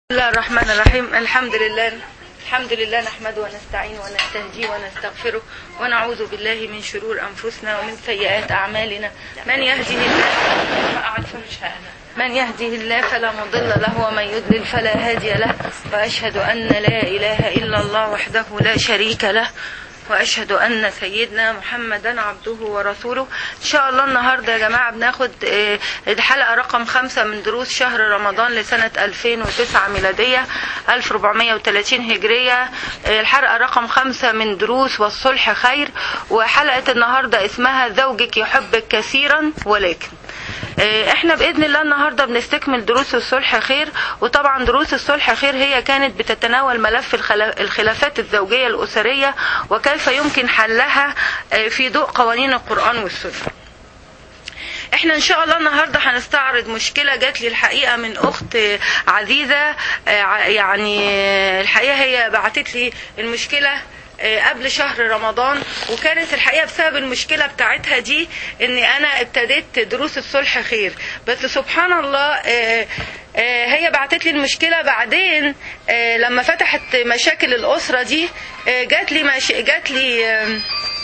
بسم الله الرحمن الرحيم الحمد لله الحمد لله نحمده ونستعين ونستهديه ونستغفره ونعوذ بالله من شرور انفسنا ومن سيئات اعمالنا من يهده الله من يهده الله فلا مضل له ومن يضلل فلا هادي له واشهد ان لا اله الا الله وحده لا شريك له واشهد ان سيدنا محمدا عبده ورسوله ان شاء الله النهارده يا جماعه بناخد آه، الحلقه رقم خمسة من دروس شهر رمضان لسنه 2009 ميلاديه 1430 هجريه آه، الحلقه رقم خمسة من دروس والصلح خير وحلقه النهارده اسمها زوجك يحبك كثيرا ولكن آه، احنا باذن الله النهارده بنستكمل دروس الصلح خير وطبعا دروس الصلح خير هي كانت بتتناول ملف الخلا- الخلافات الزوجيه الاسريه وكيف يمكن حلها آه، في ضوء قوانين القران والسنه احنا ان شاء الله النهارده هنستعرض مشكله جات لي الحقيقه من اخت عزيزه آه، ع- يعني آه، الحقيقه هي بعتت لي المشكله آه، قبل شهر رمضان وكانت الحقيقه بسبب المشكله بتاعتها دي اني انا ابتديت دروس الصلح خير بس سبحان الله آه، آه، هي بعتت لي المشكله بعدين آه، لما فتحت مشاكل الاسره دي آه، جات لي مش... جات لي آم،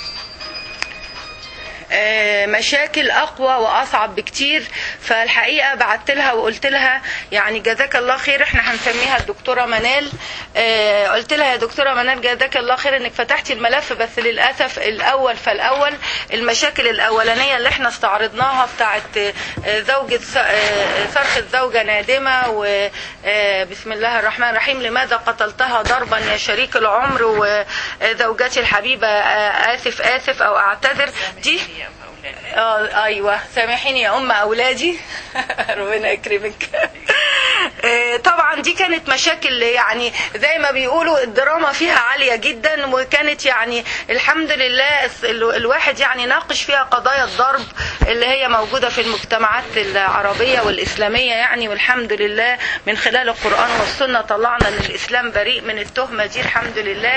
آه، مشاكل اقوى واصعب بكتير فالحقيقه بعت لها وقلت لها يعني جزاك الله خير احنا هنسميها الدكتوره منال آه، قلت لها يا دكتوره منال جزاك الله خير انك فتحتي الملف بس للاسف الاول فالاول المشاكل الاولانيه اللي احنا استعرضناها بتاعت آه، زوجة س- آه، صرخة زوجة نادمة وبسم الله الرحمن الرحيم لماذا قتلتها ضربا يا شريك العمر وزوجتي الحبيبة آه، آسف آسف أو أعتذر دي اه ايوه سامحيني يا ام اولادي ربنا يكرمك آه، طبعا دي كانت مشاكل يعني زي ما بيقولوا الدراما فيها عاليه جدا وكانت يعني الحمد لله الس- ال- الواحد يعني ناقش فيها قضايا الضرب اللي هي موجوده في المجتمعات العربيه والاسلاميه يعني والحمد لله من خلال القران والسنه طلعنا ان الاسلام بريء من التهمه دي الحمد لله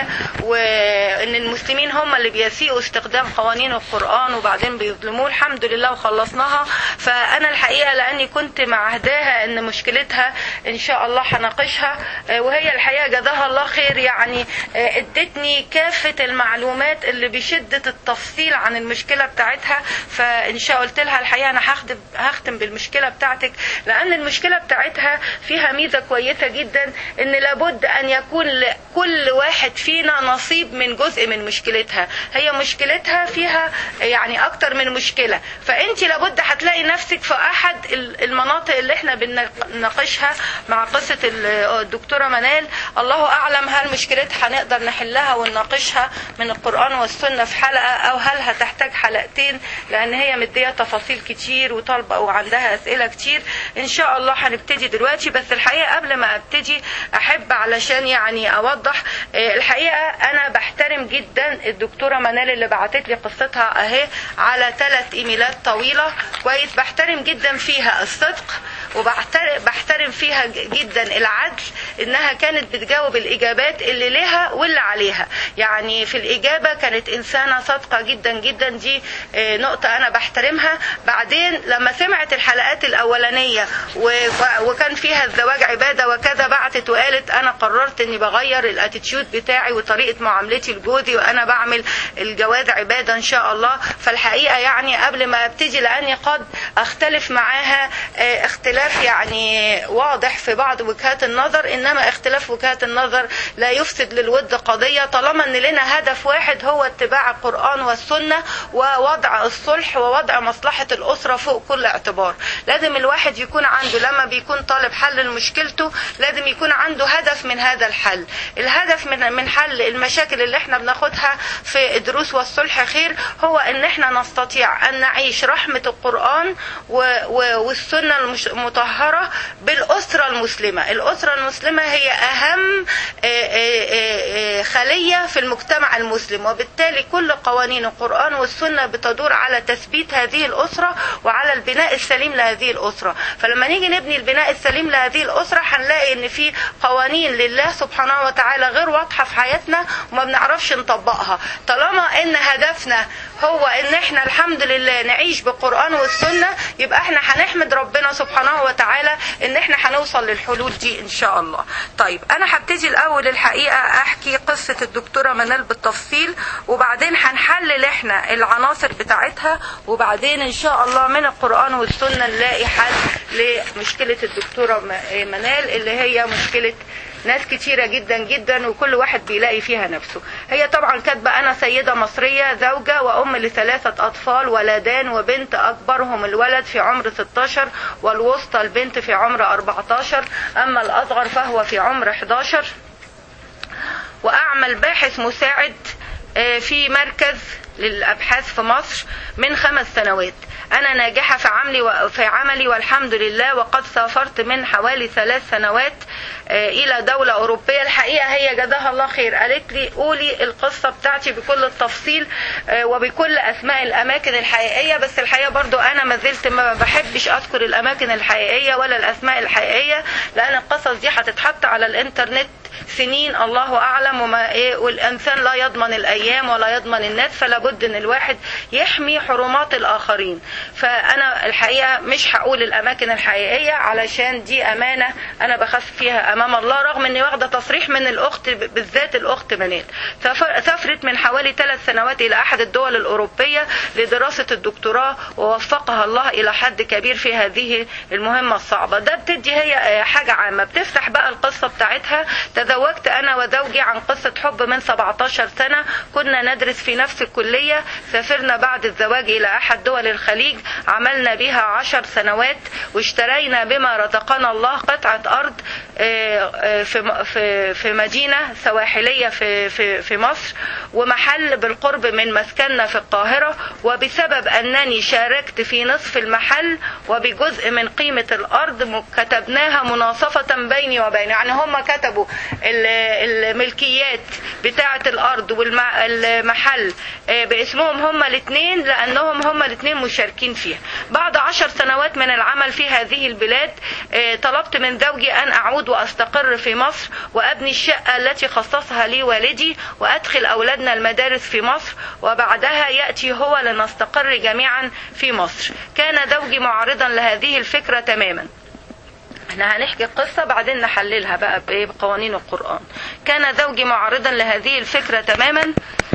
وان المسلمين هم اللي بيسيئوا استخدام قوانين القران وبعدين بيظلموه الحمد لله وخلصناها فانا الحقيقه لاني كنت معهداها ان مشكلتها ان شاء الله هناقشها آه، وهي الحقيقه جزاها الله خير يعني آه، ادتني كافه المعلومات اللي بشده التفصيل عن المشكله بتاعتها فان شاء قلت لها الحقيقه انا هختم هختم بالمشكله بتاعتك لان المشكله بتاعتها فيها ميزه كويسه جدا ان لابد ان يكون لكل واحد فينا نصيب من جزء من مشكلتها هي مشكلتها فيها يعني اكتر من مشكله فانت لابد هتلاقي نفسك في احد ال- المناطق اللي احنا بنناقشها مع قصه ال- الدكتوره منال الله اعلم هل مشكلتها هنقدر نحلها ونناقشها من القران والسنه في حلقه او هل هتحتاج حلقتين لان هي مديه تفاصيل كتير وطالبه وعندها اسئله كتير ان شاء الله هنبتدي دلوقتي بس الحقيقه قبل ما ابتدي احب علشان يعني اوضح آه، الحقيقه انا بحترم جدا الدكتوره منال اللي بعتت لي قصتها اهي على ثلاث ايميلات طويله كويس بحترم جدا فيها الصدق وبحترم بحترم فيها ج- جدا العدل انها كانت بتجاوب الاجابات اللي لها واللي عليها يعني في الاجابه كانت انسانه صادقه جدا جدا دي آه، نقطه انا بحترمها بعدين لما سمعت الحلقات الاولانيه و- و- وكان فيها الزواج عباده وكذا بعتت وقالت انا قررت اني بغير الاتيتيود بتاعي وطريقه معاملتي لجوزي وانا بعمل الجواز عباده ان شاء الله فالحقيقه يعني قبل ما ابتدي لاني قد اختلف معاها آه، اختلاف يعني واضح في بعض وجهات النظر انما اختلاف وجهات النظر لا يفسد للود قضيه طالما ان لنا هدف واحد هو اتباع القران والسنه ووضع الصلح ووضع مصلحه الاسره فوق كل اعتبار لازم الواحد يكون عنده لما بيكون طالب حل لمشكلته لازم يكون عنده هدف من هذا الحل الهدف من من حل المشاكل اللي احنا بناخدها في الدروس والصلح خير هو ان احنا نستطيع ان نعيش رحمه القران و- و- والسنه المش- المطهره بالاسره المسلمه الاسره المسلمه هي اهم آه، آه، آه، آه، خليه في المجتمع المسلم وبالتالي كل قوانين القران والسنه بتدور على تثبيت هذه الاسره وعلى البناء السليم لهذه الاسره فلما نيجي نبني البناء السليم لهذه الاسره هنلاقي ان في قوانين لله سبحانه وتعالى غير واضحه في حياتنا وما بنعرفش نطبقها طالما ان هدفنا هو ان احنا الحمد لله نعيش بالقران والسنه يبقى احنا هنحمد ربنا سبحانه وتعالى ان احنا هنوصل للحلول دي ان شاء الله طيب انا هبتدي الاول الحقيقه احكي قصه الدكتوره منال بالتفصيل وبعدين هنحلل احنا العناصر بتاعتها وبعدين ان شاء الله من القران والسنه نلاقي حل لمشكله الدكتوره منال اللي هي مشكله ناس كتيرة جدا جدا وكل واحد بيلاقي فيها نفسه هي طبعا كاتبة أنا سيدة مصرية زوجة وأم لثلاثة أطفال ولدان وبنت أكبرهم الولد في عمر 16 والوسطى البنت في عمر 14 أما الأصغر فهو في عمر 11 وأعمل باحث مساعد في مركز للأبحاث في مصر من خمس سنوات أنا ناجحة في عملي و... في عملي والحمد لله وقد سافرت من حوالي ثلاث سنوات إلى دولة أوروبية الحقيقة هي جزاها الله خير قالت لي قولي القصة بتاعتي بكل التفصيل وبكل أسماء الأماكن الحقيقية بس الحقيقة برضو أنا ما زلت ما بحبش أذكر الأماكن الحقيقية ولا الأسماء الحقيقية لأن القصص دي هتتحط على الإنترنت سنين الله اعلم وما ايه والانسان لا يضمن الايام ولا يضمن الناس فلا بد ان الواحد يحمي حرمات الاخرين فانا الحقيقه مش هقول الاماكن الحقيقيه علشان دي امانه انا بخاف فيها امام الله رغم اني واخده تصريح من الاخت بالذات الاخت منال سافرت من حوالي ثلاث سنوات الى احد الدول الاوروبيه لدراسه الدكتوراه ووفقها الله الى حد كبير في هذه المهمه الصعبه ده بتدي هي حاجه عامه بتفتح بقى القصه بتاعتها تزوجت أنا وزوجي عن قصة حب من 17 سنة كنا ندرس في نفس الكلية سافرنا بعد الزواج إلى أحد دول الخليج عملنا بها عشر سنوات واشترينا بما رزقنا الله قطعة أرض في في في مدينة سواحلية في في في مصر ومحل بالقرب من مسكننا في القاهرة وبسبب أنني شاركت في نصف المحل وبجزء من قيمة الأرض كتبناها مناصفة بيني وبينه يعني هم كتبوا الملكيات بتاعة الأرض والمحل باسمهم هما الاثنين لأنهم هما الاثنين مشاركين فيها بعد عشر سنوات من العمل في هذه البلاد طلبت من زوجي أن أعود وأستقر في مصر وأبني الشقة التي خصصها لي والدي وأدخل أولادنا المدارس في مصر وبعدها يأتي هو لنستقر جميعا في مصر كان زوجي معارضا لهذه الفكرة تماما احنا هنحكي القصة بعدين نحللها بقى بقوانين القرآن كان زوجي معارضا لهذه الفكرة تماما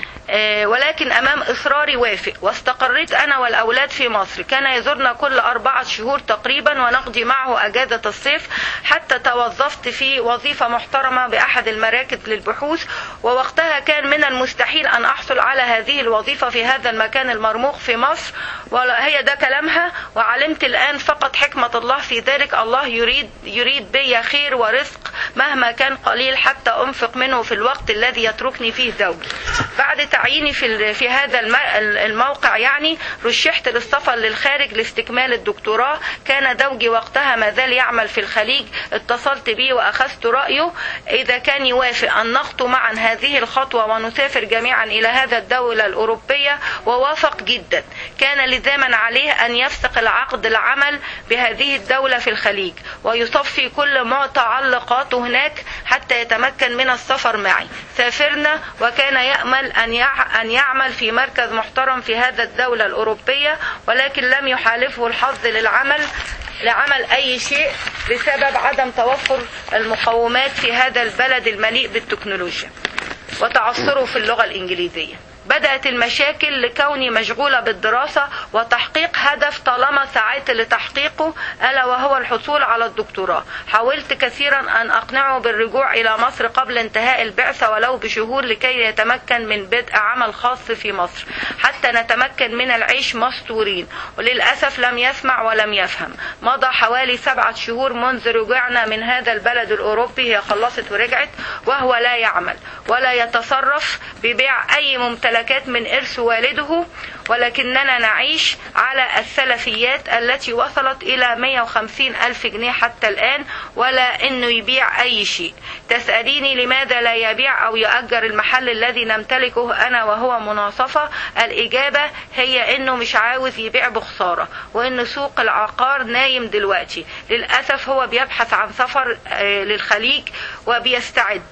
ولكن أمام إصراري وافق واستقريت أنا والأولاد في مصر كان يزورنا كل أربعة شهور تقريبا ونقضي معه أجازة الصيف حتى توظفت في وظيفة محترمة بأحد المراكز للبحوث ووقتها كان من المستحيل أن أحصل على هذه الوظيفة في هذا المكان المرموق في مصر وهي ده كلامها وعلمت الآن فقط حكمة الله في ذلك الله يريد يريد بي خير ورزق مهما كان قليل حتى أنفق منه في الوقت الذي يتركني فيه زوجي بعد تعييني في في هذا الموقع يعني رشحت للسفر للخارج لاستكمال الدكتوراه كان زوجي وقتها ما زال يعمل في الخليج اتصلت به واخذت رايه اذا كان يوافق ان نخطو معا هذه الخطوه ونسافر جميعا الى هذا الدوله الاوروبيه ووافق جدا كان لزاما عليه ان يفسق العقد العمل بهذه الدوله في الخليج ويصفي كل متعلقاته هناك حتى يتمكن من السفر معي سافرنا وكان يامل ان أن يعمل في مركز محترم في هذا الدولة الأوروبية ولكن لم يحالفه الحظ للعمل لعمل أي شيء بسبب عدم توفر المقومات في هذا البلد المليء بالتكنولوجيا وتعثره في اللغة الإنجليزية بدأت المشاكل لكوني مشغولة بالدراسة وتحقيق هدف طالما سعيت لتحقيقه ألا وهو الحصول على الدكتوراه حاولت كثيرا أن أقنعه بالرجوع إلى مصر قبل انتهاء البعثة ولو بشهور لكي يتمكن من بدء عمل خاص في مصر حتى نتمكن من العيش مستورين وللأسف لم يسمع ولم يفهم مضى حوالي سبعة شهور منذ رجوعنا من هذا البلد الأوروبي هي خلصت ورجعت وهو لا يعمل ولا يتصرف ببيع أي ممتلكات ممتلكات من إرث والده ولكننا نعيش على السلفيات التي وصلت إلى 150 ألف جنيه حتى الآن ولا إنه يبيع أي شيء تسأليني لماذا لا يبيع أو يؤجر المحل الذي نمتلكه أنا وهو مناصفة الإجابة هي إنه مش عاوز يبيع بخسارة وإن سوق العقار نايم دلوقتي للأسف هو بيبحث عن سفر للخليج وبيستعد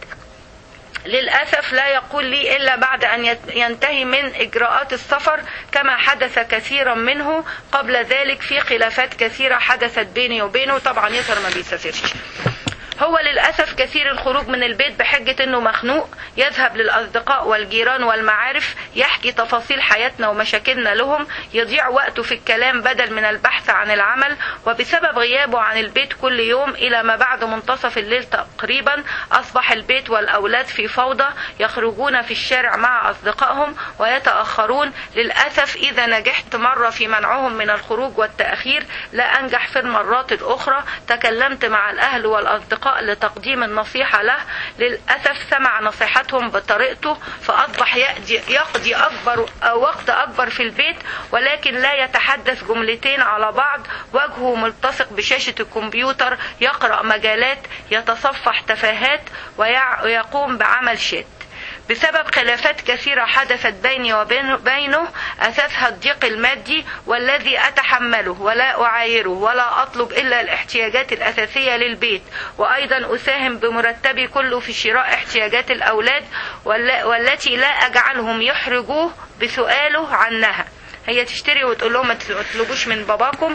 للأسف لا يقول لي إلا بعد أن ينتهي من إجراءات السفر كما حدث كثيرا منه قبل ذلك في خلافات كثيرة حدثت بيني وبينه طبعا يظهر ما بيسافرش هو للأسف كثير الخروج من البيت بحجة أنه مخنوق يذهب للأصدقاء والجيران والمعارف يحكي تفاصيل حياتنا ومشاكلنا لهم يضيع وقته في الكلام بدل من البحث عن العمل وبسبب غيابه عن البيت كل يوم إلى ما بعد منتصف الليل تقريبا أصبح البيت والأولاد في فوضى يخرجون في الشارع مع أصدقائهم ويتأخرون للأسف إذا نجحت مرة في منعهم من الخروج والتأخير لا أنجح في المرات الأخرى تكلمت مع الأهل والأصدقاء لتقديم النصيحة له للأسف سمع نصيحتهم بطريقته فأصبح يقضي أكبر وقت أكبر في البيت ولكن لا يتحدث جملتين على بعض وجهه ملتصق بشاشة الكمبيوتر يقرأ مجالات يتصفح تفاهات ويقوم بعمل شات بسبب خلافات كثيرة حدثت بيني وبينه أساسها الضيق المادي والذي أتحمله ولا أعايره ولا أطلب إلا الاحتياجات الأساسية للبيت وأيضا أساهم بمرتبي كله في شراء احتياجات الأولاد والتي لا أجعلهم يحرجوه بسؤاله عنها هي تشتري وتقول لهم ما تطلبوش من باباكم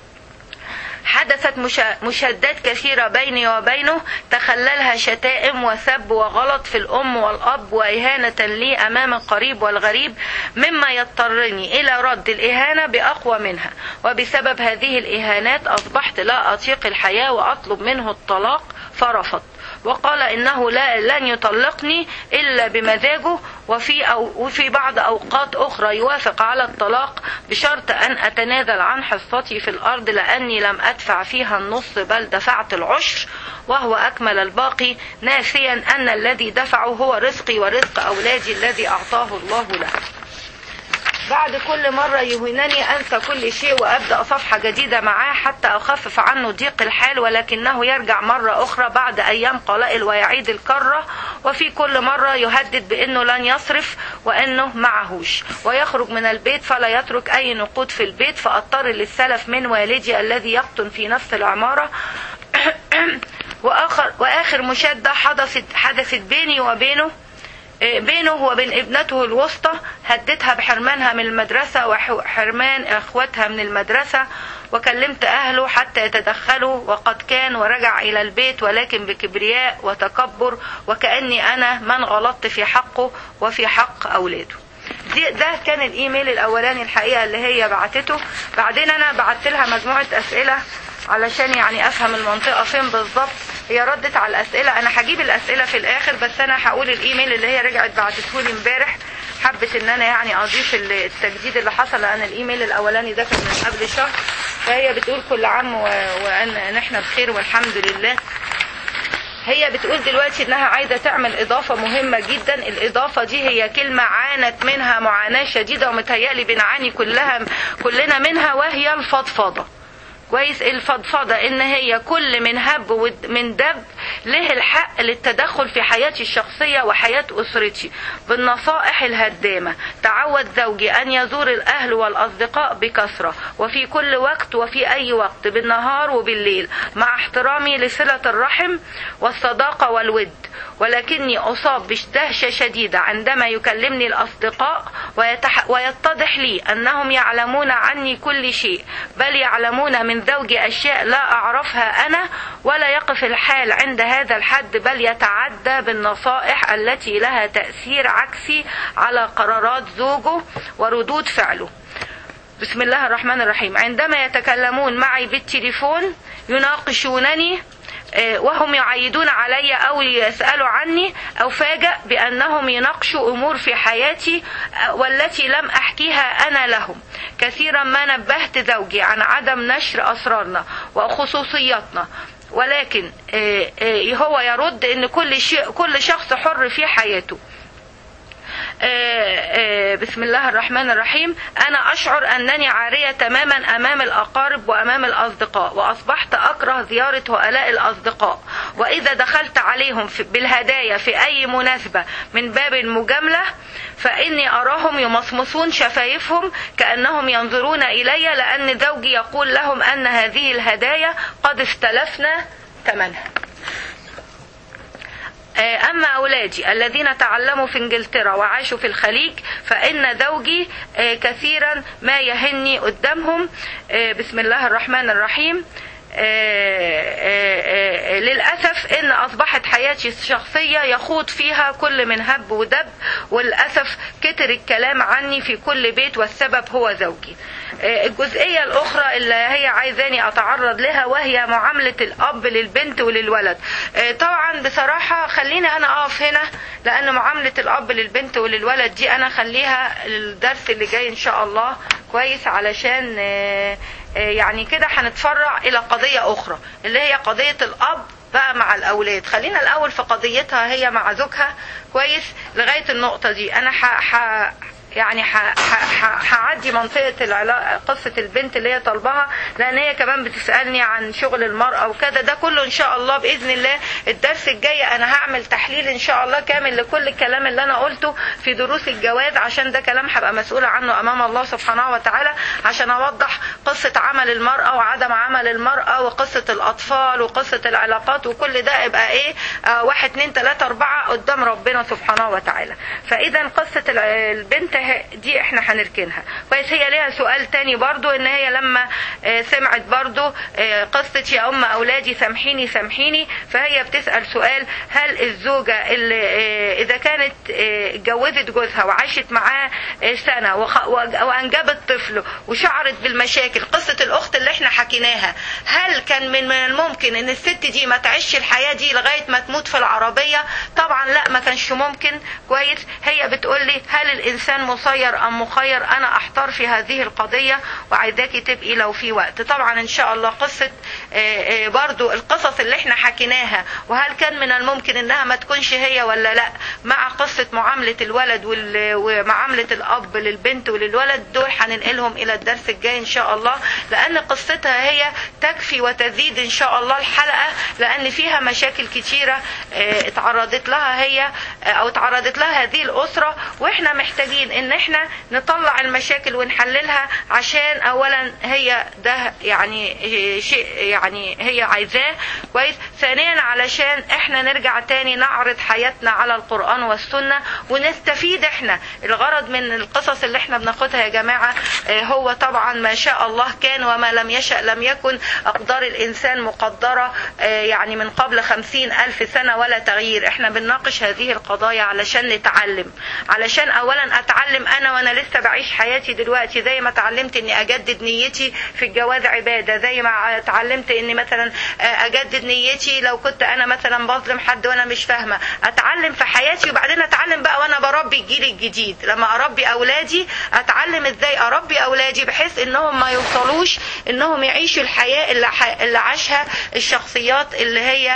حدثت مشادات كثيرة بيني وبينه تخللها شتائم وسب وغلط في الأم والأب وإهانة لي أمام القريب والغريب مما يضطرني إلى رد الإهانة بأقوى منها وبسبب هذه الإهانات أصبحت لا أطيق الحياة وأطلب منه الطلاق فرفض وقال انه لا لن يطلقني الا بمزاجه وفي أو وفي بعض اوقات اخرى يوافق على الطلاق بشرط ان اتنازل عن حصتي في الارض لاني لم ادفع فيها النص بل دفعت العشر وهو اكمل الباقي ناسيا ان الذي دفعه هو رزقي ورزق اولادي الذي اعطاه الله له بعد كل مرة يهينني أنسى كل شيء وأبدأ صفحة جديدة معاه حتى أخفف عنه ضيق الحال ولكنه يرجع مرة أخرى بعد أيام قلائل ويعيد الكرة وفي كل مرة يهدد بأنه لن يصرف وأنه معهوش ويخرج من البيت فلا يترك أي نقود في البيت فأضطر للسلف من والدي الذي يقطن في نفس العمارة وآخر وآخر مشادة حدثت حدثت بيني وبينه بينه وبين ابنته الوسطى هددها بحرمانها من المدرسة وحرمان اخواتها من المدرسة وكلمت اهله حتى يتدخلوا وقد كان ورجع الى البيت ولكن بكبرياء وتكبر وكأني انا من غلطت في حقه وفي حق اولاده دي ده كان الايميل الاولاني الحقيقه اللي هي بعتته بعدين انا بعت لها مجموعه اسئله علشان يعني افهم المنطقه فين بالظبط هي ردت على الاسئله انا هجيب الاسئله في الاخر بس انا هقول الايميل اللي هي رجعت بعتته لي امبارح حبت ان انا يعني اضيف التجديد اللي حصل لان الايميل الاولاني ده كان من قبل شهر فهي بتقول كل عام وان احنا بخير والحمد لله هي بتقول دلوقتي انها عايزه تعمل اضافه مهمه جدا الاضافه دي هي كلمه عانت منها معاناه شديده ومتهيألي بنعاني كلها كلنا منها وهي الفضفضه كويس الفضفضة ان هي كل من هب من دب له الحق للتدخل في حياتي الشخصية وحياة أسرتي بالنصائح الهدامة تعود زوجي أن يزور الأهل والأصدقاء بكثرة وفي كل وقت وفي أي وقت بالنهار وبالليل مع احترامي لصلة الرحم والصداقة والود ولكني أصاب بدهشة شديدة عندما يكلمني الأصدقاء ويتح ويتضح لي أنهم يعلمون عني كل شيء بل يعلمون من زوجي أشياء لا أعرفها أنا ولا يقف الحال عند هذا الحد بل يتعدى بالنصائح التي لها تأثير عكسي على قرارات زوجه وردود فعله بسم الله الرحمن الرحيم عندما يتكلمون معي بالتليفون يناقشونني وهم يعيدون علي أو يسألوا عني أو فاجأ بأنهم يناقشوا أمور في حياتي والتي لم أحكيها أنا لهم كثيرا ما نبهت زوجي عن عدم نشر أسرارنا وخصوصياتنا ولكن هو يرد ان كل شيء كل شخص حر في حياته بسم الله الرحمن الرحيم أنا أشعر أنني عارية تماما أمام الأقارب وأمام الأصدقاء وأصبحت أكره زيارة هؤلاء الأصدقاء وإذا دخلت عليهم بالهدايا في أي مناسبة من باب المجاملة فإني أراهم يمصمصون شفايفهم كأنهم ينظرون إلي لأن زوجي يقول لهم أن هذه الهدايا قد استلفنا ثمنها أما أولادي الذين تعلموا في إنجلترا وعاشوا في الخليج فإن زوجي كثيرا ما يهني قدامهم بسم الله الرحمن الرحيم للأسف إن أصبحت حياتي الشخصية يخوض فيها كل من هب ودب وللأسف كتر الكلام عني في كل بيت والسبب هو زوجي الجزئية الأخرى اللي هي عايزاني أتعرض لها وهي معاملة الأب للبنت وللولد طبعا بصراحة خليني أنا أقف هنا لأن معاملة الأب للبنت وللولد دي أنا خليها الدرس اللي جاي إن شاء الله كويس علشان يعني كده هنتفرع إلى قضية أخرى اللي هي قضية الأب بقى مع الأولاد خلينا الأول في قضيتها هي مع زوجها كويس لغاية النقطة دي أنا ح... ح... يعني هعدي منطقة العلاقة قصة البنت اللي هي طالباها لأن هي كمان بتسألني عن شغل المرأة وكذا ده كله إن شاء الله بإذن الله الدرس الجاي أنا هعمل تحليل إن شاء الله كامل لكل الكلام اللي أنا قلته في دروس الجواز عشان ده كلام هبقى مسؤولة عنه أمام الله سبحانه وتعالى عشان أوضح قصة عمل المرأة وعدم عمل المرأة وقصة الأطفال وقصة العلاقات وكل ده يبقى إيه آه واحد اتنين تلاتة أربعة قدام ربنا سبحانه وتعالى فإذا قصة البنت دي احنا هنركنها كويس هي ليها سؤال تاني برضو ان هي لما سمعت برضو قصة يا ام اولادي سامحيني سامحيني فهي بتسأل سؤال هل الزوجة اللي اذا كانت اتجوزت جوزها وعاشت معاه سنة وانجبت طفل وشعرت بالمشاكل قصة الاخت اللي احنا حكيناها هل كان من الممكن ان الست دي ما تعيش الحياة دي لغاية ما تموت في العربية طبعا لا ما كانش ممكن كويس هي بتقول لي هل الانسان مسير ام مخير انا احتار في هذه القضية وعايزاكي تبقي لو في وقت طبعا ان شاء الله قصة برضو القصص اللي احنا حكيناها وهل كان من الممكن انها ما تكونش هي ولا لا مع قصة معاملة الولد ومعاملة الاب للبنت وللولد دول هننقلهم الى الدرس الجاي ان شاء الله لان قصتها هي تكفي وتزيد ان شاء الله الحلقة لان فيها مشاكل كتيرة اتعرضت لها هي او اتعرضت لها هذه الاسرة واحنا محتاجين ان احنا نطلع المشاكل ونحللها عشان اولا هي ده يعني شيء يعني هي عايزاه كويس ثانيا علشان احنا نرجع تاني نعرض حياتنا على القرآن والسنة ونستفيد احنا الغرض من القصص اللي احنا بناخدها يا جماعة هو طبعا ما شاء الله كان وما لم يشأ لم يكن اقدار الانسان مقدرة يعني من قبل خمسين الف سنة ولا تغيير احنا بنناقش هذه القضايا علشان نتعلم علشان اولا اتعلم انا وانا لسه بعيش حياتي دلوقتي زي ما اتعلمت اني اجدد نيتي في الجواز عبادة زي ما اتعلمت اني مثلا اجدد نيتي لو كنت انا مثلا بظلم حد وانا مش فاهمة اتعلم في حياتي وبعدين اتعلم بقى وانا بربي الجيل الجديد لما اربي اولادي اتعلم ازاي اربي اولادي بحيث انهم ما يوصلوش انهم يعيشوا الحياة اللي, ح... اللي عاشها الشخصيات اللي هي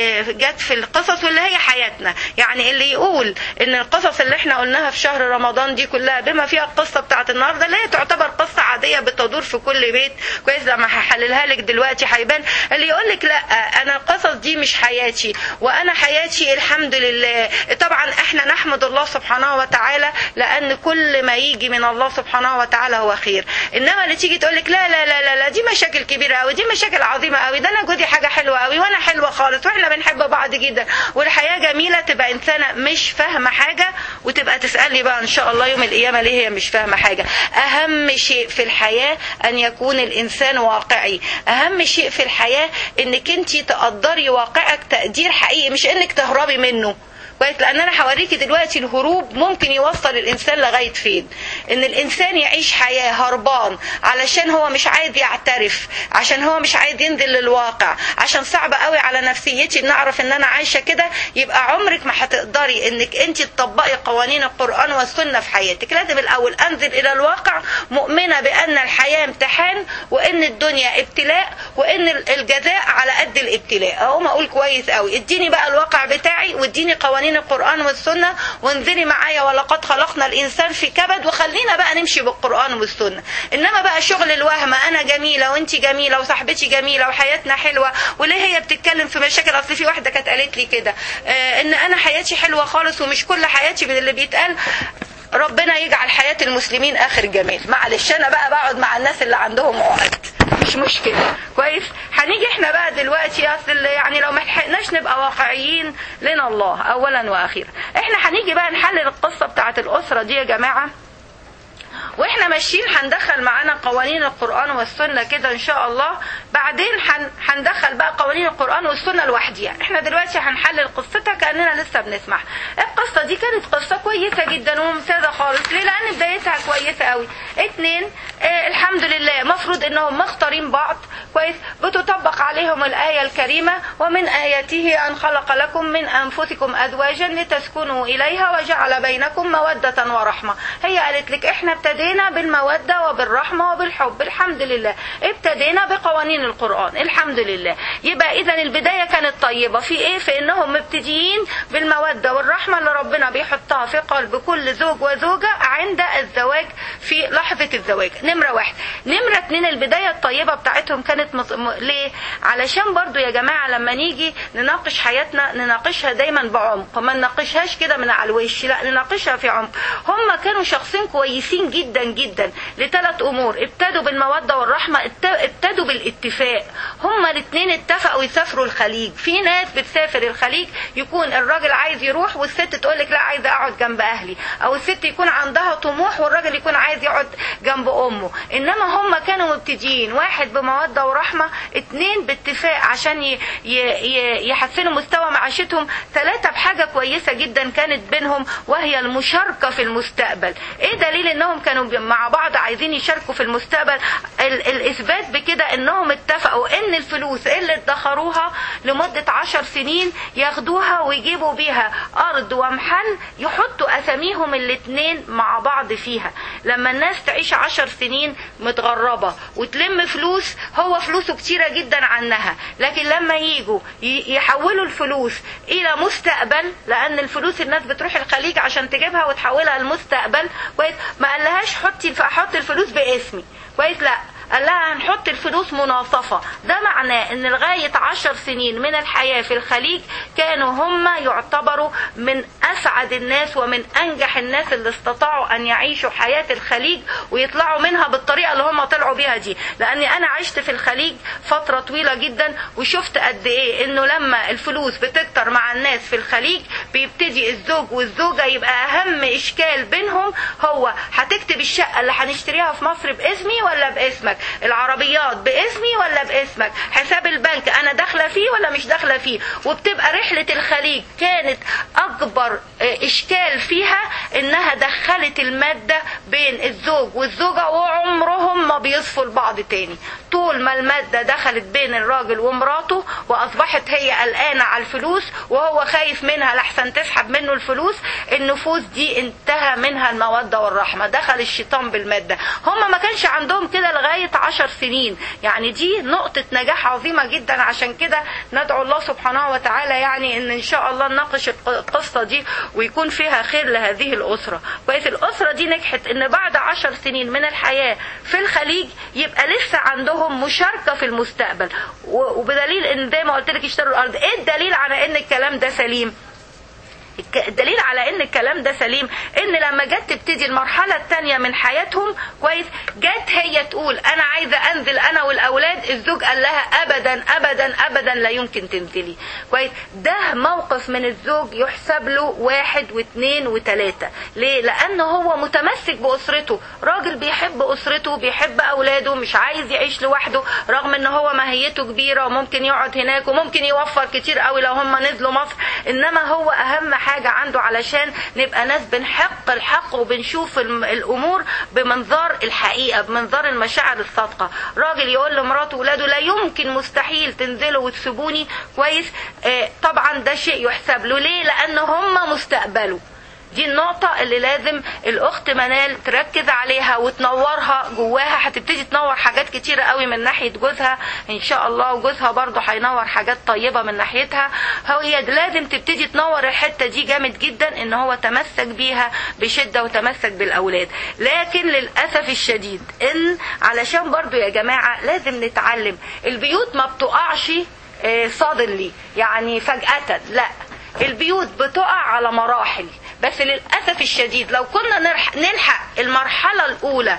جت في القصص واللي هي حياتنا يعني اللي يقول ان القصص اللي احنا قلناها في شهر رمضان دي كلها بما فيها القصة بتاعت النهاردة اللي هي تعتبر قصة عادية بتدور في كل بيت كويس لما هحللها لك دلوقتي هيبان اللي يقول لك لا انا القصص دي مش حياتي وانا حياتي الحمد لله طبعا احنا نحمد الله سبحانه وتعالى لان كل ما يجي من الله سبحانه وتعالى هو خير انما اللي تيجي تقول لك لا لا لا لا, لا دي مشاكل كبيرة قوي دي مشاكل عظيمة قوي ده انا جوزي حاجة حلوة قوي وانا حلوة خالص واحنا بنحب بعض جدا والحياة جميلة تبقى انسانة مش فاهمة حاجة وتبقى تسألني بقى ان شاء الله يوم القيامة ليه هي مش فاهمة حاجة اهم شيء في الحياة ان يكون الانسان واقعي اهم شيء في الحياة انك انت تقدري واقعك تقدير حقيقي مش انك تهربي منه كويس لان انا هوريكي دلوقتي الهروب ممكن يوصل الانسان لغايه فين ان الانسان يعيش حياه هربان علشان هو مش عايز يعترف عشان هو مش عايز ينزل للواقع عشان صعب قوي على نفسيتي ان اعرف ان انا عايشه كده يبقى عمرك ما هتقدري انك انت تطبقي قوانين القران والسنه في حياتك لازم الاول انزل الى الواقع مؤمنه بان الحياه امتحان وان الدنيا ابتلاء وان الجزاء على قد الابتلاء اقوم اقول كويس قوي اديني بقى الواقع بتاعي واديني قوانين بقوانين القران والسنه وانزلي معايا ولقد خلقنا الانسان في كبد وخلينا بقى نمشي بالقران والسنه انما بقى شغل الوهم انا جميله وانت جميله وصاحبتي جميله وحياتنا حلوه وليه هي بتتكلم في مشاكل اصل في واحده كانت قالت لي كده آه ان انا حياتي حلوه خالص ومش كل حياتي من اللي بيتقال ربنا يجعل حياة المسلمين آخر جميل معلش أنا بقى بقعد مع الناس اللي عندهم عقد مش مشكلة كويس هنيجي احنا بقى دلوقتي اصل يعني لو ما لحقناش نبقى واقعيين لنا الله اولا واخيرا احنا هنيجي بقى نحلل القصة بتاعت الاسرة دي يا جماعة واحنا ماشيين هندخل معانا قوانين القرآن والسنة كده ان شاء الله بعدين هندخل بقى قوانين القرآن والسنة لوحديها احنا دلوقتي هنحلل قصتها كأننا لسه بنسمعها القصة دي كانت قصة كويسة جدا وممتازة خالص ليه لان بدايتها كويسة قوي اتنين اه الحمد لله مفروض انهم مختارين بعض كويس بتطبق عليهم الآية الكريمة ومن آياته أن خلق لكم من أنفسكم أزواجا لتسكنوا إليها وجعل بينكم مودة ورحمة هي قالت لك احنا ابتدينا بالمودة وبالرحمة وبالحب الحمد لله ابتدينا بقوانين القرآن الحمد لله يبقى إذا البداية كانت طيبة في إيه في إنهم مبتدئين بالمودة والرحمة اللي ربنا بيحطها في قلب كل زوج وزوجة عند الزواج في لحظة الزواج نمرة واحد نمرة اتنين البداية الطيبة بتاعتهم كانت مص... م... ليه علشان برضو يا جماعة لما نيجي نناقش حياتنا نناقشها دايما بعمق ما نناقشهاش كده من على الوش لا نناقشها في عمق هم كانوا شخصين كويسين جدا جدا لثلاث امور ابتدوا بالمودة والرحمة ابتدوا بالاتفاق هما الاثنين اتفقوا يسافروا الخليج في ناس بتسافر الخليج يكون الراجل عايز يروح والست تقول لك لا عايزه اقعد جنب اهلي او الست يكون عندها طموح والراجل يكون عايز يقعد جنب امه انما هم كانوا مبتدئين واحد بموده ورحمه اثنين باتفاق عشان ي... ي... يحسنوا مستوى معيشتهم ثلاثه بحاجه كويسه جدا كانت بينهم وهي المشاركه في المستقبل ايه دليل انهم كانوا مع بعض عايزين يشاركوا في المستقبل ال... الاثبات بكده انهم اتفقوا ان الفلوس اللي ادخروها لمده عشر سنين ياخدوها ويجيبوا بيها ارض ومحل يحطوا اساميهم الاثنين مع بعض فيها لما الناس تعيش عشر سنين متغربة وتلم فلوس هو فلوسه كتيرة جدا عنها لكن لما يجوا يحولوا الفلوس الى مستقبل لان الفلوس الناس بتروح الخليج عشان تجيبها وتحولها لمستقبل كويس ما قالهاش حطي حط الفلوس باسمي كويس لا قال لها هنحط الفلوس مناصفة ده معناه ان لغاية عشر سنين من الحياة في الخليج كانوا هم يعتبروا من اسعد الناس ومن انجح الناس اللي استطاعوا ان يعيشوا حياة الخليج ويطلعوا منها بالطريقة اللي هم طلعوا بيها دي لاني انا عشت في الخليج فترة طويلة جدا وشفت قد ايه انه لما الفلوس بتكتر مع الناس في الخليج بيبتدي الزوج والزوجة يبقى اهم اشكال بينهم هو هتكتب الشقة اللي هنشتريها في مصر باسمي ولا باسمك العربيات باسمي ولا باسمك حساب البنك انا داخله فيه ولا مش داخله فيه وبتبقى رحله الخليج كانت اكبر اشكال فيها انها دخلت الماده بين الزوج والزوجه وعمرهم ما بيصفوا لبعض تاني طول ما الماده دخلت بين الراجل ومراته واصبحت هي قلقانه على الفلوس وهو خايف منها لحسن تسحب منه الفلوس النفوس دي انتهى منها الموده والرحمه دخل الشيطان بالماده هم ما كانش عندهم كده لغايه عشر سنين يعني دي نقطة نجاح عظيمة جدا عشان كده ندعو الله سبحانه وتعالى يعني ان ان شاء الله نناقش القصة دي ويكون فيها خير لهذه الأسرة كويس الأسرة دي نجحت ان بعد عشر سنين من الحياة في الخليج يبقى لسه عندهم مشاركة في المستقبل وبدليل ان زي ما قلت لك اشتروا الأرض ايه الدليل على ان الكلام ده سليم الدليل على ان الكلام ده سليم ان لما جت تبتدي المرحله الثانيه من حياتهم كويس جت هي تقول انا عايزه انزل انا والاولاد الزوج قال لها ابدا ابدا ابدا لا يمكن تنزلي كويس ده موقف من الزوج يحسب له واحد واثنين وثلاثه ليه لانه هو متمسك باسرته راجل بيحب اسرته بيحب اولاده مش عايز يعيش لوحده رغم ان هو ماهيته كبيره وممكن يقعد هناك وممكن يوفر كتير قوي لو هم نزلوا مصر انما هو اهم حاجه حاجة عنده علشان نبقى ناس بنحق الحق وبنشوف الأمور بمنظار الحقيقة بمنظار المشاعر الصادقة راجل يقول لمراته ولاده لا يمكن مستحيل تنزلوا وتسيبوني كويس آه طبعا ده شيء يحسب له ليه لأن هم مستقبله دي النقطة اللي لازم الأخت منال تركز عليها وتنورها جواها هتبتدي تنور حاجات كتيرة قوي من ناحية جوزها إن شاء الله وجوزها برضه هينور حاجات طيبة من ناحيتها هي لازم تبتدي تنور الحتة دي جامد جدا إن هو تمسك بيها بشدة وتمسك بالأولاد لكن للأسف الشديد إن علشان برضه يا جماعة لازم نتعلم البيوت ما بتقعش صادنلي يعني فجأة لا البيوت بتقع على مراحل بس للأسف الشديد لو كنا نلحق المرحلة الأولى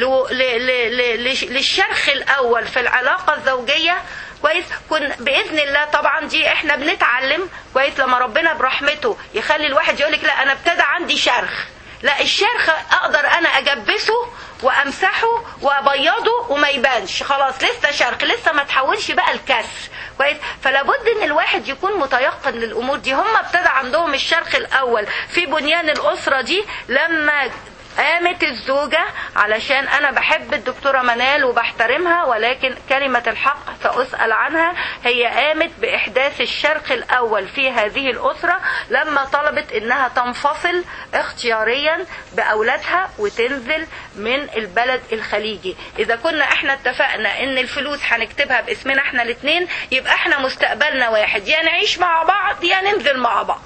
للشرخ الأول في العلاقة الزوجية كويس كن باذن الله طبعا دي احنا بنتعلم كويس لما ربنا برحمته يخلي الواحد يقول لك لا انا ابتدى عندي شرخ لا الشرخ اقدر انا اجبسه وامسحه وابيضه وما يبانش خلاص لسه شرخ لسه ما تحولش بقى الكسر كويس فلا بد ان الواحد يكون متيقن للامور دي هم ابتدى عندهم الشرخ الاول في بنيان الاسره دي لما قامت الزوجة علشان أنا بحب الدكتورة منال وبحترمها ولكن كلمة الحق سأسأل عنها هي قامت بإحداث الشرخ الأول في هذه الأسرة لما طلبت إنها تنفصل اختياريا بأولادها وتنزل من البلد الخليجي إذا كنا إحنا اتفقنا إن الفلوس هنكتبها باسمنا إحنا الاتنين يبقى إحنا مستقبلنا واحد يا نعيش مع بعض يا ننزل مع بعض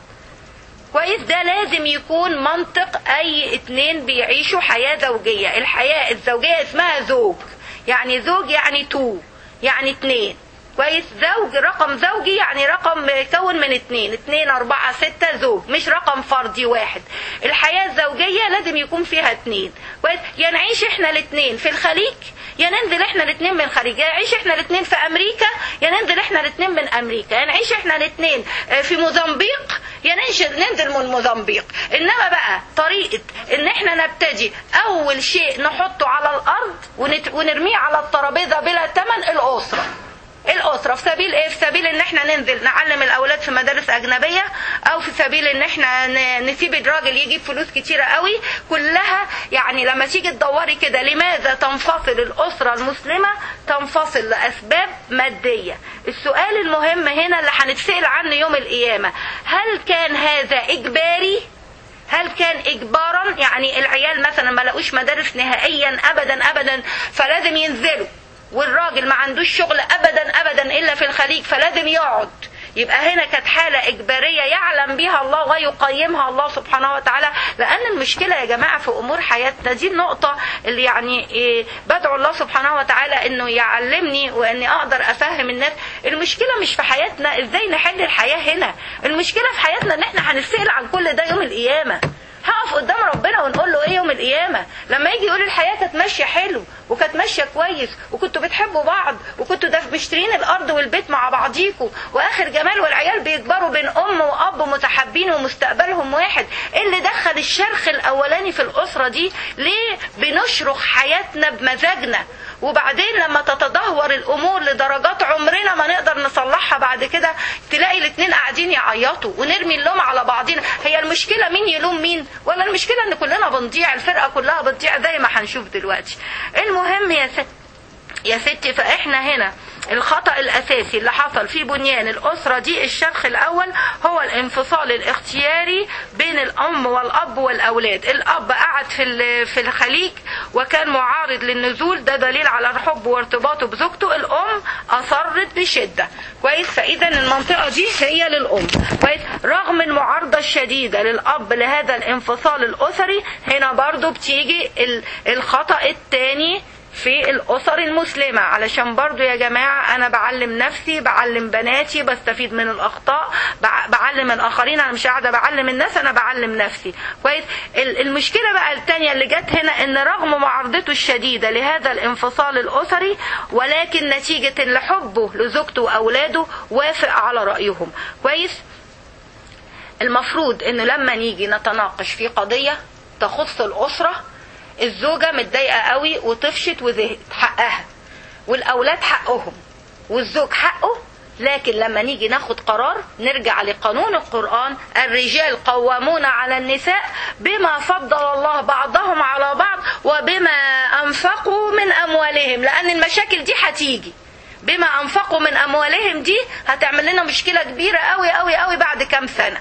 كويس ده لازم يكون منطق اي اتنين بيعيشوا حياة زوجية الحياة الزوجية اسمها زوج يعني زوج يعني تو يعني اتنين كويس زوج رقم زوجي يعني رقم مكون من اتنين اتنين اربعة ستة زوج مش رقم فردي واحد الحياة الزوجية لازم يكون فيها اتنين كويس يا نعيش احنا الاتنين في الخليج يا ننزل احنا الاتنين من الخليج يا نعيش احنا الاتنين في امريكا يا ننزل احنا الاتنين من امريكا يا نعيش احنا الاتنين في موزمبيق يا ننزل من موزمبيق انما بقى طريقة ان احنا نبتدي اول شيء نحطه على الارض ونرميه على الترابيزة بلا ثمن الاسرة الاسره في سبيل ايه في سبيل ان احنا ننزل نعلم الاولاد في مدارس اجنبيه او في سبيل ان احنا نسيب الراجل يجيب فلوس كتيره قوي كلها يعني لما تيجي تدوري كده لماذا تنفصل الاسره المسلمه تنفصل لاسباب ماديه السؤال المهم هنا اللي هنتسال عنه يوم القيامه هل كان هذا اجباري هل كان اجبارا يعني العيال مثلا ما لقوش مدارس نهائيا ابدا ابدا فلازم ينزلوا والراجل ما عندوش شغل ابدا ابدا الا في الخليج فلازم يقعد يبقى هنا كانت حالة إجبارية يعلم بها الله ويقيمها الله سبحانه وتعالى لأن المشكلة يا جماعة في أمور حياتنا دي النقطة اللي يعني إيه بدعو الله سبحانه وتعالى إنه يعلمني وإني أقدر أفهم الناس المشكلة مش في حياتنا إزاي نحل الحياة هنا المشكلة في حياتنا إن إحنا هنسأل عن كل ده يوم القيامة هقف قدام ربنا ونقول له ايه يوم القيامه لما يجي يقول الحياه كانت ماشيه حلو وكانت ماشيه كويس وكنتوا بتحبوا بعض وكنتوا ده مشترين الارض والبيت مع بعضيكوا واخر جمال والعيال بيكبروا بين ام واب متحابين ومستقبلهم واحد ايه اللي دخل الشرخ الاولاني في الاسره دي ليه بنشرخ حياتنا بمزاجنا وبعدين لما تتدهور الامور لدرجات عمرنا ما نقدر نصلحها بعد كده تلاقي الاثنين قاعدين يعيطوا ونرمي اللوم على بعضنا هي المشكله مين يلوم مين ولا المشكله ان كلنا بنضيع الفرقه كلها بتضيع زي ما هنشوف دلوقتي المهم يا ست يا ستي فاحنا هنا الخطأ الأساسي اللي حصل في بنيان الأسرة دي الشرخ الأول هو الانفصال الاختياري بين الأم والأب والأولاد الأب قعد في في الخليج وكان معارض للنزول ده دليل على الحب وارتباطه بزوجته الأم أصرت بشدة كويس فإذا المنطقة دي هي للأم كويس رغم المعارضة الشديدة للأب لهذا الانفصال الأسري هنا برضو بتيجي الخطأ الثاني في الأسر المسلمة علشان برضو يا جماعة أنا بعلم نفسي بعلم بناتي بستفيد من الأخطاء بعلم الآخرين أنا مش قاعدة بعلم الناس أنا بعلم نفسي كويس المشكلة بقى التانية اللي جت هنا إن رغم معارضته الشديدة لهذا الانفصال الأسري ولكن نتيجة لحبه لزوجته وأولاده وافق على رأيهم كويس المفروض إنه لما نيجي نتناقش في قضية تخص الأسرة الزوجة متضايقة قوي وطفشت وزهقت حقها والأولاد حقهم والزوج حقه لكن لما نيجي ناخد قرار نرجع لقانون القرآن الرجال قوامون على النساء بما فضل الله بعضهم على بعض وبما أنفقوا من أموالهم لأن المشاكل دي هتيجي بما أنفقوا من أموالهم دي هتعمل لنا مشكلة كبيرة قوي قوي قوي بعد كام سنة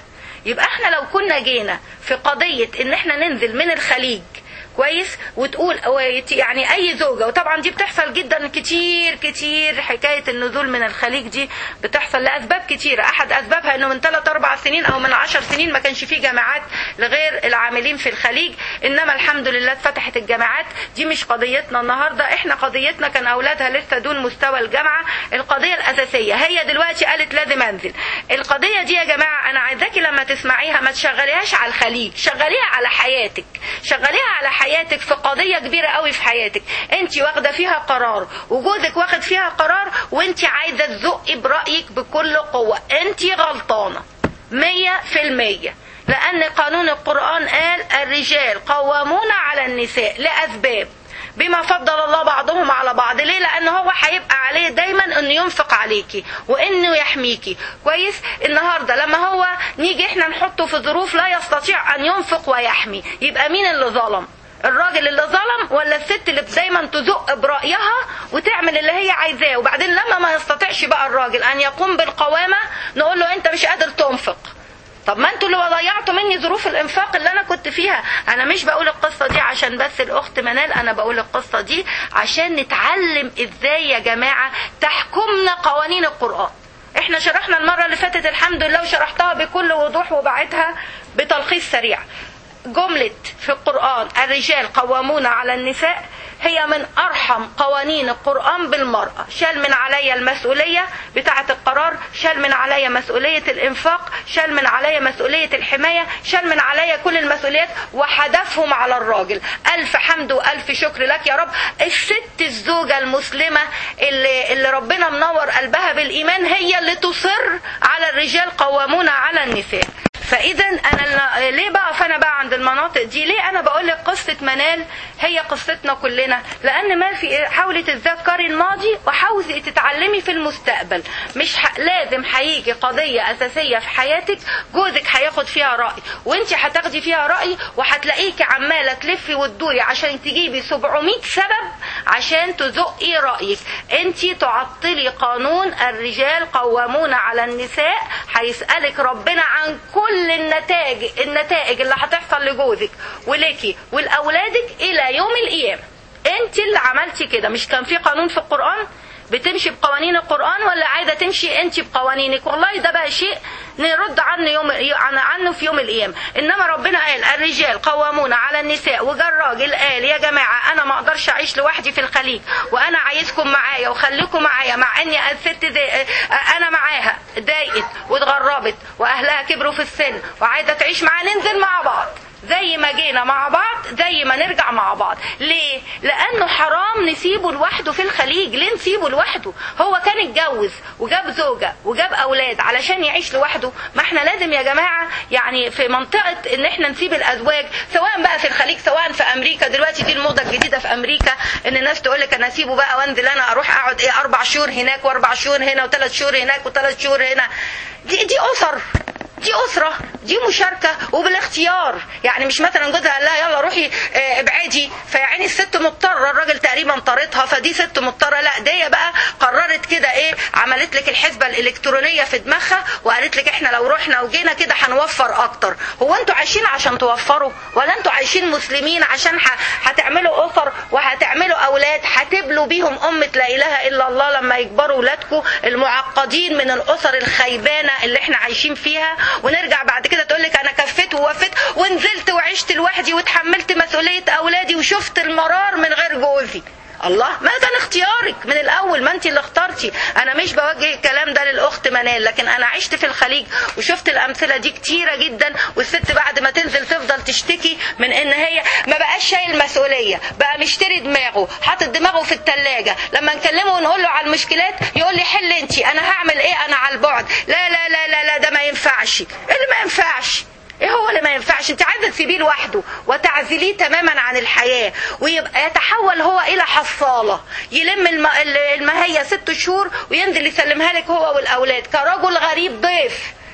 يبقى احنا لو كنا جينا في قضيه ان احنا ننزل من الخليج كويس وتقول يعني اي زوجه وطبعا دي بتحصل جدا كتير كتير حكايه النزول من الخليج دي بتحصل لاسباب كتيره احد اسبابها انه من 3 4 سنين او من 10 سنين ما كانش في جامعات لغير العاملين في الخليج انما الحمد لله اتفتحت الجامعات دي مش قضيتنا النهارده احنا قضيتنا كان اولادها لسه دون مستوى الجامعه القضيه الاساسيه هي دلوقتي قالت لازم انزل القضيه دي يا جماعه انا عايزاكي لما تسمعيها ما تشغليهاش على الخليج شغليها على حياتك شغليها على حياتك في قضيه كبيره قوي في حياتك انت واخده فيها قرار وجوزك واخد فيها قرار وانت عايزه تزقي برايك بكل قوه انت غلطانه مية في المية لأن قانون القرآن قال الرجال قوامون على النساء لأسباب بما فضل الله بعضهم على بعض ليه لان هو هيبقى عليه دايما انه ينفق عليكي وانه يحميكي كويس النهارده لما هو نيجي احنا نحطه في ظروف لا يستطيع ان ينفق ويحمي يبقى مين اللي ظلم الراجل اللي ظلم ولا الست اللي دايما تزق برأيها وتعمل اللي هي عايزاه وبعدين لما ما يستطيعش بقى الراجل ان يقوم بالقوامة نقول له انت مش قادر تنفق طب ما انتوا اللي ضيعتوا مني ظروف الانفاق اللي انا كنت فيها انا مش بقول القصة دي عشان بس الاخت منال انا بقول القصة دي عشان نتعلم ازاي يا جماعة تحكمنا قوانين القرآن احنا شرحنا المرة اللي فاتت الحمد لله وشرحتها بكل وضوح وبعتها بتلخيص سريع جملة في القرآن الرجال قوامون على النساء هي من أرحم قوانين القرآن بالمرأة شال من عليا المسؤولية بتاعة القرار شال من عليا مسؤولية الإنفاق شال من عليا مسؤولية الحماية شال من عليا كل المسؤوليات وحدفهم على الراجل ألف حمد وألف شكر لك يا رب الست الزوجة المسلمة اللي, اللي ربنا منور قلبها بالإيمان هي اللي تصر على الرجال قوامون على النساء فاذا انا ليه بقى فانا بقى عند المناطق دي ليه انا بقول لك قصه منال هي قصتنا كلنا لان ما في حاولي تتذكري الماضي وحاولي تتعلمي في المستقبل مش ح... لازم هيجي قضيه اساسيه في حياتك جوزك هياخد فيها راي وانت هتاخدي فيها راي وهتلاقيكي عماله تلفي وتدوري عشان تجيبي 700 سبب عشان تزقي رايك انت تعطلي قانون الرجال قوامون على النساء هيسالك ربنا عن كل كل النتائج النتائج اللي هتحصل لجوزك وليكي ولاولادك الى يوم القيامه انت اللي عملتي كده مش كان في قانون في القران بتمشي بقوانين القرآن ولا عايزة تمشي انت بقوانينك والله ده بقى شيء نرد عنه يوم عنه في يوم القيامة انما ربنا قال الرجال قوامون على النساء وجا الراجل قال يا جماعة انا ما اقدرش اعيش لوحدي في الخليج وانا عايزكم معايا وخليكم معايا مع اني الست دي انا معاها ضايقت واتغربت واهلها كبروا في السن وعايزة تعيش معانا ننزل مع بعض زي ما جينا مع بعض زي ما نرجع مع بعض ليه لانه حرام نسيبه لوحده في الخليج ليه نسيبه لوحده هو كان اتجوز وجاب زوجة وجاب اولاد علشان يعيش لوحده ما احنا لازم يا جماعة يعني في منطقة ان احنا نسيب الازواج سواء بقى في الخليج سواء في امريكا دلوقتي دي الموضة الجديدة في امريكا ان الناس تقول لك انا اسيبه بقى وانزل انا اروح اقعد ايه اربع شهور هناك واربع شهور هنا وثلاث شهور هناك وثلاث شهور هنا دي دي اسر دي أسرة دي مشاركة وبالاختيار يعني مش مثلا جوزها قال لها يلا روحي ابعدي فيعني الست مضطرة الراجل تقريبا طارتها فدي ست مضطرة لا دي بقى قررت كده ايه عملت لك الحسبة الإلكترونية في دماغها وقالت لك احنا لو رحنا وجينا كده هنوفر أكتر هو انتوا عايشين عشان توفروا ولا انتوا عايشين مسلمين عشان هتعملوا أسر وهتعملوا أولاد هتبلوا بيهم أمة لا إله إلا الله لما يكبروا ولادكم المعقدين من الأسر الخيبانة اللي احنا عايشين فيها ونرجع بعد كده تقول لك انا كفيت ووفيت ونزلت وعشت لوحدي وتحملت مسؤوليه اولادي وشفت المرار من غير جوزي الله ما كان اختيارك من الاول ما انت اللي اخترتي انا مش بوجه الكلام ده للاخت منال لكن انا عشت في الخليج وشفت الامثله دي كتيره جدا والست بعد ما تنزل تفضل تشتكي من ان هي ما بقاش شايل مسؤوليه بقى مشتري دماغه حاطط دماغه في الثلاجه لما نكلمه ونقول له على المشكلات يقول لي حل انت انا هعمل ايه انا على البعد لا لا لا لا, لا ده ما ينفعش ايه اللي ما ينفعش ايه هو اللي ما ينفعش انت عايزه تسيبيه لوحده وتعزليه تماما عن الحياه ويبقى يتحول هو الى حصاله يلم الم... المهيه ست شهور وينزل يسلمها لك هو والاولاد كرجل غريب ضيف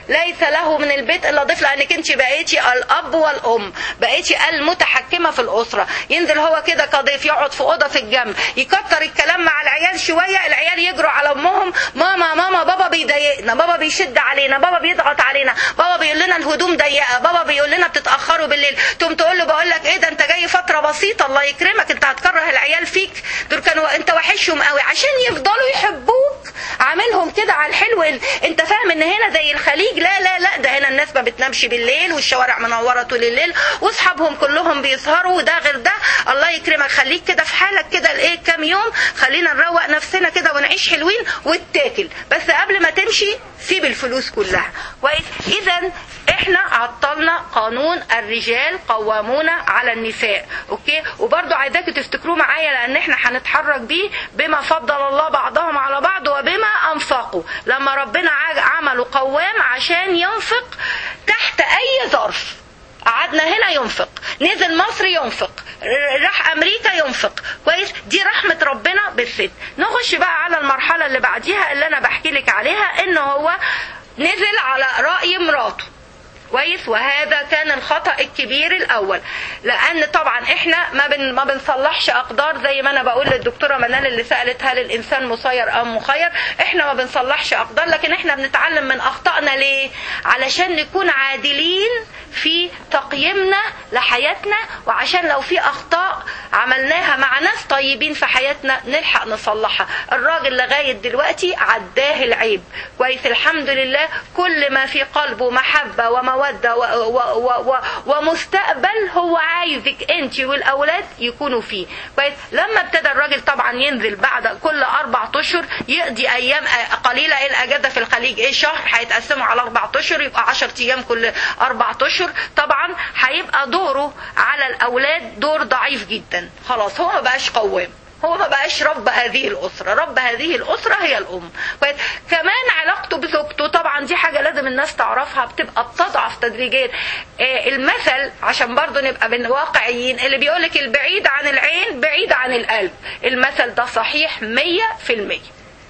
ليس له من البيت الا ضيف لانك انت بقيتي الاب والام بقيتي المتحكمه في الاسره ينزل هو كده كضيف يقعد في اوضه في الجنب يكتر الكلام مع العيال شويه العيال يجروا على امهم ماما ماما بابا بيضايقنا بابا بيشد علينا بابا بيضغط علينا بابا بيقول لنا الهدوم ضيقه بابا بيقول لنا بتتاخروا بالليل تقوم تقول له بقول لك ايه ده انت جاي فتره بسيطه الله يكرمك انت هتكره العيال فيك دول كانوا انت وحشهم قوي عشان يفضلوا يحبوك عاملهم كده على الحلو انت فاهم ان هنا زي الخليج لا لا لا ده هنا الناس ما بتنامش بالليل والشوارع منوره طول الليل واصحابهم كلهم بيسهروا وده غير ده الله يكرمك خليك كده في حالك كده الايه كام يوم خلينا نروق نفسنا كده ونعيش حلوين واتاكل بس قبل ما تمشي سيب الفلوس كلها كويس اذا احنا عطلنا قانون الرجال قوامون على النساء اوكي وبرضو عايزاكم تفتكروه معايا لان احنا هنتحرك بيه بما فضل الله بعضهم على بعض وبما انفقوا لما ربنا عمله قوام عشان ينفق تحت اي ظرف قعدنا هنا ينفق نزل مصر ينفق راح امريكا ينفق كويس دي رحمه ربنا بالست نخش بقى على المرحله اللي بعديها اللي انا بحكي لك عليها ان هو نزل على راي مراته كويس وهذا كان الخطا الكبير الاول لان طبعا احنا ما بن ما بنصلحش اقدار زي ما انا بقول للدكتوره منال اللي سالت هل الانسان مسير ام مخير احنا ما بنصلحش اقدار لكن احنا بنتعلم من اخطائنا ليه علشان نكون عادلين في تقييمنا لحياتنا وعشان لو في اخطاء عملناها مع ناس طيبين في حياتنا نلحق نصلحها الراجل لغايه دلوقتي عداه العيب كويس الحمد لله كل ما في قلبه محبه وموده و و و و ومستقبل هو عايزك انت والاولاد يكونوا فيه كويس لما ابتدى الراجل طبعا ينزل بعد كل اربع اشهر يقضي ايام قليله ايه الاجازه في الخليج ايه شهر هيتقسموا على اربع اشهر يبقى 10 ايام كل اربع اشهر طبعا هيبقى دوره على الاولاد دور ضعيف جدا خلاص هو ما بقاش قوام هو ما بقاش رب هذه الأسرة رب هذه الأسرة هي الأم كويس كمان علاقته بزوجته طبعا دي حاجة لازم الناس تعرفها بتبقى بتضعف تدريجيا آه المثل عشان برضو نبقى من واقعيين اللي بيقولك البعيد عن العين بعيد عن القلب المثل ده صحيح مية في المية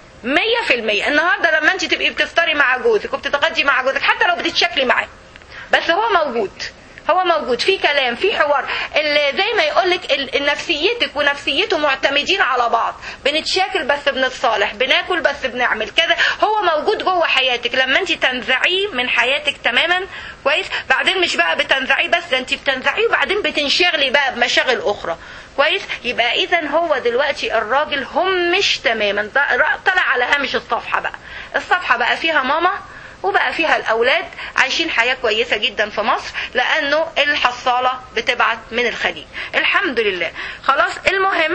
مية في المية النهاردة لما انت تبقي بتفطري مع جوزك وبتتغدي مع جوزك حتى لو بتتشكلي معاه بس هو موجود هو موجود في كلام في حوار اللي زي ما يقولك نفسيتك ونفسيته معتمدين على بعض بنتشاكل بس بنتصالح بناكل بس بنعمل كذا هو موجود جوه حياتك لما انت تنزعيه من حياتك تماما كويس بعدين مش بقى بتنزعيه بس ده انت بتنزعيه وبعدين بتنشغلي بقى بمشاغل اخرى كويس يبقى اذا هو دلوقتي الراجل هم مش تماما طلع على هامش الصفحه بقى الصفحه بقى فيها ماما وبقى فيها الأولاد عايشين حياة كويسة جدا في مصر لأنه الحصالة بتبعت من الخليج الحمد لله خلاص المهم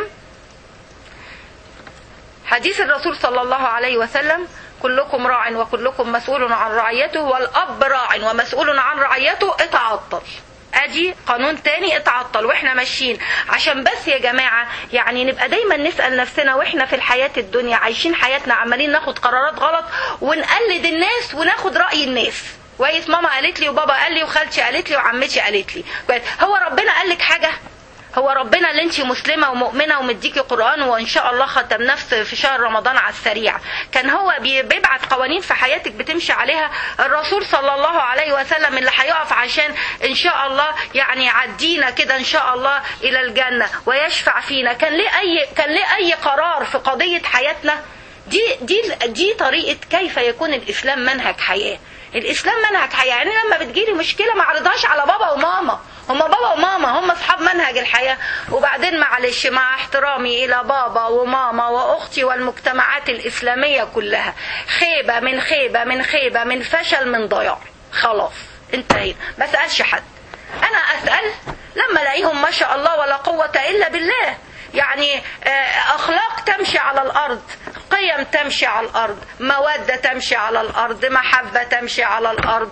حديث الرسول صلى الله عليه وسلم كلكم راع وكلكم مسؤول عن رعيته والأب راع ومسؤول عن رعيته اتعطل ادي قانون تاني اتعطل واحنا ماشيين عشان بس يا جماعه يعني نبقى دايما نسال نفسنا واحنا في الحياه الدنيا عايشين حياتنا عمالين ناخد قرارات غلط ونقلد الناس وناخد راي الناس كويس ماما قالت لي وبابا قال لي وخالتي قالت لي وعمتي قالت لي كويس هو ربنا قال لك حاجه هو ربنا اللي انت مسلمة ومؤمنة ومديكي قرآن وان شاء الله ختمناه في شهر رمضان على السريع كان هو بيبعت قوانين في حياتك بتمشي عليها الرسول صلى الله عليه وسلم اللي هيقف عشان ان شاء الله يعني يعدينا كده ان شاء الله الى الجنة ويشفع فينا كان ليه اي كان ليه اي قرار في قضية حياتنا دي دي دي طريقة كيف يكون الاسلام منهج حياة الاسلام منهج حياة يعني لما بتجيلي مشكلة ما عرضهاش على بابا وماما هما بابا وماما هم اصحاب منهج الحياه وبعدين معلش مع احترامي الى بابا وماما واختي والمجتمعات الاسلاميه كلها خيبه من خيبه من خيبه من فشل من ضياع خلاص انتهينا ما اسالش حد انا اسال لما الاقيهم ما شاء الله ولا قوه الا بالله يعني اخلاق تمشي على الارض قيم تمشي على الارض موده تمشي على الارض محبه تمشي على الارض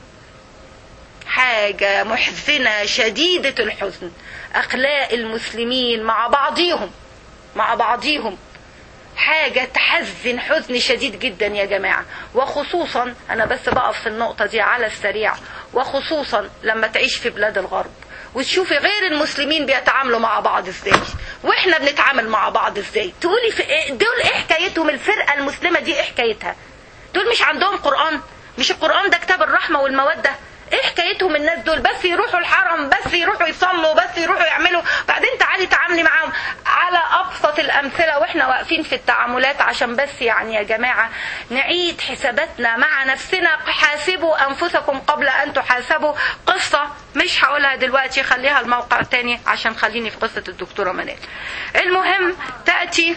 حاجة محزنة شديدة الحزن أخلاق المسلمين مع بعضيهم مع بعضيهم حاجة تحزن حزن شديد جدا يا جماعة وخصوصا أنا بس بقف في النقطة دي على السريع وخصوصا لما تعيش في بلاد الغرب وتشوفي غير المسلمين بيتعاملوا مع بعض ازاي واحنا بنتعامل مع بعض ازاي تقولي في إيه دول ايه حكايتهم الفرقة المسلمة دي ايه حكايتها دول مش عندهم قرآن مش القران ده كتاب الرحمه والموده ايه حكايتهم الناس دول بس يروحوا الحرم بس يروحوا يصلوا بس يروحوا يعملوا بعدين تعالي تعاملي معاهم على ابسط الامثله واحنا واقفين في التعاملات عشان بس يعني يا جماعه نعيد حساباتنا مع نفسنا حاسبوا انفسكم قبل ان تحاسبوا قصه مش هقولها دلوقتي خليها الموقع تاني عشان خليني في قصه الدكتوره منال المهم تاتي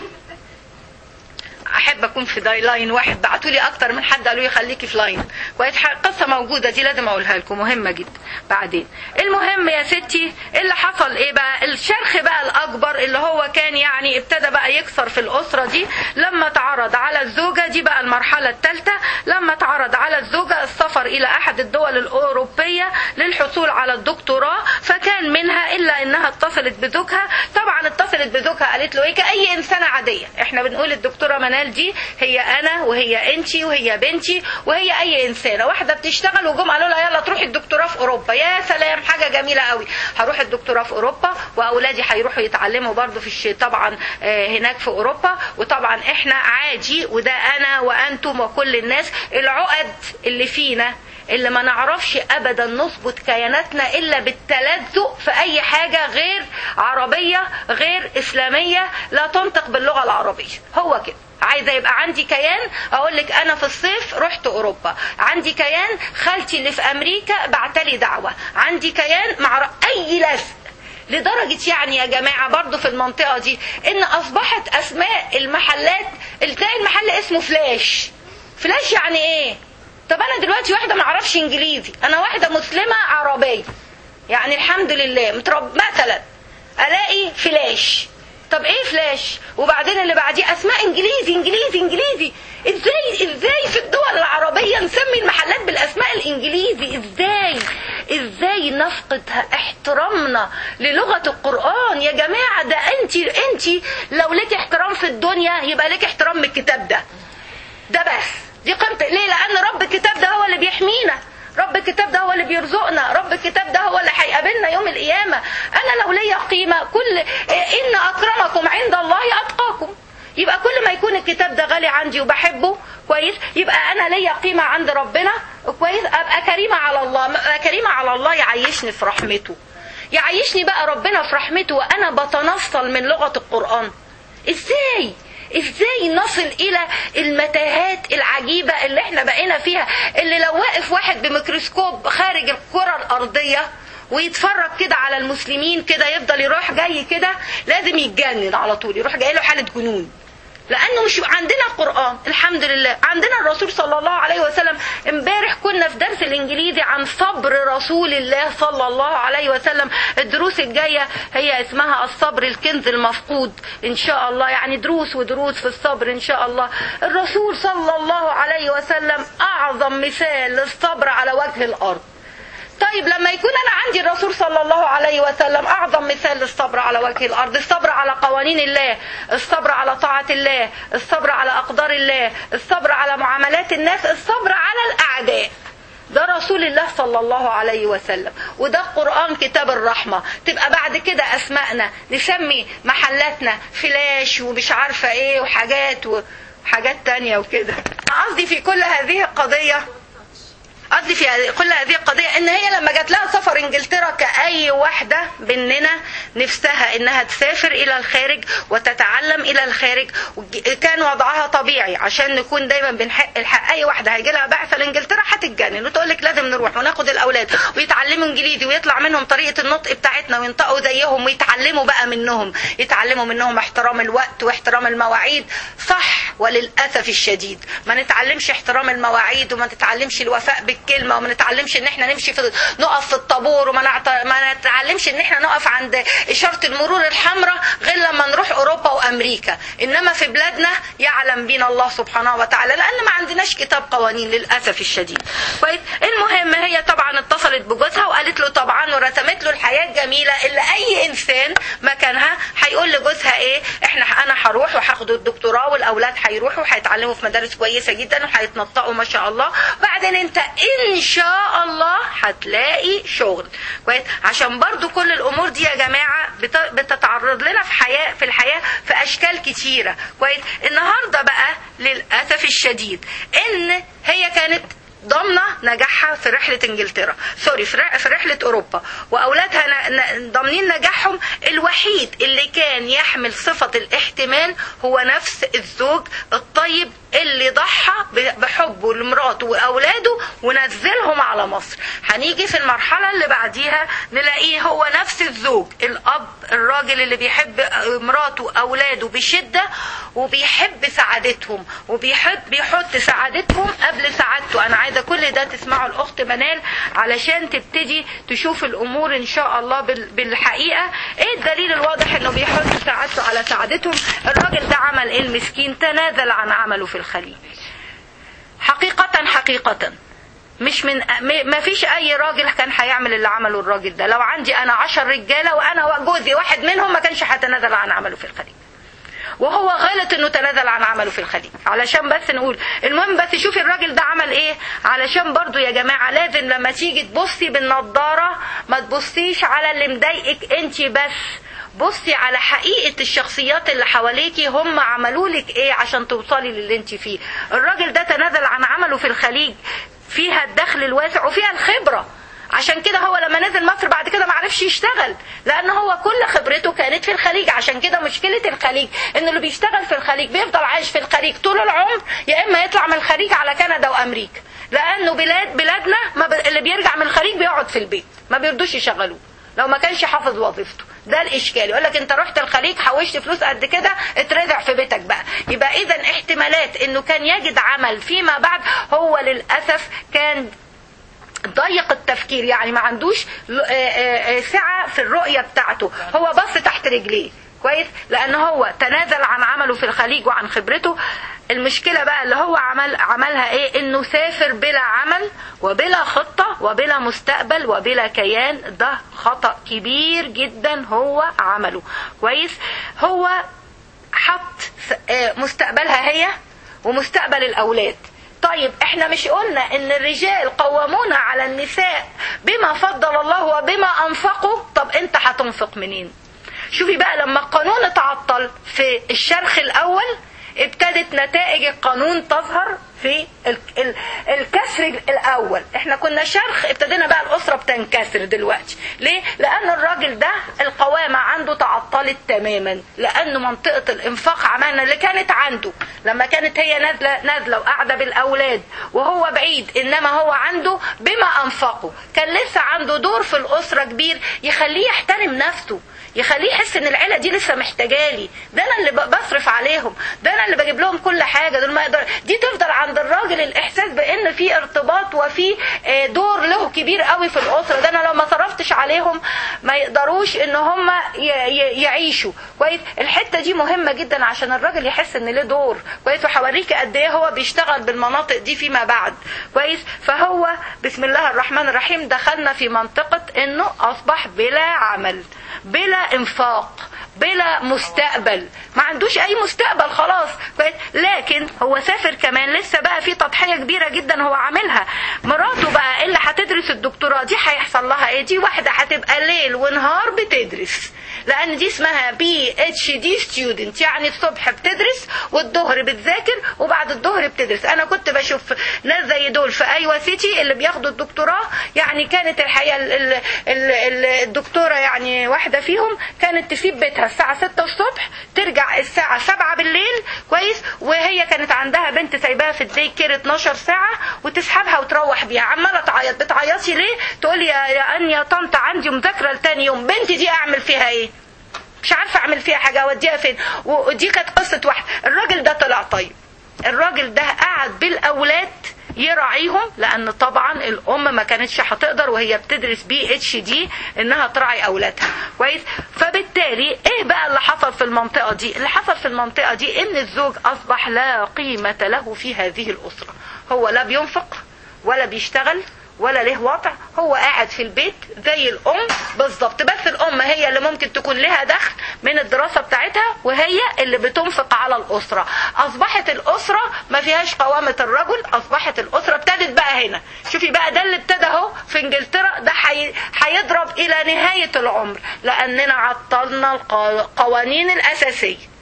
احب اكون في داي لاين واحد بعتوا لي اكتر من حد قالوا لي خليكي في لاين كويس قصه موجوده دي لازم اقولها لكم مهمه جدا بعدين المهم يا ستي اللي حصل ايه بقى الشرخ بقى الاكبر اللي هو كان يعني ابتدى بقى يكسر في الاسره دي لما تعرض على الزوجه دي بقى المرحله الثالثه لما تعرض على الزوجه السفر الى احد الدول الاوروبيه للحصول على الدكتوراه فكان منها الا انها اتصلت بزوجها طبعا اتصلت بزوجها قالت له ايه كاي انسانه عاديه احنا بنقول الدكتوره منال دي هي انا وهي انتي وهي بنتي وهي اي انسانه واحده بتشتغل وجم قالوا لها يلا تروحي الدكتوراه في اوروبا يا سلام حاجه جميله قوي هروح الدكتوراه في اوروبا واولادي هيروحوا يتعلموا برضو في الشيء طبعا هناك في اوروبا وطبعا احنا عادي وده انا وانتم وكل الناس العقد اللي فينا اللي ما نعرفش ابدا نظبط كياناتنا الا بالتلزق في اي حاجه غير عربيه غير اسلاميه لا تنطق باللغه العربيه هو كده عايزه يبقى عندي كيان اقول لك انا في الصيف رحت اوروبا عندي كيان خالتي اللي في امريكا بعتلي دعوه عندي كيان مع اي لزق لدرجة يعني يا جماعة برضو في المنطقة دي ان اصبحت اسماء المحلات تلاقي المحل اسمه فلاش فلاش يعني ايه طب انا دلوقتي واحدة ما اعرفش انجليزي انا واحدة مسلمة عربية يعني الحمد لله مترب مثلا الاقي فلاش طب ايه فلاش وبعدين اللي بعديه اسماء انجليزي انجليزي انجليزي ازاي ازاي في الدول العربيه نسمي المحلات بالاسماء الانجليزي ازاي ازاي نفقد احترامنا للغه القران يا جماعه ده انت انت لو لك احترام في الدنيا يبقى لك احترام من الكتاب ده ده بس دي قيمه ليه لان رب الكتاب ده هو اللي بيحمينا رب الكتاب ده هو اللي بيرزقنا رب الكتاب ده هو اللي هيقابلنا يوم القيامة أنا لو ليا قيمة كل إن أكرمكم عند الله أتقاكم يبقى كل ما يكون الكتاب ده غالي عندي وبحبه كويس يبقى انا ليا قيمه عند ربنا كويس ابقى كريمه على الله ابقى كريمه على الله يعيشني في رحمته يعيشني بقى ربنا في رحمته وانا بتنصل من لغه القران ازاي ازاي نصل الى المتاهات العجيبة اللي احنا بقينا فيها اللي لو واقف واحد بميكروسكوب خارج الكرة الارضية ويتفرج كده على المسلمين كده يفضل يروح جاي كده لازم يتجنن على طول يروح جاي له حالة جنون لانه مش عندنا قران الحمد لله عندنا الرسول صلى الله عليه وسلم امبارح كنا في درس الانجليزي عن صبر رسول الله صلى الله عليه وسلم الدروس الجايه هي اسمها الصبر الكنز المفقود ان شاء الله يعني دروس ودروس في الصبر ان شاء الله الرسول صلى الله عليه وسلم اعظم مثال للصبر على وجه الارض طيب لما يكون انا عندي الرسول صلى الله عليه وسلم اعظم مثال للصبر على وجه الارض الصبر على قوانين الله الصبر على طاعه الله الصبر على اقدار الله الصبر على معاملات الناس الصبر على الاعداء ده رسول الله صلى الله عليه وسلم وده قرآن كتاب الرحمة تبقى بعد كده أسمائنا نسمي محلاتنا فلاش ومش عارفة ايه وحاجات وحاجات تانية وكده قصدي في كل هذه القضية قصدي في كل هذه القضية ان هي لما جات لها سفر انجلترا كأي واحدة مننا نفسها انها تسافر الى الخارج وتتعلم الى الخارج كان وضعها طبيعي عشان نكون دايما بنحق الحق اي واحدة هيجي لها بعثة لانجلترا هتتجنن وتقول لك لازم نروح وناخد الاولاد ويتعلموا انجليزي ويطلع منهم طريقة النطق بتاعتنا وينطقوا زيهم ويتعلموا بقى منهم يتعلموا منهم احترام الوقت واحترام المواعيد صح وللاسف الشديد ما نتعلمش احترام المواعيد وما نتعلمش الوفاء بالكلمه وما نتعلمش ان احنا نمشي في نقف في الطابور وما نعت... ما نتعلمش ان احنا نقف عند اشاره المرور الحمراء غير لما نروح اوروبا وامريكا انما في بلادنا يعلم بينا الله سبحانه وتعالى لان ما عندناش كتاب قوانين للاسف الشديد كويس المهم هي طبعا اتصلت بجوزها وقالت له طبعا ورسمت له الحياه الجميله اللي اي انسان مكانها هيقول لجوزها ايه احنا انا هروح وهاخد الدكتوراه والاولاد هيروحوا هيتعلموا في مدارس كويسه جدا وهيتنطقوا ما شاء الله بعدين انت ان شاء الله هتلاقي شغل كويس عشان برضو كل الامور دي يا جماعه بتتعرض لنا في حياه في الحياه في اشكال كتيره كويس النهارده بقى للاسف الشديد ان هي كانت ضامنه نجاحها في رحله انجلترا سوري في رح- في رحله اوروبا واولادها ن- ن- ضامنين نجاحهم الوحيد اللي كان يحمل صفه الاحتمال هو نفس الزوج الطيب اللي ضحى ب- بحبه لمراته واولاده ونزلهم على مصر هنيجي في المرحله اللي بعديها نلاقيه هو نفس الزوج الاب الراجل اللي بيحب مراته واولاده بشده وبيحب سعادتهم وبيحب بيحط سعادتهم قبل سعادته انا عايزه كل ده تسمعوا الاخت منال علشان تبتدي تشوف الامور ان شاء الله بال- بالحقيقه ايه الدليل الواضح انه بيحط سعادته على سعادتهم الراجل ده عمل ايه المسكين تنازل عن عمله في الخليج حقيقة حقيقة مش من م- ما فيش اي راجل كان هيعمل اللي عمله الراجل ده لو عندي انا عشر رجاله وانا جوزي واحد منهم ما كانش هتنازل عن عمله في الخليج وهو غلط انه تنازل عن عمله في الخليج علشان بس نقول المهم بس شوفي الراجل ده عمل ايه علشان برضو يا جماعة لازم لما تيجي تبصي بالنضارة ما تبصيش على اللي مضايقك انت بس بصي على حقيقة الشخصيات اللي حواليكي هم عملوا لك ايه عشان توصلي للي انت فيه الراجل ده تنازل عن عمله في الخليج فيها الدخل الواسع وفيها الخبرة عشان كده هو لما نزل مصر بعد كده ما عرفش يشتغل لان هو كل خبرته كانت في الخليج عشان كده مشكله الخليج ان اللي بيشتغل في الخليج بيفضل عايش في الخليج طول العمر يا اما يطلع من الخليج على كندا وامريكا لانه بلاد بلادنا ما ب... اللي بيرجع من الخليج بيقعد في البيت ما بيردوش يشغلوه لو ما كانش حافظ وظيفته ده الاشكال يقول لك انت رحت الخليج حوشت فلوس قد كده اترزع في بيتك بقى يبقى اذا احتمالات انه كان يجد عمل فيما بعد هو للاسف كان ضيق التفكير يعني ما عندوش ل- آه، آه، آه، سعة في الرؤية بتاعته هو بص تحت رجليه كويس لان هو تنازل عن عمله في الخليج وعن خبرته المشكلة بقى اللي هو عمل عملها ايه انه سافر بلا عمل وبلا خطة وبلا مستقبل وبلا كيان ده خطأ كبير جدا هو عمله كويس هو حط س- آه، مستقبلها هي ومستقبل الاولاد طيب احنا مش قلنا ان الرجال قوامون على النساء بما فضل الله وبما انفقوا طب انت هتنفق منين شوفي بقى لما القانون اتعطل في الشرخ الاول ابتدت نتائج القانون تظهر في ال- ال- الكسر الاول احنا كنا شرخ ابتدينا بقى الاسره بتنكسر دلوقتي ليه لان الراجل ده القوامه عنده تعطلت تماما لانه منطقه الانفاق عملنا اللي كانت عنده لما كانت هي نازله نازله وقاعده بالاولاد وهو بعيد انما هو عنده بما انفقه كان لسه عنده دور في الاسره كبير يخليه يحترم نفسه يخليه يحس ان العيله دي لسه محتاجالي ده انا اللي ب- بصرف عليهم ده انا اللي بجيب لهم كل حاجه دول ما يقدر دي تفضل عند الراجل الاحساس بان في ارتباط وفي آه، دور له كبير قوي في الاسره ده انا لو ما صرفتش عليهم ما يقدروش ان هم ي- ي- يعيشوا كويس الحته دي مهمه جدا عشان الراجل يحس ان له دور كويس وهوريكي قد ايه هو بيشتغل بالمناطق دي فيما بعد كويس فهو بسم الله الرحمن الرحيم دخلنا في منطقه انه اصبح بلا عمل بلا انفاق بلا مستقبل ما عندوش اي مستقبل خلاص كويس لكن هو سافر كمان لسه بقى في تضحيه كبيره جدا هو عاملها مراته بقى اللي هتدرس الدكتوراه دي هيحصل لها ايه دي واحده هتبقى ليل ونهار بتدرس لان دي اسمها بي اتش دي ستودنت يعني الصبح بتدرس والظهر بتذاكر وبعد الظهر بتدرس انا كنت بشوف ناس زي دول في ايوه سيتي اللي بياخدوا الدكتوراه يعني كانت الحقيقه ال- ال- ال- ال- الدكتوره يعني واحده فيهم كانت تسيب بيتها الساعه 6 الصبح ترجع الساعه 7 بالليل كويس وهي كانت عندها بنت سايباها في الدي كير 12 ساعه وتسحبها وتروح بيها عماله تعيط بتعيطي ليه تقول يا يا ان يا طنط عندي مذاكره لتاني يوم بنتي دي اعمل فيها ايه مش عارفه اعمل فيها حاجه اوديها فين ودي كانت قصه واحد الراجل ده طلع طيب الراجل ده قعد بالاولاد يراعيهم لان طبعا الام ما كانتش هتقدر وهي بتدرس بي اتش دي انها تراعي اولادها كويس فبالتالي ايه بقى اللي حصل في المنطقه دي اللي حصل في المنطقه دي ان الزوج اصبح لا قيمه له في هذه الاسره هو لا بينفق ولا بيشتغل ولا له وضع هو قاعد في البيت زي الام بالظبط بس الام هي اللي ممكن تكون لها دخل من الدراسه بتاعتها وهي اللي بتنفق على الاسره اصبحت الاسره ما فيهاش قوامه الرجل اصبحت الاسره ابتدت بقى هنا شوفي بقى ده اللي ابتدى اهو في انجلترا ده حي... هيضرب الى نهايه العمر لاننا عطلنا القوانين الاساسيه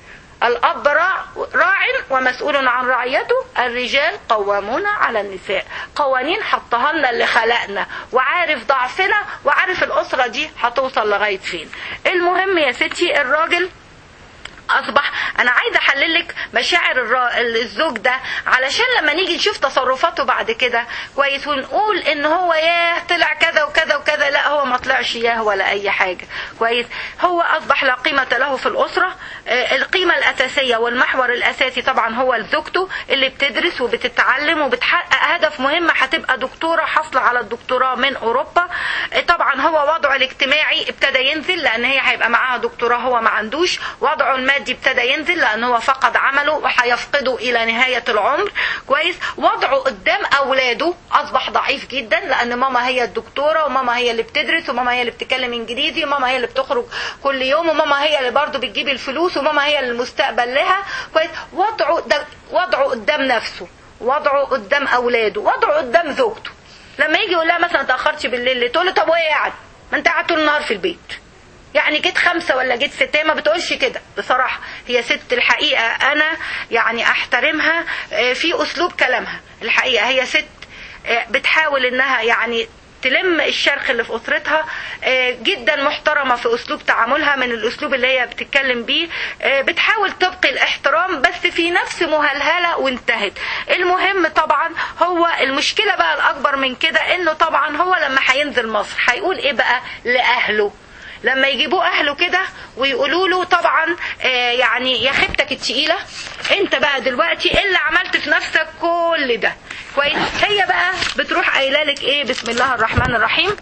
الاب راع راع ومسؤول عن رعيته الرجال قوامون على النساء قوانين حطها لنا اللي خلقنا وعارف ضعفنا وعارف الاسره دي هتوصل لغايه فين المهم يا ستي الراجل اصبح انا عايزه احلل لك مشاعر الرا... الزوج ده علشان لما نيجي نشوف تصرفاته بعد كده كويس ونقول ان هو ياه طلع كذا وكذا وكذا لا هو ما طلعش ياه ولا اي حاجه كويس هو اصبح لا قيمه له في الاسره آه القيمه الاساسيه والمحور الاساسي طبعا هو زوجته اللي بتدرس وبتتعلم وبتحقق هدف مهم هتبقى دكتوره حاصله على الدكتوراه من اوروبا آه طبعا هو وضعه الاجتماعي ابتدى ينزل لان هي هيبقى معاها دكتوراه هو ما عندوش وضعه المادي ابتدى ينزل لان هو فقد عمله وهيفقده الى نهايه العمر كويس وضعه قدام اولاده اصبح ضعيف جدا لان ماما هي الدكتوره وماما هي اللي بتدرس وماما هي اللي بتتكلم انجليزي وماما هي اللي بتخرج كل يوم وماما هي اللي برضه بتجيب الفلوس وماما هي اللي المستقبل لها كويس وضعه ده وضعه قدام نفسه وضعه قدام اولاده وضعه قدام زوجته لما يجي يقول لها مثلا تاخرتش بالليل ليه؟ تقول له طب وايه قاعد ما انت قاعد طول النهار في البيت يعني جيت خمسة ولا جيت ستة ما بتقولش كده بصراحة هي ست الحقيقة أنا يعني أحترمها في أسلوب كلامها الحقيقة هي ست بتحاول إنها يعني تلم الشرخ اللي في اسرتها جدا محترمه في اسلوب تعاملها من الاسلوب اللي هي بتتكلم بيه بتحاول تبقي الاحترام بس في نفس مهلهله وانتهت المهم طبعا هو المشكله بقى الاكبر من كده انه طبعا هو لما هينزل مصر هيقول ايه بقى لاهله لما يجيبوه اهله كده ويقولوا له طبعا آه يعني يا خيبتك التقيله انت بقى دلوقتي ايه اللي عملت في نفسك كل ده كويس هي بقى بتروح قايله لك ايه بسم الله الرحمن الرحيم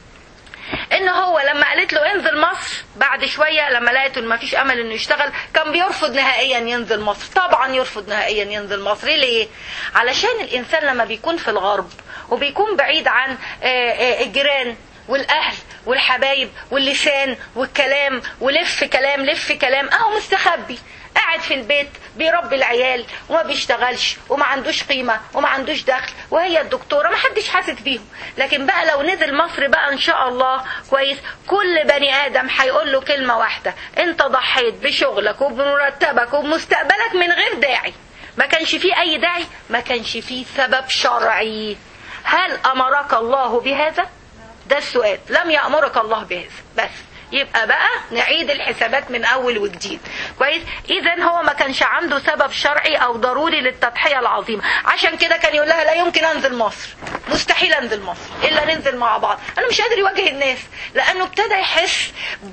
ان هو لما قالت له انزل مصر بعد شويه لما لقيت ان مفيش امل انه يشتغل كان بيرفض نهائيا ينزل مصر طبعا يرفض نهائيا ينزل مصر ليه علشان الانسان لما بيكون في الغرب وبيكون بعيد عن الجيران والاهل والحبايب واللسان والكلام ولف كلام لف كلام اهو مستخبي قاعد في البيت بيربي العيال وما بيشتغلش وما عندوش قيمه وما عندوش دخل وهي الدكتوره ما حدش حاسس بيهم لكن بقى لو نزل مصر بقى ان شاء الله كويس كل بني ادم هيقول له كلمه واحده انت ضحيت بشغلك وبمرتبك وبمستقبلك من غير داعي ما كانش فيه اي داعي ما كانش فيه سبب شرعي هل امرك الله بهذا ده السؤال لم يأمرك الله بهذا بس يبقى بقى نعيد الحسابات من اول وجديد كويس اذا هو ما كانش عنده سبب شرعي او ضروري للتضحيه العظيمه عشان كده كان يقول لها لا يمكن انزل مصر مستحيل انزل مصر الا ننزل مع بعض انا مش قادر يواجه الناس لانه ابتدى يحس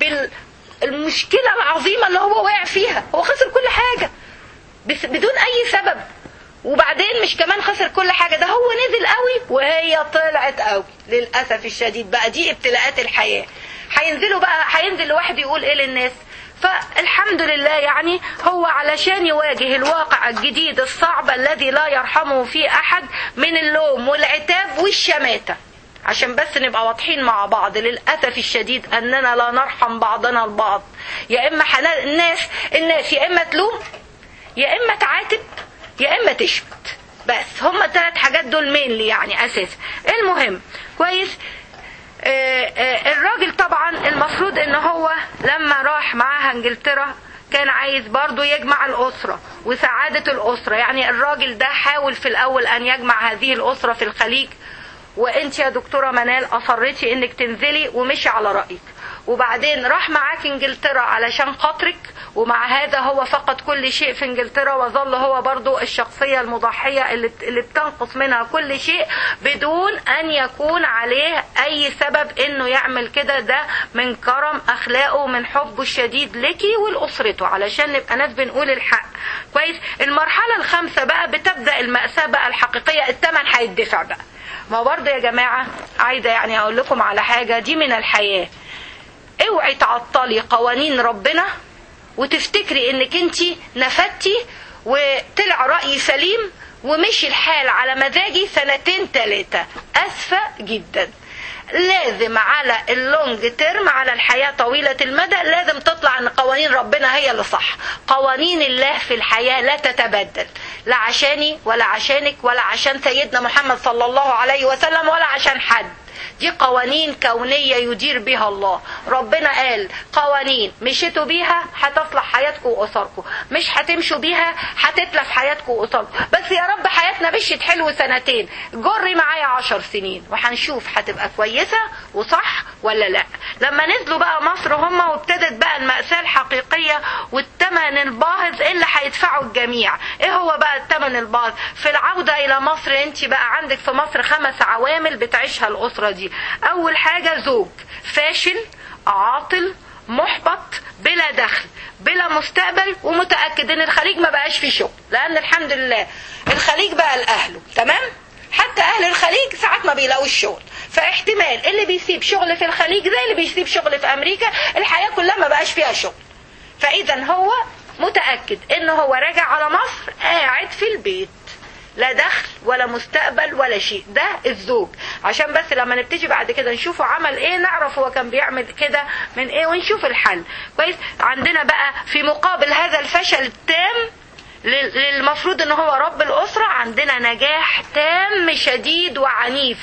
بالمشكله العظيمه اللي هو واقع فيها هو خسر كل حاجه بس بدون اي سبب وبعدين مش كمان خسر كل حاجه ده هو نزل قوي وهي طلعت قوي للاسف الشديد بقى دي ابتلاءات الحياه هينزلوا بقى هينزل لوحده يقول ايه للناس فالحمد لله يعني هو علشان يواجه الواقع الجديد الصعب الذي لا يرحمه فيه احد من اللوم والعتاب والشماته عشان بس نبقى واضحين مع بعض للاسف الشديد اننا لا نرحم بعضنا البعض يا اما حنا... الناس الناس يا اما تلوم يا اما تعاتب يا اما تشمت بس هما الثلاث حاجات دول مينلي يعني اساسا المهم كويس آآ آآ الراجل طبعا المفروض ان هو لما راح معاها انجلترا كان عايز برضو يجمع الأسرة وسعادة الأسرة يعني الراجل ده حاول في الأول أن يجمع هذه الأسرة في الخليج وانت يا دكتورة منال أصرتي انك تنزلي ومشي على رأيك وبعدين راح معاك انجلترا علشان خاطرك ومع هذا هو فقد كل شيء في انجلترا وظل هو برضو الشخصية المضحية اللي, اللي بتنقص منها كل شيء بدون ان يكون عليه اي سبب انه يعمل كده ده من كرم اخلاقه ومن حبه الشديد لكي ولاسرته علشان نبقى ناس بنقول الحق كويس المرحلة الخامسة بقى بتبدأ المأساة بقى الحقيقية الثمن هيدفع بقى ما برضه يا جماعة عايزة يعني اقول لكم على حاجة دي من الحياة اوعي تعطلي قوانين ربنا وتفتكري انك انت نفدتي وطلع رأي سليم ومشي الحال على مزاجي سنتين ثلاثة أسفة جدا لازم على اللونج تيرم على الحياة طويلة المدى لازم تطلع ان قوانين ربنا هي اللي صح قوانين الله في الحياة لا تتبدل لا عشاني ولا عشانك ولا عشان سيدنا محمد صلى الله عليه وسلم ولا عشان حد دي قوانين كونية يدير بها الله ربنا قال قوانين مشيتوا بيها هتصلح حياتكم وأسركم مش هتمشوا بيها هتتلف حياتكم وأسركم بس يا رب حياتنا مشيت حلو سنتين جري معايا عشر سنين وهنشوف هتبقى كويسة وصح ولا لا لما نزلوا بقى مصر هم وابتدت بقى المأساة الحقيقية والثمن الباهظ اللي هيدفعه الجميع ايه هو بقى الثمن الباهظ في العودة الى مصر انت بقى عندك في مصر خمس عوامل بتعيشها الاسرة دي اول حاجة زوج فاشل عاطل محبط بلا دخل بلا مستقبل ومتأكد ان الخليج ما بقاش فيه شغل لان الحمد لله الخليج بقى لأهله تمام حتى اهل الخليج ساعات ما بيلاقوش شغل فاحتمال اللي بيسيب شغل في الخليج زي اللي بيسيب شغل في امريكا الحياة كلها ما بقاش فيها شغل فاذا هو متأكد ان هو راجع على مصر قاعد في البيت لا دخل ولا مستقبل ولا شيء ده الزوج عشان بس لما نبتدي بعد كده نشوفه عمل ايه نعرف هو كان بيعمل كده من ايه ونشوف الحل كويس عندنا بقى في مقابل هذا الفشل التام للمفروض ان هو رب الاسره عندنا نجاح تام شديد وعنيف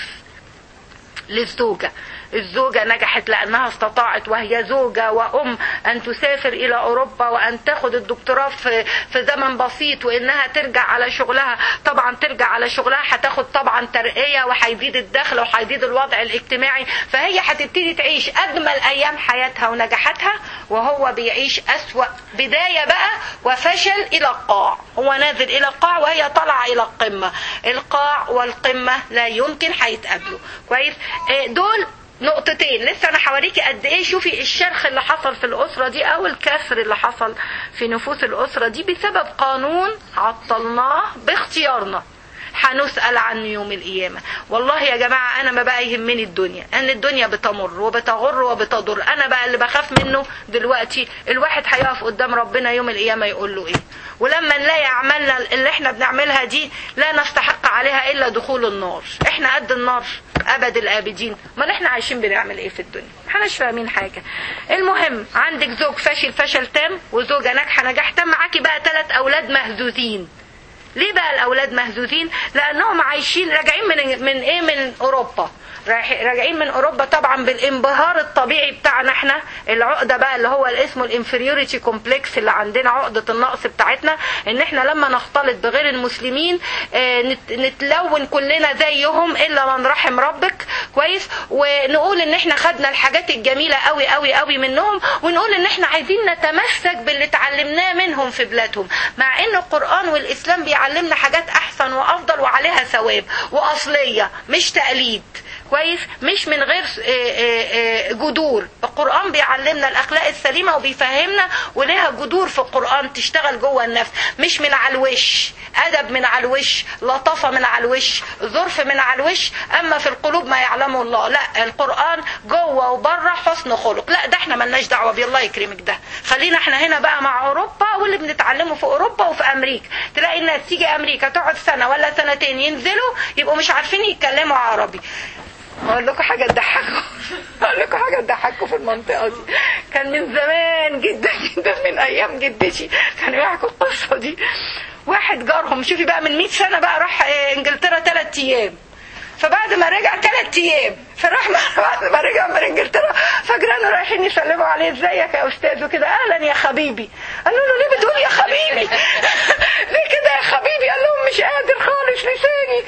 للزوجه الزوجة نجحت لأنها استطاعت وهي زوجة وأم أن تسافر إلى أوروبا وأن تاخد الدكتوراه في, في زمن بسيط وإنها ترجع على شغلها طبعا ترجع على شغلها هتاخد طبعا ترقية وهيزيد الدخل وهيزيد الوضع الاجتماعي فهي هتبتدي تعيش أجمل أيام حياتها ونجاحاتها وهو بيعيش أسوأ بداية بقى وفشل إلى القاع هو نازل إلى القاع وهي طالعة إلى القمة القاع والقمة لا يمكن هيتقابلوا كويس دول نقطتين لسه انا هوريكي قد ايه شوفي الشرخ اللي حصل في الاسره دي او الكسر اللي حصل في نفوس الاسره دي بسبب قانون عطلناه باختيارنا هنسأل عنه يوم القيامة والله يا جماعة أنا ما بقى يهمني الدنيا أن الدنيا بتمر وبتغر وبتضر أنا بقى اللي بخاف منه دلوقتي الواحد هيقف قدام ربنا يوم القيامة يقول له إيه ولما نلاقي أعمالنا اللي احنا بنعملها دي لا نستحق عليها إلا دخول النار احنا قد النار أبد الآبدين ما احنا عايشين بنعمل إيه في الدنيا احناش فاهمين حاجة المهم عندك زوج فاشل فشل تام وزوجة ناجحة نجاح تام معاكي بقى ثلاث أولاد مهزوزين ليه بقى الاولاد مهزوزين لانهم عايشين راجعين من من ايه من اوروبا راجعين من اوروبا طبعا بالانبهار الطبيعي بتاعنا احنا العقده بقى اللي هو اسمه الانفيريوريتي كومبلكس اللي عندنا عقده النقص بتاعتنا ان احنا لما نختلط بغير المسلمين اه نتلون كلنا زيهم الا من رحم ربك كويس ونقول ان احنا خدنا الحاجات الجميله قوي قوي قوي منهم ونقول ان احنا عايزين نتمسك باللي اتعلمناه منهم في بلادهم مع ان القران والاسلام بيعلمنا حاجات احسن وافضل وعليها ثواب واصليه مش تقليد كويس مش من غير جذور القرآن بيعلمنا الأخلاق السليمة وبيفهمنا وليها جذور في القرآن تشتغل جوه النفس مش من على الوش أدب من على الوش لطافة من على الوش ظرف من على الوش أما في القلوب ما يعلمه الله لا القرآن جوه وبره حسن خلق لا ده احنا ملناش دعوة بيه الله يكرمك ده خلينا احنا هنا بقى مع أوروبا واللي بنتعلمه في أوروبا وفي أمريكا تلاقي الناس تيجي أمريكا تقعد سنة ولا سنتين ينزلوا يبقوا مش عارفين يتكلموا عربي اقول لكم حاجه تضحكوا اقول لكم حاجه تضحكوا في المنطقه دي كان من زمان جدا جدا من ايام جدتي كانوا يحكوا القصه دي واحد جارهم شوفي بقى من 100 سنه بقى راح انجلترا ثلاث ايام فبعد ما رجع ثلاث ايام فراح بعد ما رجع من انجلترا فجرانه رايحين يسلموا عليه ازيك يا استاذ وكده اهلا يا حبيبي قالوا له ليه بتقول يا حبيبي ليه كده يا حبيبي قال لهم مش قادر خالص لساني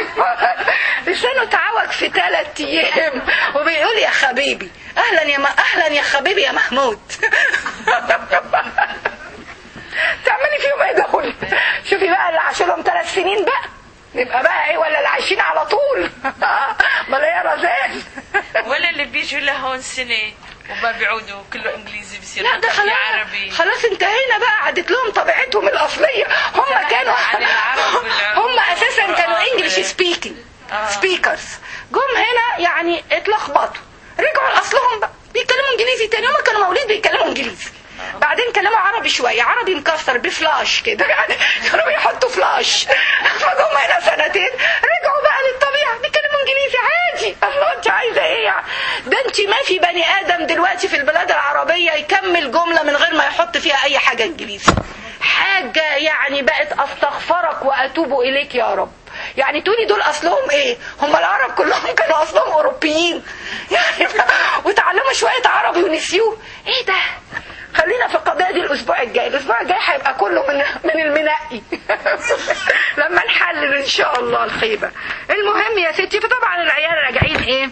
لسانه تعوج في ثلاث ايام وبيقول يا حبيبي اهلا يا ما اهلا يا حبيبي يا محمود تعملي فيهم ايه دول شوفي بقى اللي عاشوا لهم ثلاث سنين بقى نبقى بقى ايه ولا اللي عايشين على طول ما يا رزان ولا اللي بيجوا لهون سنه وما بيعودوا كله انجليزي بصير لا ده خلاص عربي خلاص انتهينا بقى عدت لهم طبيعتهم الاصليه هم كانوا عن العرب والعرب هم اساسا كانوا والعرب. انجلش سبيكينج آه. سبيكرز جم هنا يعني اتلخبطوا رجعوا لاصلهم بقى بيتكلموا انجليزي تاني هم كانوا مولود بيتكلموا انجليزي بعدين كلموا عربي شويه عربي مكسر بفلاش كده يعني كانوا بيحطوا فلاش فجم هنا سنتين رجعوا بقى للطبيعه بيتكلموا انجليزي عادي الله انت عايزه ايه يعني ده انت ما في بني ادم دلوقتي في البلاد العربيه يكمل جمله من غير ما يحط فيها اي حاجه انجليزي حاجه يعني بقت استغفرك واتوب اليك يا رب يعني تقولي دول اصلهم ايه هم العرب كلهم كانوا اصلهم اوروبيين يعني وتعلموا شويه عربي ونسيوه ايه ده خلينا في القضيه دي الاسبوع الجاي الاسبوع الجاي هيبقى كله من من المنقي لما نحلل ان شاء الله الخيبه المهم يا ستي فطبعا العيال راجعين ايه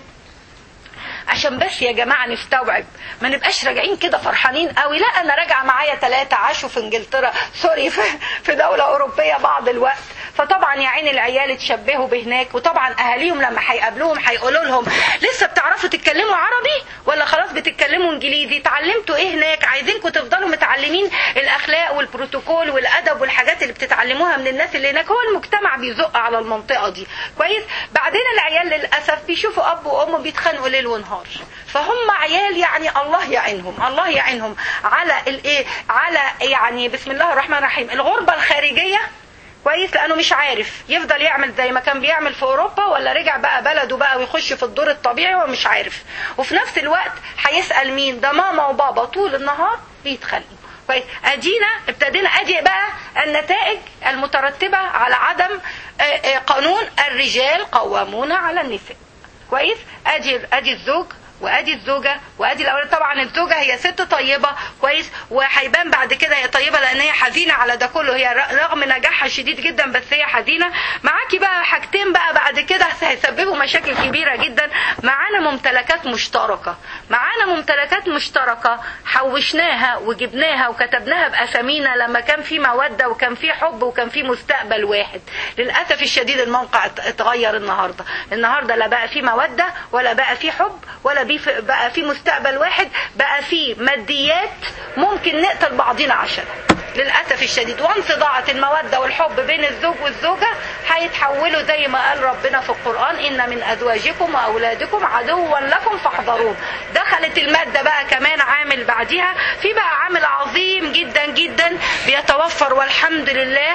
عشان بس يا جماعه نستوعب ما نبقاش راجعين كده فرحانين قوي لا انا راجعه معايا ثلاثه عاشوا في انجلترا سوري في, في دوله اوروبيه بعض الوقت فطبعا يا عين العيال اتشبهوا بهناك وطبعا اهاليهم لما هيقابلوهم هيقولوا لهم لسه بتعرفوا تتكلموا عربي ولا خلاص بتتكلموا انجليزي اتعلمتوا ايه هناك عايزينكم تفضلوا متعلمين الاخلاق والبروتوكول والادب والحاجات اللي بتتعلموها من الناس اللي هناك هو المجتمع بيزق على المنطقه دي كويس بعدين العيال للاسف بيشوفوا اب وام بيتخانقوا ليل ونهار فهم عيال يعني الله يعينهم الله يعينهم على الايه على يعني بسم الله الرحمن الرحيم الغربه الخارجيه كويس لانه مش عارف يفضل يعمل زي ما كان بيعمل في اوروبا ولا رجع بقى بلده بقى ويخش في الدور الطبيعي ومش عارف وفي نفس الوقت هيسال مين ده ماما وبابا طول النهار بيتخانقوا كويس ادينا ابتدينا ادي بقى النتائج المترتبه على عدم قانون الرجال قوامون على النساء كويس ادي ادي الزوج وادي الزوجه وادي الاولاد طبعا الزوجه هي ست طيبه كويس وهيبان بعد كده هي طيبه لان هي حزينه على ده كله هي رغم نجاحها شديد جدا بس هي حزينه معاكي بقى حاجتين بقى بعد كده هيسببوا مشاكل كبيره جدا معانا ممتلكات مشتركه معانا ممتلكات مشتركه حوشناها وجبناها وكتبناها باسامينا لما كان في موده وكان في حب وكان في مستقبل واحد للاسف الشديد الموقع اتغير النهارده النهارده لا بقى في موده ولا بقى في حب ولا بقى في مستقبل واحد بقى في ماديات ممكن نقتل بعضنا عشانها للاسف الشديد وانس ضاعت الموده والحب بين الزوج والزوجه هيتحولوا زي ما قال ربنا في القران ان من ازواجكم واولادكم عدوا لكم فاحذروه دخلت الماده بقى كمان عامل بعديها في بقى عامل عظيم جدا جدا بيتوفر والحمد لله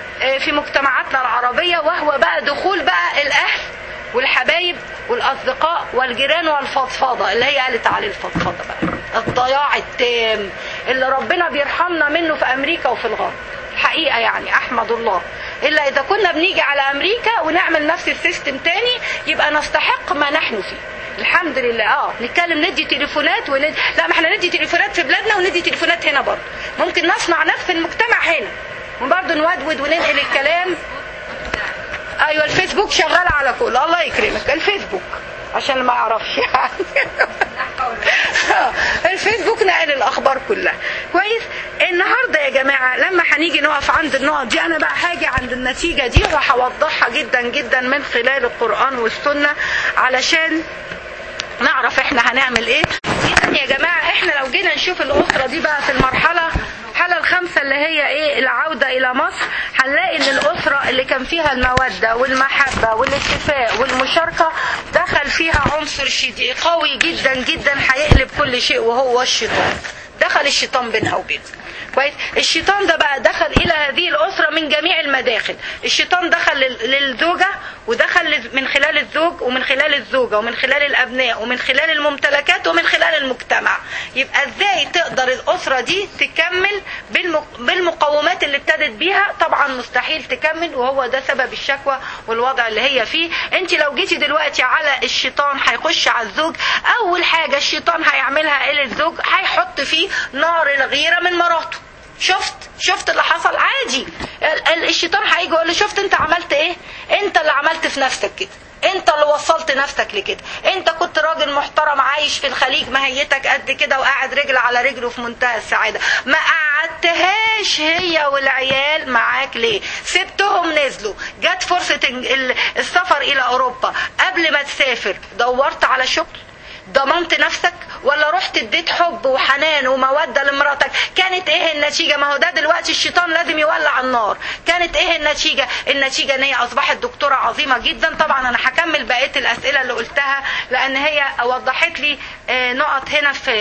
في مجتمعاتنا العربيه وهو بقى دخول بقى الاهل والحبايب والاصدقاء والجيران والفضفضه اللي هي قالت عليه الفضفضه بقى الضياع التام اللي ربنا بيرحمنا منه في امريكا وفي الغرب حقيقه يعني احمد الله الا اذا كنا بنيجي على امريكا ونعمل نفس السيستم تاني يبقى نستحق ما نحن فيه الحمد لله اه نتكلم ندي تليفونات وند... لا ما احنا ندي تليفونات في بلادنا وندي تليفونات هنا برضه ممكن نصنع نفس المجتمع هنا وبرضه نودود وننقل الكلام ايوه الفيسبوك شغال على كل الله يكرمك الفيسبوك عشان اللي ما يعرفش يعني الفيسبوك نقل الاخبار كلها كويس النهارده يا جماعه لما هنيجي نقف عند النقط دي انا بقى هاجي عند النتيجه دي وهوضحها جدا جدا من خلال القران والسنه علشان نعرف احنا هنعمل ايه اذا يا جماعه احنا لو جينا نشوف الاسره دي بقى في المرحله الحاله الخامسه اللي هي ايه العوده الى مصر هنلاقي ان الاسره اللي كان فيها الموده والمحبه والاتفاق والمشاركه دخل فيها عنصر شديد قوي جدا جدا هيقلب كل شيء وهو الشيطان دخل الشيطان بينها وبين كويس الشيطان ده بقى دخل الى هذه الاسره من جميع المداخل الشيطان دخل للزوجه ودخل من خلال الزوج ومن خلال الزوجه ومن خلال الابناء ومن خلال الممتلكات ومن خلال المجتمع يبقى ازاي تقدر الاسره دي تكمل بالمقومات اللي ابتدت بيها طبعا مستحيل تكمل وهو ده سبب الشكوى والوضع اللي هي فيه انت لو جيتي دلوقتي على الشيطان هيخش على الزوج اول حاجه الشيطان هيعملها الى الزوج هيحط فيه نار الغيره من مراته شفت شفت اللي حصل عادي الشيطان هيجي يقول له شفت انت عملت ايه انت اللي عملت في نفسك كده انت اللي وصلت نفسك لكده انت كنت راجل محترم عايش في الخليج مهيتك قد كده وقاعد رجل على رجله في منتهى السعاده ما قعدتهاش هي والعيال معاك ليه سبتهم نزلوا جت فرصه السفر الى اوروبا قبل ما تسافر دورت على شغل ضمنت نفسك ولا رحت اديت حب وحنان وموده لمراتك كانت ايه النتيجه ما هو ده دلوقتي الشيطان لازم يولع النار كانت ايه النتيجه النتيجه ان هي اصبحت دكتوره عظيمه جدا طبعا انا هكمل بقيه الاسئله اللي قلتها لان هي وضحت لي نقط هنا في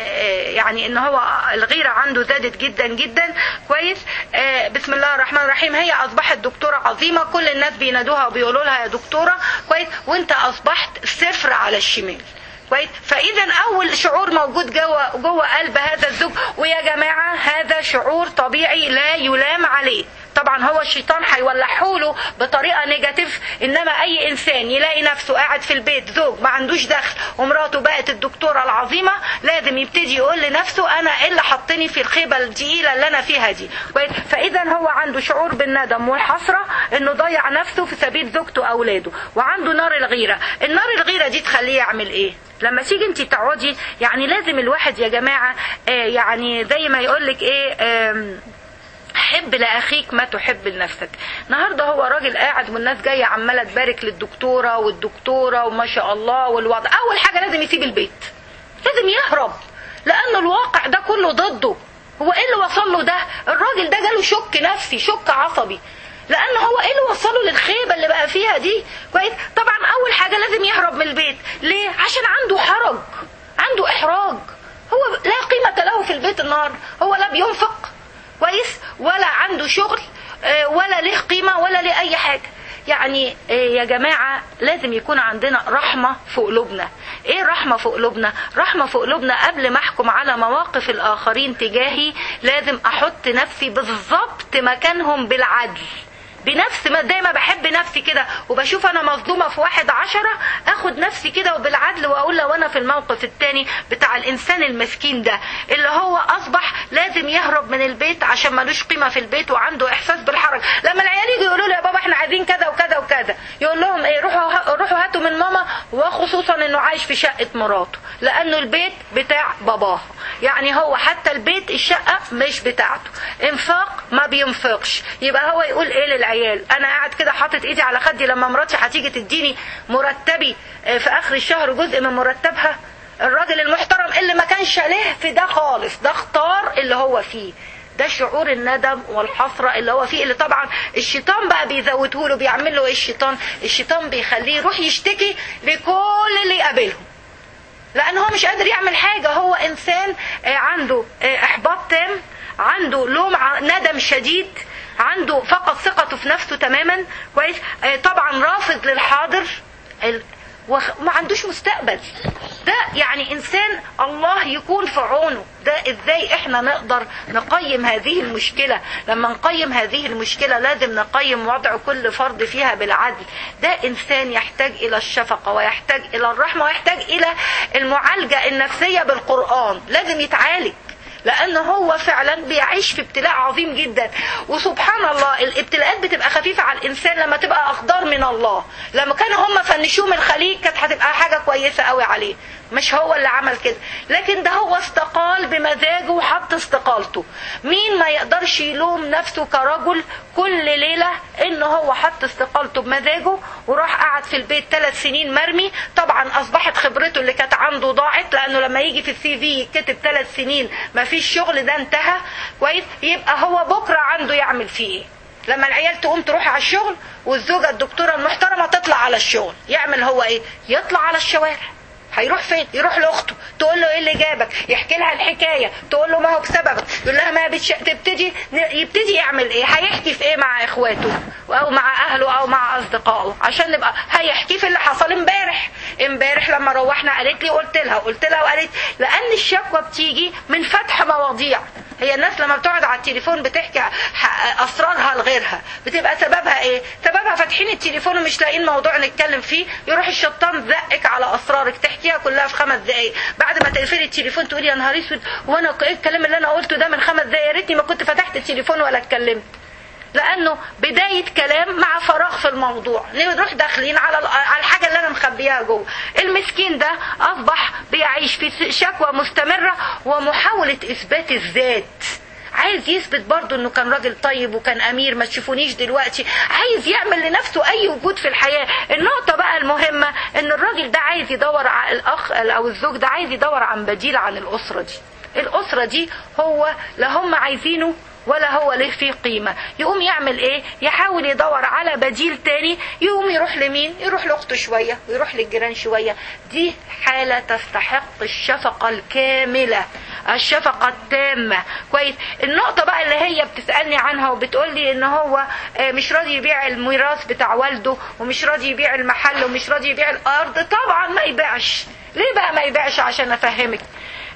يعني ان هو الغيره عنده زادت جدا جدا كويس بسم الله الرحمن الرحيم هي اصبحت دكتوره عظيمه كل الناس بينادوها وبيقولوا لها يا دكتوره كويس وانت اصبحت صفر على الشمال كويس فاذا اول شعور موجود جوه جوه قلب هذا الزوج ويا جماعه هذا شعور طبيعي لا يلام عليه طبعا هو الشيطان هيولعهوله بطريقه نيجاتيف انما اي انسان يلاقي نفسه قاعد في البيت زوج ما عندوش دخل ومراته بقت الدكتوره العظيمه لازم يبتدي يقول لنفسه انا ايه اللي حطني في الخيبه التقيله اللي انا فيها دي كويس فاذا هو عنده شعور بالندم والحسره انه ضيع نفسه في سبيل زوجته واولاده وعنده نار الغيره النار الغيره دي تخليه يعمل ايه لما تيجي انت تقعدي يعني لازم الواحد يا جماعه آه يعني زي ما يقول لك ايه آم حب لاخيك ما تحب لنفسك النهارده هو راجل قاعد والناس جايه عماله تبارك للدكتوره والدكتوره وما شاء الله والوضع اول حاجه لازم يسيب البيت لازم يهرب لان الواقع ده كله ضده هو ايه اللي وصل له ده الراجل ده جاله شك نفسي شك عصبي لان هو ايه اللي وصله للخيبه اللي بقى فيها دي كويس طبعا اول حاجه لازم يهرب من البيت ليه عشان عنده حرج عنده احراج هو لا قيمه له في البيت النهارده هو لا بينفق كويس ولا عنده شغل آه، ولا له قيمة ولا له أي حاجة يعني آه، يا جماعة لازم يكون عندنا رحمة في قلوبنا ايه رحمة في قلوبنا رحمة في قلوبنا قبل ما احكم على مواقف الاخرين تجاهي لازم احط نفسي بالظبط مكانهم بالعدل بنفس ما دايما بحب نفسي كده وبشوف انا مظلومه في واحد عشرة اخد نفسي كده وبالعدل واقول لو انا في الموقف التاني بتاع الانسان المسكين ده اللي هو اصبح لازم يهرب من البيت عشان ملوش قيمه في البيت وعنده احساس بالحرج لما العيال يجوا يقولوا له يا بابا احنا عايزين كذا وكذا وكذا يقول لهم ايه روحوا روحوا هاتوا من ماما وخصوصا انه عايش في شقه مراته لانه البيت بتاع باباه يعني هو حتى البيت الشقه مش بتاعته انفاق ما بينفقش يبقى هو يقول ايه للعيال انا قاعد كده حاطط ايدي على خدي لما مراتي هتيجي تديني مرتبي آه، في اخر الشهر جزء من مرتبها الراجل المحترم اللي ما كانش له في ده خالص ده اختار اللي هو فيه ده شعور الندم والحسرة اللي هو فيه اللي طبعا الشيطان بقى بيزوده له بيعمل له ايه الشيطان الشيطان بيخليه يروح يشتكي لكل اللي يقابلهم لان هو مش قادر يعمل حاجة هو انسان آه، عنده آه، احباط تام عنده لوم ع- ندم شديد عنده فقد ثقته في نفسه تماما كويس آه، طبعا رافض للحاضر ال- وخ- ما عندوش مستقبل ده يعني انسان الله يكون في عونه ده ازاي احنا نقدر نقيم هذه المشكله لما نقيم هذه المشكله لازم نقيم وضع كل فرد فيها بالعدل ده انسان يحتاج الى الشفقه ويحتاج الى الرحمه ويحتاج الى المعالجه النفسيه بالقران لازم يتعالج لان هو فعلا بيعيش في ابتلاء عظيم جدا وسبحان الله الابتلاءات بتبقى خفيفه على الانسان لما تبقى اقدار من الله لما كانوا هم فنشوه من الخليج كانت هتبقى حاجه كويسه قوي عليه مش هو اللي عمل كده لكن ده هو استقال بمزاجه وحط استقالته مين ما يقدرش يلوم نفسه كرجل كل ليله ان هو حط استقالته بمزاجه وراح قعد في البيت ثلاث سنين مرمي طبعا اصبحت خبرته اللي كانت عنده ضاعت لانه لما يجي في السي في يكتب ثلاث سنين ما فيش شغل ده انتهى كويس يبقى هو بكره عنده يعمل فيه ايه لما العيال تقوم تروح على الشغل والزوجه الدكتوره المحترمه تطلع على الشغل يعمل هو ايه يطلع على الشوارع هيروح فين يروح لاخته تقول له ايه اللي جابك يحكي لها الحكايه تقول له ما هو بسببك يقول لها ما بتش... تبتدي يبتدي يعمل ايه هيحكي في ايه مع اخواته او مع اهله او مع اصدقائه عشان نبقى هيحكي في اللي حصل امبارح امبارح لما روحنا قالت لي قلت لها قلت لها وقالت لان الشكوى بتيجي من فتح مواضيع هي الناس لما بتقعد على التليفون بتحكي ح- اسرارها لغيرها بتبقى سببها ايه سببها فاتحين التليفون ومش لاقيين موضوع نتكلم فيه يروح الشيطان زقك على اسرارك تحكيها كلها في خمس دقايق بعد ما تقفلي التليفون تقولي يا نهار اسود وانا ايه الكلام اللي انا قلته ده من خمس دقايق يا ريتني ما كنت فتحت التليفون ولا اتكلمت لانه بدايه كلام مع فراغ في الموضوع نروح داخلين على ال- على الحاجه اللي انا مخبيها جوه المسكين ده اصبح بيعيش في شكوى مستمره ومحاوله اثبات الذات عايز يثبت برضه انه كان راجل طيب وكان امير ما تشوفونيش دلوقتي عايز يعمل لنفسه اي وجود في الحياه النقطه بقى المهمه ان الراجل ده عايز يدور على الاخ او الزوج ده عايز يدور عن بديل عن الاسره دي الاسره دي هو لا هم عايزينه ولا هو له فيه قيمة يقوم يعمل ايه يحاول يدور على بديل تاني يقوم يروح لمين يروح لاخته شوية ويروح للجيران شوية دي حالة تستحق الشفقة الكاملة الشفقة التامة كويس النقطة بقى اللي هي بتسألني عنها وبتقول لي ان هو آه، مش راضي يبيع الميراث بتاع والده ومش راضي يبيع المحل ومش راضي يبيع الارض طبعا ما يبيعش ليه بقى ما يبيعش عشان افهمك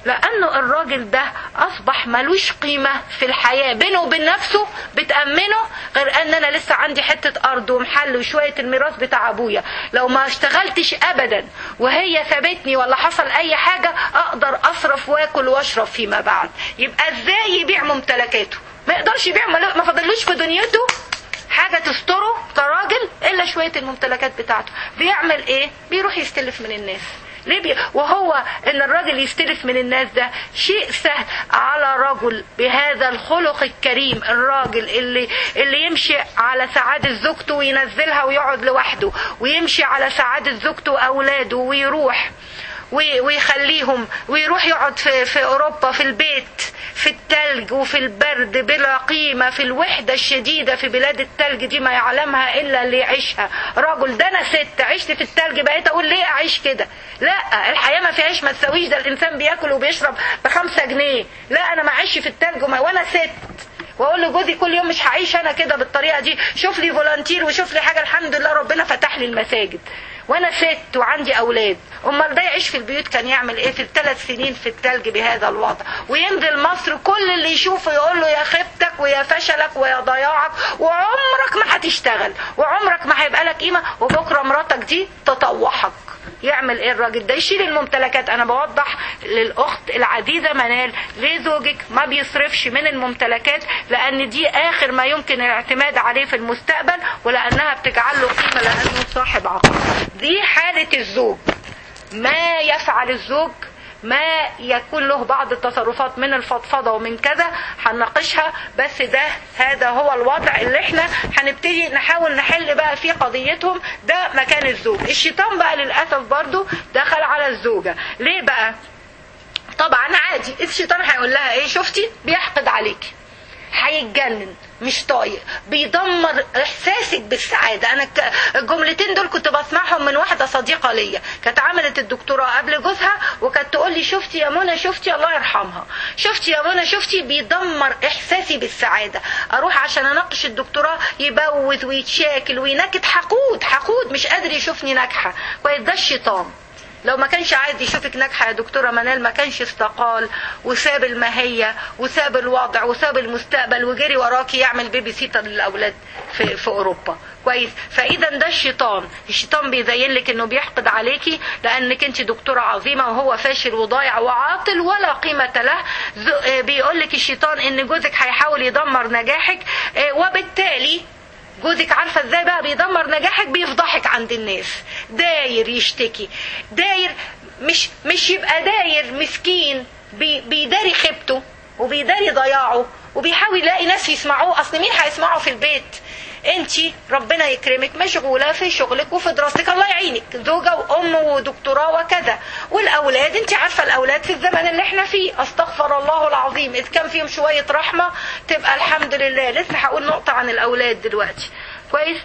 لانه الراجل ده اصبح ملوش قيمه في الحياه بينه وبين نفسه بتامنه غير ان انا لسه عندي حته ارض ومحل وشويه الميراث بتاع ابويا لو ما اشتغلتش ابدا وهي سابتني ولا حصل اي حاجه اقدر اصرف واكل واشرب فيما بعد يبقى ازاي يبيع ممتلكاته ما يقدرش يبيع ما فضلوش في دنيته حاجة تستره كراجل إلا شوية الممتلكات بتاعته بيعمل إيه؟ بيروح يستلف من الناس ليه بي... وهو ان الراجل يستلف من الناس ده شيء سهل على رجل بهذا الخلق الكريم الراجل اللي اللي يمشي على سعادة زوجته وينزلها ويقعد لوحده ويمشي على سعادة زوجته واولاده ويروح ويخليهم ويروح يقعد في, في اوروبا في البيت في التلج وفي البرد بلا قيمة في الوحدة الشديدة في بلاد التلج دي ما يعلمها إلا اللي يعيشها رجل ده أنا ست عشت في التلج بقيت أقول ليه أعيش كده لا الحياة ما فيهاش ما تسويش ده الإنسان بياكل وبيشرب بخمسة جنيه لا أنا ما أعيش في التلج وما وأنا ست واقول لجوزي كل يوم مش هعيش انا كده بالطريقه دي شوف لي فولنتير وشوف لي حاجه الحمد لله ربنا فتح لي المساجد وانا ست وعندي اولاد امال ده يعيش في البيوت كان يعمل ايه في الثلاث سنين في التلج بهذا الوضع وينزل مصر كل اللي يشوفه يقول له يا خيبتك ويا فشلك ويا ضياعك وعمرك ما هتشتغل وعمرك ما هيبقى لك قيمه وبكره مراتك دي تطوحك يعمل ايه الراجل ده يشيل الممتلكات انا بوضح للاخت العزيزه منال ليه زوجك ما بيصرفش من الممتلكات لان دي اخر ما يمكن الاعتماد عليه في المستقبل ولانها بتجعل له قيمه لانه صاحب عقل دي حاله الزوج ما يفعل الزوج ما يكون له بعض التصرفات من الفضفضه ومن كذا هنناقشها بس ده هذا هو الوضع اللي احنا هنبتدي نحاول نحل بقى في قضيتهم ده مكان الزوج الشيطان بقى للاسف برضو دخل على الزوجه ليه بقى طبعا عادي الشيطان هيقول لها ايه شفتي بيحقد عليكي هيتجنن مش طايق بيدمر احساسك بالسعاده انا الجملتين دول كنت بسمعهم من واحده صديقه ليا كانت عملت الدكتوراه قبل جوزها وكانت تقول لي شفتي يا منى شفتي الله يرحمها شفتي يا منى شفتي بيدمر احساسي بالسعاده اروح عشان اناقش الدكتوراه يبوز ويتشاكل وينكد حقود حقود مش قادر يشوفني ناجحه كويس ده الشيطان لو ما كانش عايز يشوفك ناجحه يا دكتوره منال ما كانش استقال وساب الماهيه وساب الوضع وساب المستقبل وجري وراكي يعمل بيبي سيتر للاولاد في, في اوروبا كويس فاذا ده الشيطان الشيطان بيزين لك انه بيحقد عليكي لانك انت دكتوره عظيمه وهو فاشل وضايع وعاطل ولا قيمه له بيقول لك الشيطان ان جوزك هيحاول يدمر نجاحك وبالتالي جوزك عارفه ازاي بقى بيدمر نجاحك بيفضحك عند الناس داير يشتكي داير مش مش يبقى داير مسكين بي بيداري خيبته وبيداري ضياعه وبيحاول يلاقي ناس يسمعوه اصل مين هيسمعه في البيت انت ربنا يكرمك مشغوله في شغلك وفي دراستك الله يعينك زوجه وام ودكتوراه وكذا والاولاد انت عارفه الاولاد في الزمن اللي احنا فيه استغفر الله العظيم اذ كان فيهم شويه رحمه تبقى الحمد لله لسه هقول نقطه عن الاولاد دلوقتي كويس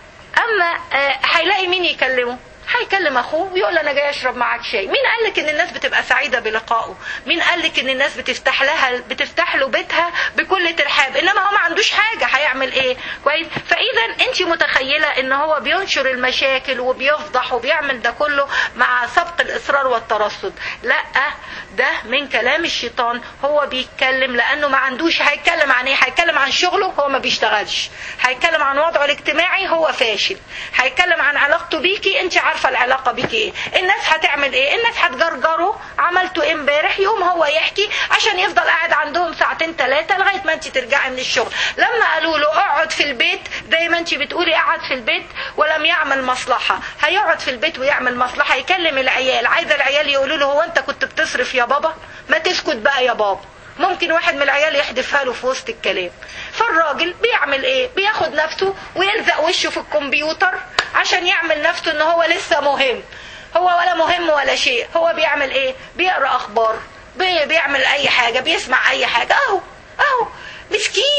اما هيلاقي مين يكلمه هيكلم اخوه ويقول انا جاي اشرب معاك شاي مين قال لك ان الناس بتبقى سعيده بلقائه مين قال لك ان الناس بتفتح لها بتفتح له بيتها بكل ترحاب انما هو ما عندوش حاجه هيعمل ايه كويس فاذا انت متخيله ان هو بينشر المشاكل وبيفضح وبيعمل ده كله مع سبق الاصرار والترصد لا ده من كلام الشيطان هو بيتكلم لانه ما عندوش هيتكلم عن ايه هيتكلم عن شغله هو ما بيشتغلش هيتكلم عن وضعه الاجتماعي هو فاشل هيتكلم عن علاقته بيكي انت عارفه العلاقه بيكي ايه الناس هتعمل ايه الناس هتجرجره عملته ايه امبارح يوم هو يحكي عشان يفضل قاعد عندهم ساعتين ثلاثه لغايه ما انت ترجعي من الشغل لما قالوا له اقعد في البيت زي ما انت بتقولي قعد في البيت ولم يعمل مصلحه هيقعد في البيت ويعمل مصلحه يكلم العيال عايزه العيال يقولوا له هو انت كنت بتصرف يا بابا ما تسكت بقى يا بابا ممكن واحد من العيال يحدفها له في وسط الكلام فالراجل بيعمل ايه بياخد نفسه ويلزق وشه في الكمبيوتر عشان يعمل نفسه ان هو لسه مهم هو ولا مهم ولا شيء هو بيعمل ايه بيقرا اخبار بي- بيعمل اي حاجه بيسمع اي حاجه اهو اهو مسكين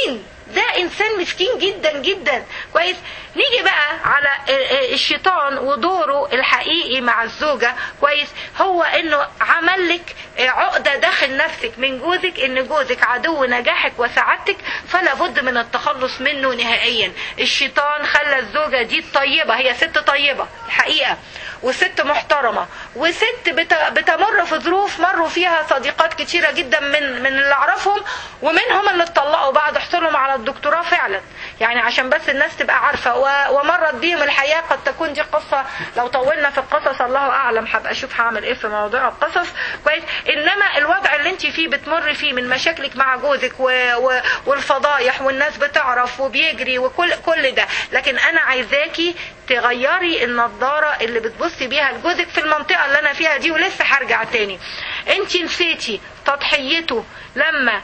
ده انسان مسكين جدا جدا كويس نيجي بقى على الشيطان ودوره الحقيقي مع الزوجة كويس هو انه عمل لك عقدة داخل نفسك من جوزك ان جوزك عدو نجاحك وسعادتك فلا بد من التخلص منه نهائيا الشيطان خلى الزوجة دي الطيبة هي ست طيبة الحقيقة وست محترمة وست بتمر في ظروف مروا فيها صديقات كتيرة جدا من من اللي اعرفهم ومنهم اللي اتطلقوا بعد حصولهم على الدكتوراه فعلا يعني عشان بس الناس تبقى عارفة ومرت بيهم الحياة قد تكون دي قصة لو طولنا في القصص الله اعلم هبقى اشوف هعمل ايه في موضوع القصص كويس انما الوضع اللي انت فيه بتمر فيه من مشاكلك مع جوزك و... و... والفضايح والناس بتعرف وبيجري وكل كل ده لكن انا عايزاكي تغيري النضارة اللي بتبصي بيها لجوزك في المنطقة اللي انا فيها دي ولسه هرجع تاني انت نسيتي تضحيته لما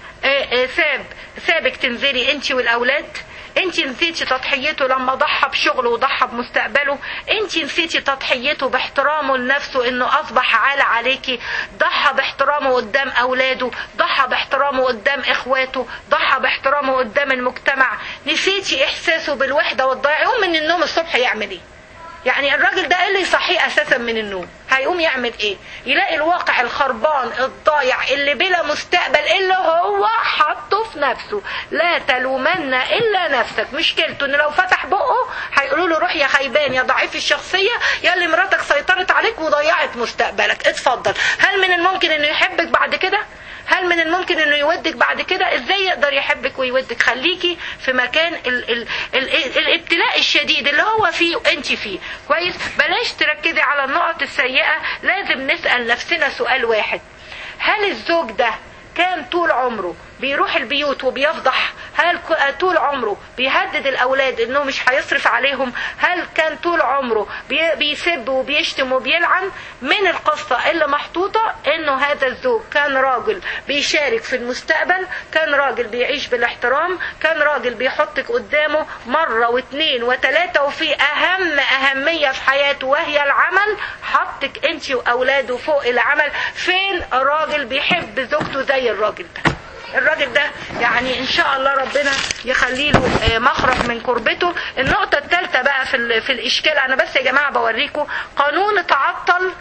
ساب سابك تنزلي انت والاولاد انت نسيتي تضحيته لما ضحى بشغله وضحى بمستقبله انت نسيتي تضحيته باحترامه لنفسه انه اصبح عال عليكي ضحى باحترامه قدام اولاده ضحى باحترامه قدام اخواته ضحى باحترامه قدام المجتمع نسيتي احساسه بالوحده والضياع يقوم من النوم الصبح يعمل ايه يعني الراجل ده ايه اللي يصحيه اساسا من النوم هيقوم يعمل ايه يلاقي الواقع الخربان الضايع اللي بلا مستقبل اللي هو حاطه في نفسه لا تلومن الا نفسك مشكلته ان لو فتح بقه هيقولوا له روح يا خيبان يا ضعيف الشخصيه يا اللي مراتك سيطرت عليك وضيعت مستقبلك اتفضل هل من الممكن انه يحبك بعد كده هل من الممكن انه يودك بعد كده ازاي يقدر يحبك ويودك خليكي في مكان ال ال ال الابتلاء الشديد اللي هو فيه وانت فيه كويس بلاش تركزي على النقط السيئة لازم نسأل نفسنا سؤال واحد هل الزوج ده كان طول عمره بيروح البيوت وبيفضح هل طول عمره بيهدد الاولاد انه مش هيصرف عليهم هل كان طول عمره بيسب وبيشتم وبيلعن من القصة اللي محطوطة انه هذا الزوج كان راجل بيشارك في المستقبل كان راجل بيعيش بالاحترام كان راجل بيحطك قدامه مرة واثنين وثلاثة وفي اهم اهمية في حياته وهي العمل حطك انت واولاده فوق العمل فين راجل بيحب زوجته زي الراجل ده الراجل ده يعني ان شاء الله ربنا يخلي له مخرج من كربته النقطه الثالثه بقى في في الاشكال انا بس يا جماعه بوريكم قانون تعطل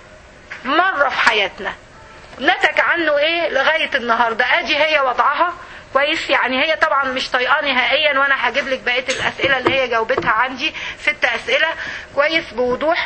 مره في حياتنا نتج عنه ايه لغايه النهارده ادي هي وضعها كويس يعني هي طبعا مش طايقاه نهائيا وانا هجيب لك بقيه الاسئله اللي هي جاوبتها عندي ست اسئله كويس بوضوح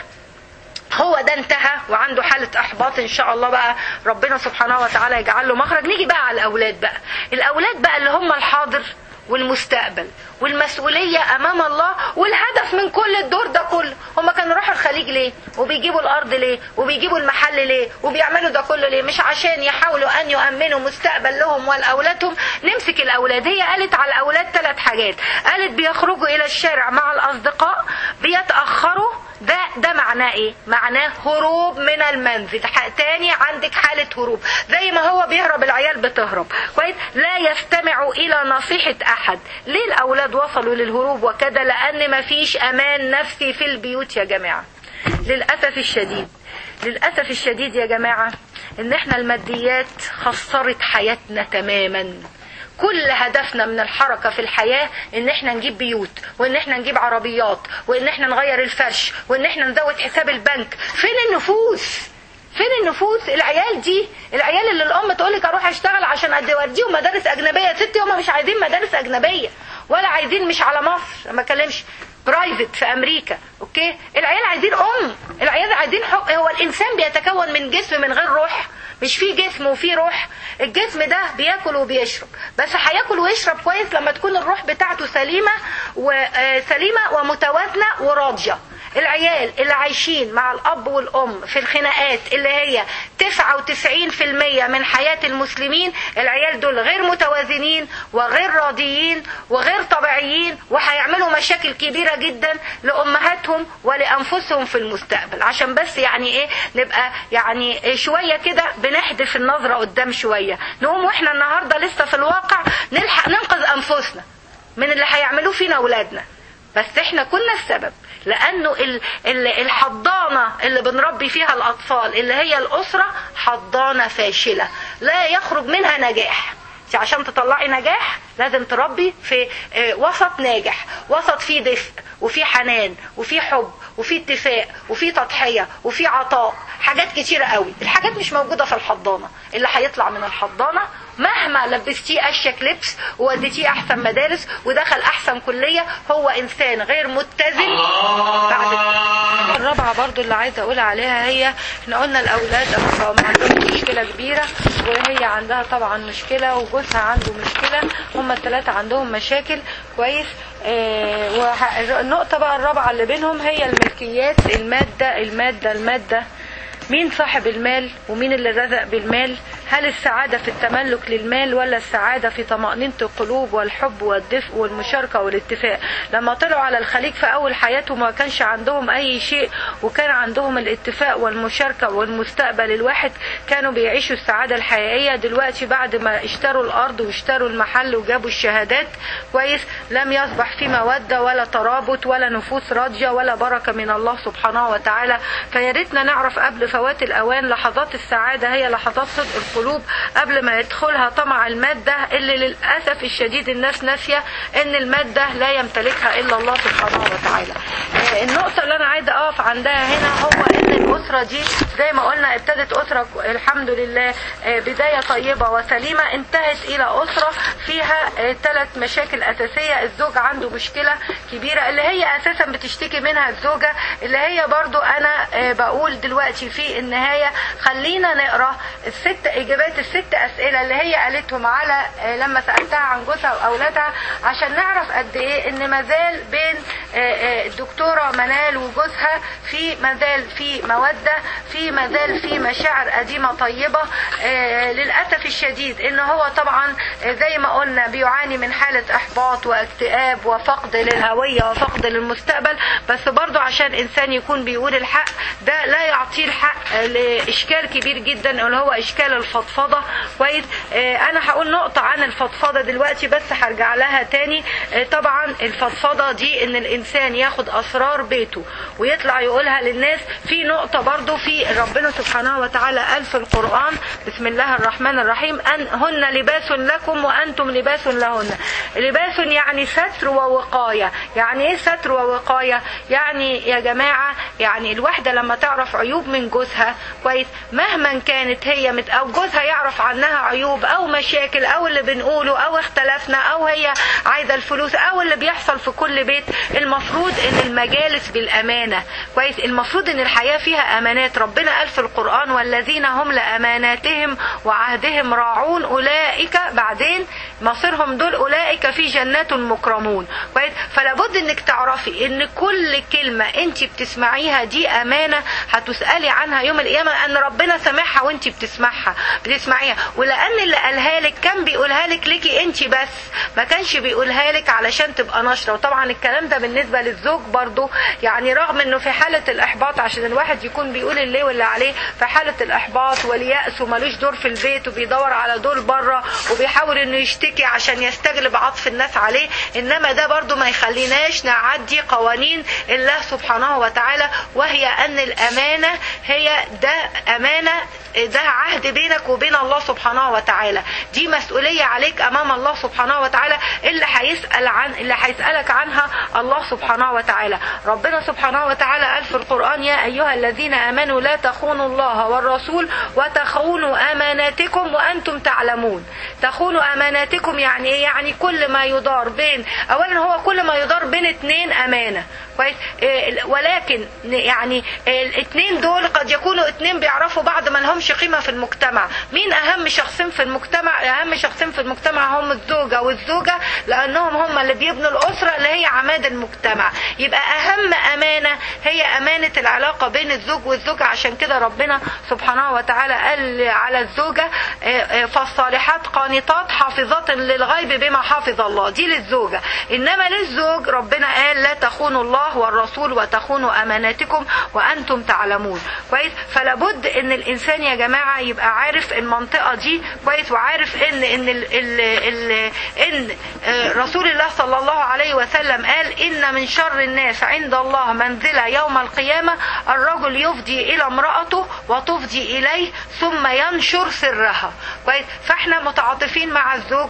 هو ده انتهى وعنده حالة احباط ان شاء الله بقى ربنا سبحانه وتعالى يجعل له مخرج نيجي بقى على الاولاد بقى الاولاد بقى اللي هم الحاضر والمستقبل والمسؤولية أمام الله والهدف من كل الدور ده كله هم كانوا راحوا الخليج ليه وبيجيبوا الأرض ليه وبيجيبوا المحل ليه وبيعملوا ده كله ليه مش عشان يحاولوا أن يؤمنوا مستقبل لهم ولأولادهم نمسك الأولاد هي قالت على الأولاد ثلاث حاجات قالت بيخرجوا إلى الشارع مع الأصدقاء بيتأخروا ده ده معناه ايه معناه هروب من المنزل تاني عندك حالة هروب زي ما هو بيهرب العيال بتهرب كويس لا يستمع الى نصيحة احد ليه الاولاد وصلوا للهروب وكده لان مفيش امان نفسي في البيوت يا جماعة للأسف الشديد للأسف الشديد يا جماعة ان احنا الماديات خسرت حياتنا تماما كل هدفنا من الحركة في الحياة ان احنا نجيب بيوت وان احنا نجيب عربيات وان احنا نغير الفرش وان احنا نزود حساب البنك فين النفوس فين النفوس العيال دي العيال اللي الام تقولك اروح اشتغل عشان اوديهم مدارس اجنبيه يا ستي هم مش عايزين مدارس اجنبيه ولا عايزين مش على مصر ما اكلمش برايفت في امريكا اوكي العيال عايزين ام العيال عايزين حق هو الانسان بيتكون من جسم من غير روح مش في جسم وفي روح الجسم ده بياكل وبيشرب بس هياكل ويشرب كويس لما تكون الروح بتاعته سليمه وسليمه ومتوازنه وراضيه العيال اللي عايشين مع الاب والام في الخناقات اللي هي 99% من حياه المسلمين العيال دول غير متوازنين وغير راضيين وغير طبيعيين وهيعملوا مشاكل كبيره جدا لامهاتهم ولانفسهم في المستقبل عشان بس يعني ايه نبقى يعني شويه كده بنحدف النظره قدام شويه نقوم واحنا النهارده لسه في الواقع نلحق ننقذ انفسنا من اللي هيعملوه فينا اولادنا بس احنا كنا السبب لانه ال ال الحضانه اللي بنربي فيها الاطفال اللي هي الاسره حضانه فاشله لا يخرج منها نجاح عشان تطلعي نجاح لازم تربي في آه، وسط ناجح وسط فيه دفء وفيه حنان وفيه حب وفيه اتفاق وفيه تضحيه وفيه عطاء حاجات كتيره قوي الحاجات مش موجوده في الحضانه اللي هيطلع من الحضانه مهما لبستيه اشيك لبس ووديتيه احسن مدارس ودخل احسن كليه هو انسان غير متزن بعد الرابعه برضو اللي عايزه اقول عليها هي احنا قلنا الاولاد ما عندهم مشكله كبيره وهي عندها طبعا مشكله وجوزها عنده مشكله هما الثلاثه عندهم مشاكل كويس آه وه- النقطه بقى الرابعه اللي بينهم هي الملكيات الماده الماده الماده مين صاحب المال ومين اللي رزق بالمال هل السعادة في التملك للمال ولا السعادة في طمأنينة القلوب والحب والدفء والمشاركة والاتفاق لما طلعوا على الخليج في أول حياتهم ما كانش عندهم أي شيء وكان عندهم الاتفاق والمشاركة والمستقبل الواحد كانوا بيعيشوا السعادة الحقيقية دلوقتي بعد ما اشتروا الأرض واشتروا المحل وجابوا الشهادات كويس لم يصبح في مودة ولا ترابط ولا نفوس راضية ولا بركة من الله سبحانه وتعالى فيا ريتنا نعرف قبل فوات الأوان لحظات السعادة هي لحظات صدق القلوب قبل ما يدخلها طمع المادة اللي للأسف الشديد الناس ناسية إن المادة لا يمتلكها إلا الله سبحانه وتعالى آه، النقطة اللي أنا عايزة أقف عندها هنا هو إن الأسرة دي زي ما قلنا ابتدت أسرة الحمد لله آه، بداية طيبة وسليمة انتهت إلى أسرة فيها ثلاث مشاكل أساسية الزوج عنده مشكلة كبيرة اللي هي أساسا بتشتكي منها الزوجة اللي هي برضو أنا آه، بقول دلوقتي في النهاية خلينا نقرأ الست إجابات الست أسئلة اللي هي قالتهم على آه، لما سألتها عن جوزها وأولادها عشان نعرف قد إيه إن مازال بين آه، آه، الدكتورة منال وجوزها في مازال في مودة في مازال في مشاعر قديمة طيبة آه، للأسف الشديد إن هو طبعا آه، زي ما قلنا بيعاني من حالة إحباط واكتئاب وفقد للهوية وفقد للمستقبل بس برضو عشان إنسان يكون بيقول الحق ده لا يعطيه الحق آه، لإشكال كبير جدا اللي هو إشكال الفضفضة كويس آه، أنا هقول نقطة عن الفضفضة دلوقتي بس هرجع لها تاني آه، طبعا الفضفضة دي إن الإنسان ياخد أسرار بيته ويطلع يقولها للناس في نقطة برضو في ربنا سبحانه وتعالى قال في القرآن بسم الله الرحمن الرحيم أن هن لباس لكم وأنتم لباس لهن لباس يعني ستر ووقاية يعني إيه ستر ووقاية يعني يا جماعة يعني الواحدة لما تعرف عيوب من جوزها كويس مهما كانت هي مت أو جوزها يعرف عنها عيوب أو مشاكل أو اللي بنقوله أو اختلفنا أو هي عايزة الفلوس أو اللي بيحصل في كل بيت المفروض إن المجالس بالأمانة كويس المفروض إن الحياة فيها أمانات ربنا قال في القرآن والذين هم لأماناتهم وعهدهم راعون أولئك بعدين مصيرهم دول أولئك في جنات مكرمون كويس فلا بد إنك تعرفي إن كل كلمة أنت بتسمعيها دي أمانة هتسألي عنها يوم القيامة أن ربنا سامعها وأنت بتسمعها بتسمعيها ولأن اللي قالها لك كان بيقولها لك ليكي أنت بس ما كانش بيقولها لك علشان تبقى نشرة وطبعا الكلام ده بالنسبة للزوج برضو يعني رغم انه في حالة الاحباط عشان الواحد يكون بيقول اللي واللي عليه في حالة الاحباط واليأس وملوش دور في البيت وبيدور على دور بره وبيحاول انه يشتكي عشان يستجلب عطف الناس عليه انما ده برضو ما يخليناش نعدي قوانين الله سبحانه وتعالى وهي ان الامانة هي ده امانة ده عهد بينك وبين الله سبحانه وتعالى دي مسؤولية عليك امام الله سبحانه وتعالى اللي هيسأل عن اللي هيسألك عنها الله سبحانه وتعالى ربنا سبحانه وتعالى قال في القرآن يا أيها الذين آمنوا لا تخونوا الله والرسول وتخونوا أماناتكم وأنتم تعلمون تخونوا أماناتكم يعني إيه يعني كل ما يدار بين أولا هو كل ما يدار بين اتنين أمانة كويس إيه، ولكن يعني الاثنين دول قد يكونوا اثنين بيعرفوا بعض ما لهمش قيمه في المجتمع مين اهم شخصين في المجتمع اهم شخصين في المجتمع هم الزوجه والزوجه لانهم هم اللي بيبنوا الاسره اللي هي عماد المجتمع يبقى اهم امانه هي امانه العلاقه بين الزوج والزوجه عشان كده ربنا سبحانه وتعالى قال على الزوجه آه، آه، فالصالحات قانتات حافظات للغيب بما حافظ الله دي للزوجه انما للزوج ربنا قال لا تخونوا الله والرسول وتخونوا اماناتكم وانتم تعلمون كويس فلا بد ان الانسان يا جماعه يبقى عارف المنطقه دي كويس وعارف ان ان ال ال ال ان آه، رسول الله صلى الله عليه وسلم قال ان من شر الناس عند الله منزله يوم القيامه الرجل يفضي الى امراته وتفضي اليه ثم ينشر سرها كويس فاحنا متعاطفين مع الزوج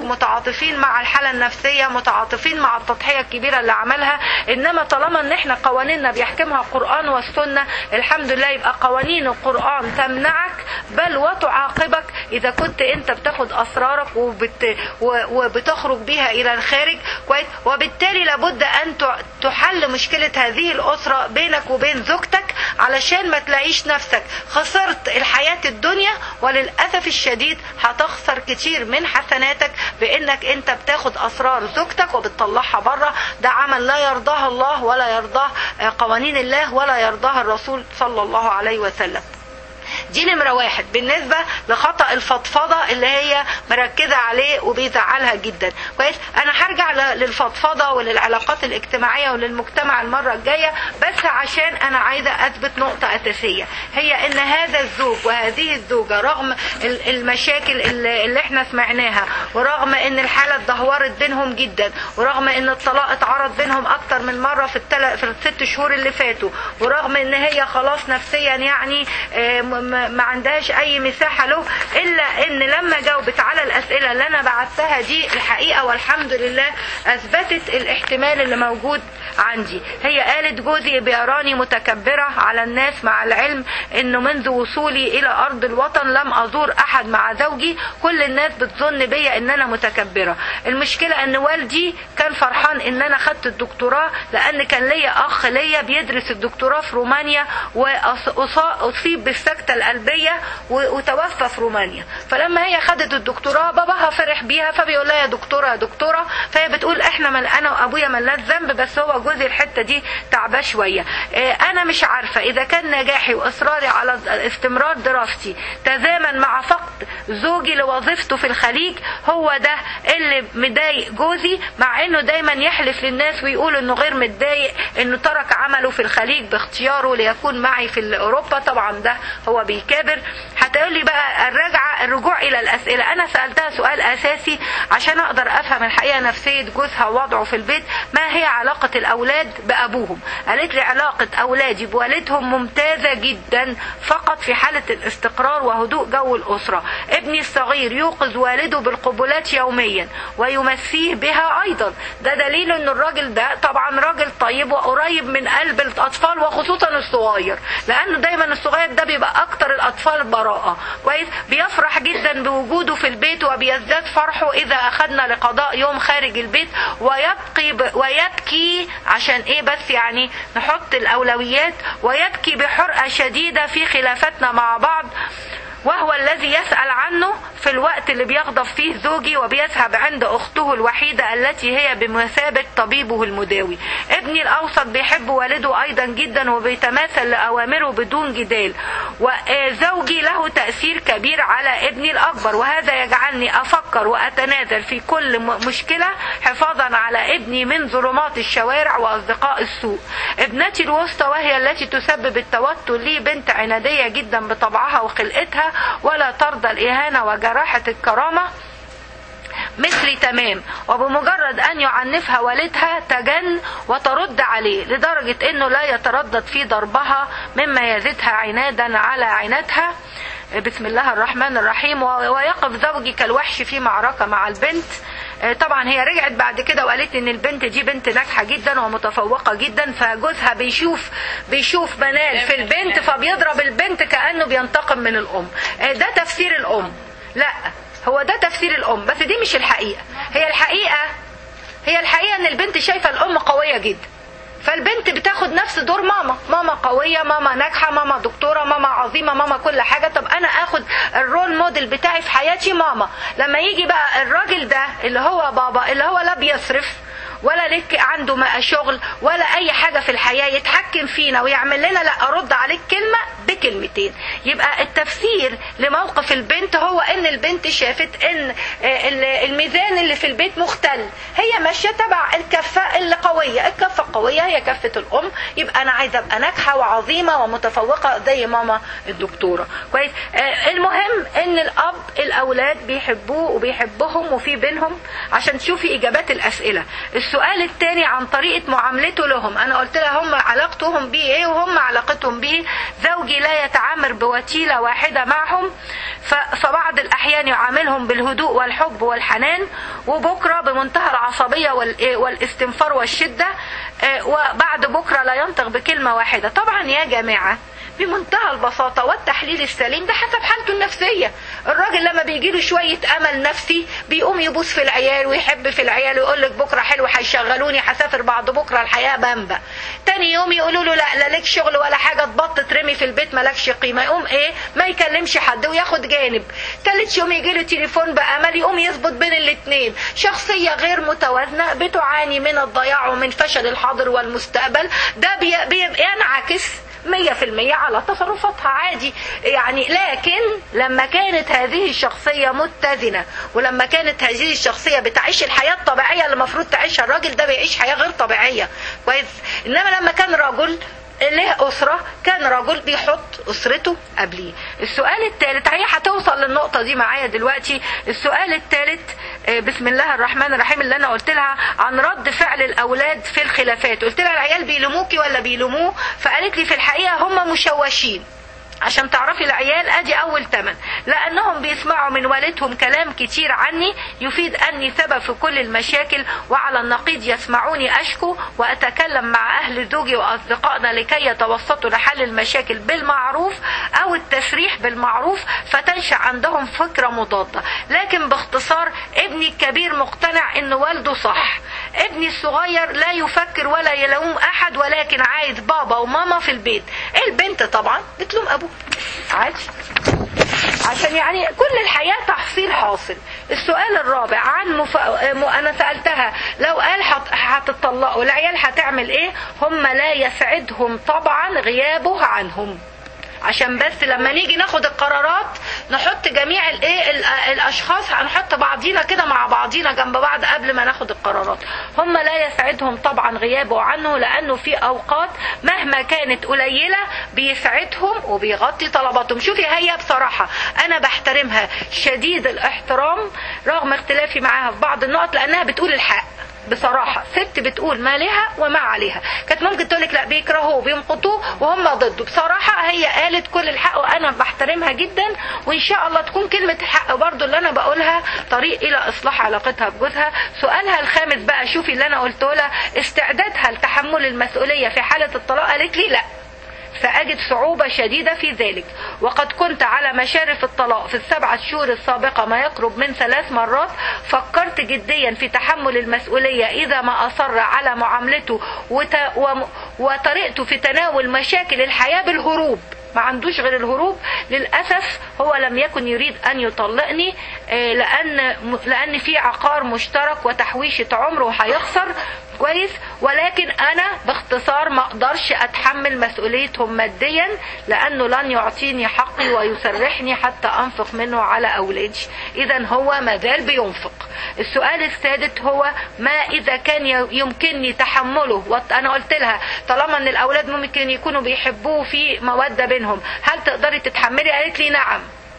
متعاطفين مع الحاله النفسيه متعاطفين مع التضحيه الكبيره اللي عملها انما طالما ان احنا قوانيننا بيحكمها القران والسنه الحمد لله يبقى قوانين القران تمنعك بل وتعاقبك اذا كنت انت بتاخد اسرارك وبت وبتخرج بيها الى الخارج كويس وبالتالي لابد ان تحل مشكله هذه الاسره بينك وبين زوجتك علشان ما تلاقيش نفسك خسرت الحياه الدنيا وللاسف الشديد هتخسر كتير من حسناتك بانك انت بتاخد اسرار زوجتك وبتطلعها بره ده عمل لا يرضاه الله ولا يرضاه قوانين الله ولا يرضاها الرسول صلى الله عليه وسلم دي نمرة واحد بالنسبة لخطأ الفضفضة اللي هي مركزة عليه وبيزعلها جدا كويس أنا هرجع للفضفضة وللعلاقات الاجتماعية وللمجتمع المرة الجاية بس عشان أنا عايزة أثبت نقطة أساسية هي إن هذا الزوج وهذه الزوجة رغم المشاكل اللي احنا سمعناها ورغم إن الحالة اتدهورت بينهم جدا ورغم إن الطلاق اتعرض بينهم أكتر من مرة في, التل... في الست شهور اللي فاتوا ورغم إن هي خلاص نفسيا يعني ما عندهاش اي مساحة له الا ان لما جاوبت على الاسئلة اللي انا بعتها دي الحقيقة والحمد لله اثبتت الاحتمال اللي موجود عندي هي قالت جوزي بيراني متكبرة على الناس مع العلم انه منذ وصولي الى ارض الوطن لم ازور احد مع زوجي كل الناس بتظن بيا ان انا متكبرة المشكلة ان والدي كان فرحان ان انا خدت الدكتوراه لان كان ليا اخ ليا بيدرس الدكتوراه في رومانيا واصيب بالسكتة القلبية وتوفى في رومانيا فلما هي خدت الدكتوراه باباها فرح بيها فبيقول لها يا دكتورة يا دكتورة فهي بتقول احنا من انا وابويا ملناش ذنب بس هو جوزي الحتة دي تعباه شوية انا مش عارفة اذا كان نجاحي واصراري على استمرار دراستي تزامن مع فقد زوجي لوظيفته في الخليج هو ده اللي مضايق جوزي مع انه دايما يحلف للناس ويقول انه غير متضايق انه ترك عمله في الخليج باختياره ليكون معي في اوروبا طبعا ده هو بيكابر هتقول لي بقى الرجعة الرجوع الى الاسئلة انا سألتها سؤال اساسي عشان اقدر افهم الحقيقة نفسية جوزها ووضعه في البيت ما هي علاقة الاولاد بابوهم قالت لي علاقة اولادي بوالدهم ممتازة جدا فقط في حالة الاستقرار وهدوء جو الاسرة ابني الصغير يوقظ والده بالقبلات يوميا ويمسيه بها ايضا ده دليل ان الراجل ده طبعا راجل طيب وقريب من قلب الاطفال وخصوصا الصغير لانه دايما الصغير ده بيبقى اكتر الاطفال براءة كويس بيفرح جدا بوجوده في البيت وبيزداد فرحه اذا اخذنا لقضاء يوم خارج البيت ويبقي ب... ويبكي عشان ايه بس يعني نحط الاولويات ويبكي بحرقة شديدة في خلافتنا مع بعض وهو الذي يسأل عنه في الوقت اللي بيغضب فيه زوجي وبيذهب عند أخته الوحيدة التي هي بمثابة طبيبه المداوي ابني الأوسط بيحب والده أيضا جدا وبيتماثل لأوامره بدون جدال وزوجي له تأثير كبير على ابني الأكبر وهذا يجعلني أفكر وأتنازل في كل مشكلة حفاظا على ابني من ظلمات الشوارع وأصدقاء السوء ابنتي الوسطى وهي التي تسبب التوتر لي بنت عنادية جدا بطبعها وخلقتها ولا ترضى الإهانة وجراحة الكرامة مثلي تمام وبمجرد ان يعنفها والدها تجن وترد عليه لدرجة انه لا يتردد في ضربها مما يزيدها عنادا على عنادها بسم الله الرحمن الرحيم ويقف زوجي كالوحش في معركة مع البنت طبعا هي رجعت بعد كده وقالت ان البنت دي بنت ناجحه جدا ومتفوقه جدا فجوزها بيشوف بيشوف منال في البنت فبيضرب البنت كانه بينتقم من الام ده تفسير الام لا هو ده تفسير الام بس دي مش الحقيقه هي الحقيقه هي الحقيقه ان البنت شايفه الام قويه جدا فالبنت بتاخد نفس دور ماما ماما قوية ماما ناجحة ماما دكتورة ماما عظيمة ماما كل حاجة طب انا اخد الرول موديل بتاعي في حياتي ماما لما يجي بقى الراجل ده اللي هو بابا اللي هو لا بيصرف ولا لك عنده ما شغل ولا اي حاجه في الحياه يتحكم فينا ويعمل لنا لا ارد عليك كلمه بكلمتين يبقى التفسير لموقف البنت هو ان البنت شافت ان الميزان اللي في البيت مختل هي ماشيه تبع الكفه اللي قويه الكفه القويه هي كفه الام يبقى انا عايزه ابقى ناجحه وعظيمه ومتفوقه زي ماما الدكتوره كويس المهم ان الاب الاولاد بيحبوه وبيحبهم وفي بينهم عشان تشوفي اجابات الاسئله السؤال الثاني عن طريقة معاملته لهم أنا قلت لها هم علاقتهم بيه إيه وهم علاقتهم بيه زوجي لا يتعامل بوتيلة واحدة معهم ف- فبعض الأحيان يعاملهم بالهدوء والحب والحنان وبكرة بمنتهى العصبية وال- والاستنفار والشدة آه، وبعد بكرة لا ينطق بكلمة واحدة طبعا يا جماعة بمنتهى البساطة والتحليل السليم ده حسب حالته النفسية الراجل لما بيجي له شوية أمل نفسي بيقوم يبوس في العيال ويحب في العيال ويقول لك بكرة حلو هيشغلوني هسافر بعد بكرة الحياة بنبة تاني يوم يقولوا له لا لا لك شغل ولا حاجة تبط ترمي في البيت مالكش قيمة يقوم ايه ما يكلمش حد وياخد جانب تالت يوم يجي له تليفون بأمل يقوم يظبط بين الاتنين شخصية غير متوازنة بتعاني من الضياع ومن فشل الحاضر والمستقبل ده بي- بي- بينعكس مية في المية على تصرفاتها عادي يعني لكن لما كانت هذه الشخصية متزنة ولما كانت هذه الشخصية بتعيش الحياة الطبيعية اللي المفروض تعيشها الراجل ده بيعيش حياة غير طبيعية كويس إنما لما كان رجل له أسرة كان رجل بيحط أسرته قبليه السؤال الثالث هي هتوصل للنقطة دي معايا دلوقتي السؤال الثالث آه، بسم الله الرحمن الرحيم اللي أنا قلت لها عن رد فعل الأولاد في الخلافات قلت لها العيال بيلوموكي ولا بيلوموه فقالت لي في الحقيقة هم مشوشين عشان تعرفي العيال ادي اول تمن لانهم بيسمعوا من والدهم كلام كتير عني يفيد اني سبب في كل المشاكل وعلى النقيض يسمعوني اشكو واتكلم مع اهل زوجي واصدقائنا لكي يتوسطوا لحل المشاكل بالمعروف او التسريح بالمعروف فتنشا عندهم فكره مضاده لكن باختصار ابني الكبير مقتنع ان والده صح ابني الصغير لا يفكر ولا يلوم احد ولكن عايز بابا وماما في البيت البنت طبعا بتلوم ابوها عادي عشان يعني كل الحياة تحصيل حاصل السؤال الرابع عن مف... م- أنا سألتها لو قال هت- هتطلقوا العيال هتعمل إيه هم لا يسعدهم طبعا غيابه عنهم عشان بس لما نيجي ناخد القرارات نحط جميع الايه ال- الاشخاص هنحط بعضينا كده مع بعضينا جنب بعض قبل ما ناخد القرارات هم لا يسعدهم طبعا غيابه عنه لانه في اوقات مهما كانت قليله بيسعدهم وبيغطي طلباتهم شوفي هي بصراحه انا بحترمها شديد الاحترام رغم اختلافي معاها في بعض النقط لانها بتقول الحق بصراحة ست بتقول ما لها وما عليها كانت ممكن تقولك لا بيكرهوه بيمقتوه وهم ضده بصراحة هي قالت كل الحق وأنا بحترمها جدا وإن شاء الله تكون كلمة الحق برضو اللي أنا بقولها طريق إلى إصلاح علاقتها بجوزها سؤالها الخامس بقى شوفي اللي أنا قلته لها استعدادها لتحمل المسؤولية في حالة الطلاق قالت لي لا سأجد صعوبة شديدة في ذلك وقد كنت على مشارف الطلاق في السبعة شهور السابقة ما يقرب من ثلاث مرات فكرت جديا في تحمل المسؤولية إذا ما أصر على معاملته وت... وم... وطريقته في تناول مشاكل الحياة بالهروب ما عندوش غير الهروب للأسف هو لم يكن يريد أن يطلقني آه، لأن لأن في عقار مشترك وتحويشة عمره هيخسر كويس ولكن أنا باختصار ما أقدرش أتحمل مسؤوليتهم ماديا لأنه لن يعطيني حقي ويسرحني حتى أنفق منه على أولادي إذا هو ما زال بينفق السؤال السادس هو ما إذا كان ي- يمكنني تحمله وط- أنا قلت لها طالما أن الأولاد ممكن يكونوا بيحبوه في مودة بينهم هل تقدري تتحملي قالت لي نعم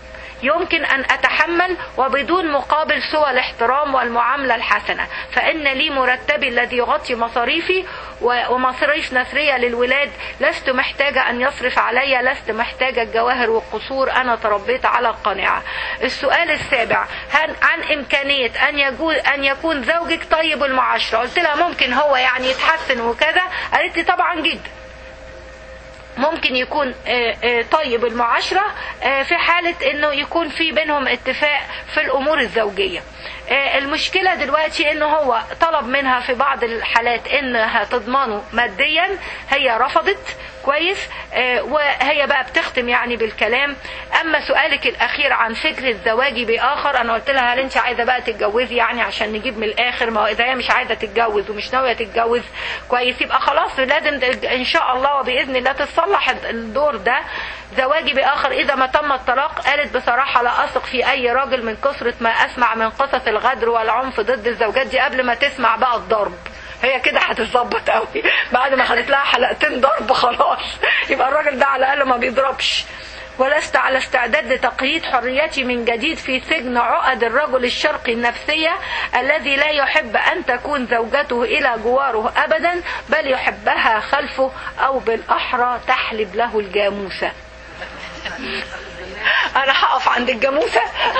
يمكن أن أتحمل وبدون مقابل سوى الاحترام والمعاملة الحسنة فإن لي مرتبي الذي يغطي مصاريفي و- ومصاريف نثرية للولاد لست محتاجة أن يصرف علي لست محتاجة الجواهر والقصور أنا تربيت على القناعة السؤال السابع هل عن إمكانية أن, يجوز أن يكون زوجك طيب المعاشرة قلت لها ممكن هو يعني يتحسن وكذا قالت لي طبعا جدا ممكن يكون آه، آه، طيب المعاشرة آه، في حالة انه يكون في بينهم اتفاق في الامور الزوجية آه، المشكلة دلوقتي انه هو طلب منها في بعض الحالات انها تضمنه ماديا هي رفضت كويس آه، وهي بقى بتختم يعني بالكلام اما سؤالك الاخير عن فكرة زواجي باخر انا قلت لها هل انت عايزة بقى تتجوزي يعني عشان نجيب من الاخر ما هو اذا هي مش عايزة تتجوز ومش ناوية تتجوز كويس يبقى خلاص لازم ان شاء الله وباذن الله تتصلح الدور ده زواجي باخر اذا ما تم الطلاق قالت بصراحة لا اثق في اي راجل من كثرة ما اسمع من قصص الغدر والعنف ضد الزوجات دي قبل ما تسمع بقى الضرب هي كده هتتظبط قوي بعد ما خدت لها حلقتين ضرب خلاص يبقى الراجل ده على الاقل ما بيضربش ولست على استعداد لتقييد حريتي من جديد في سجن عقد الرجل الشرقي النفسية الذي لا يحب أن تكون زوجته إلى جواره أبدا بل يحبها خلفه أو بالأحرى تحلب له الجاموسة أنا هقف عند الجاموسة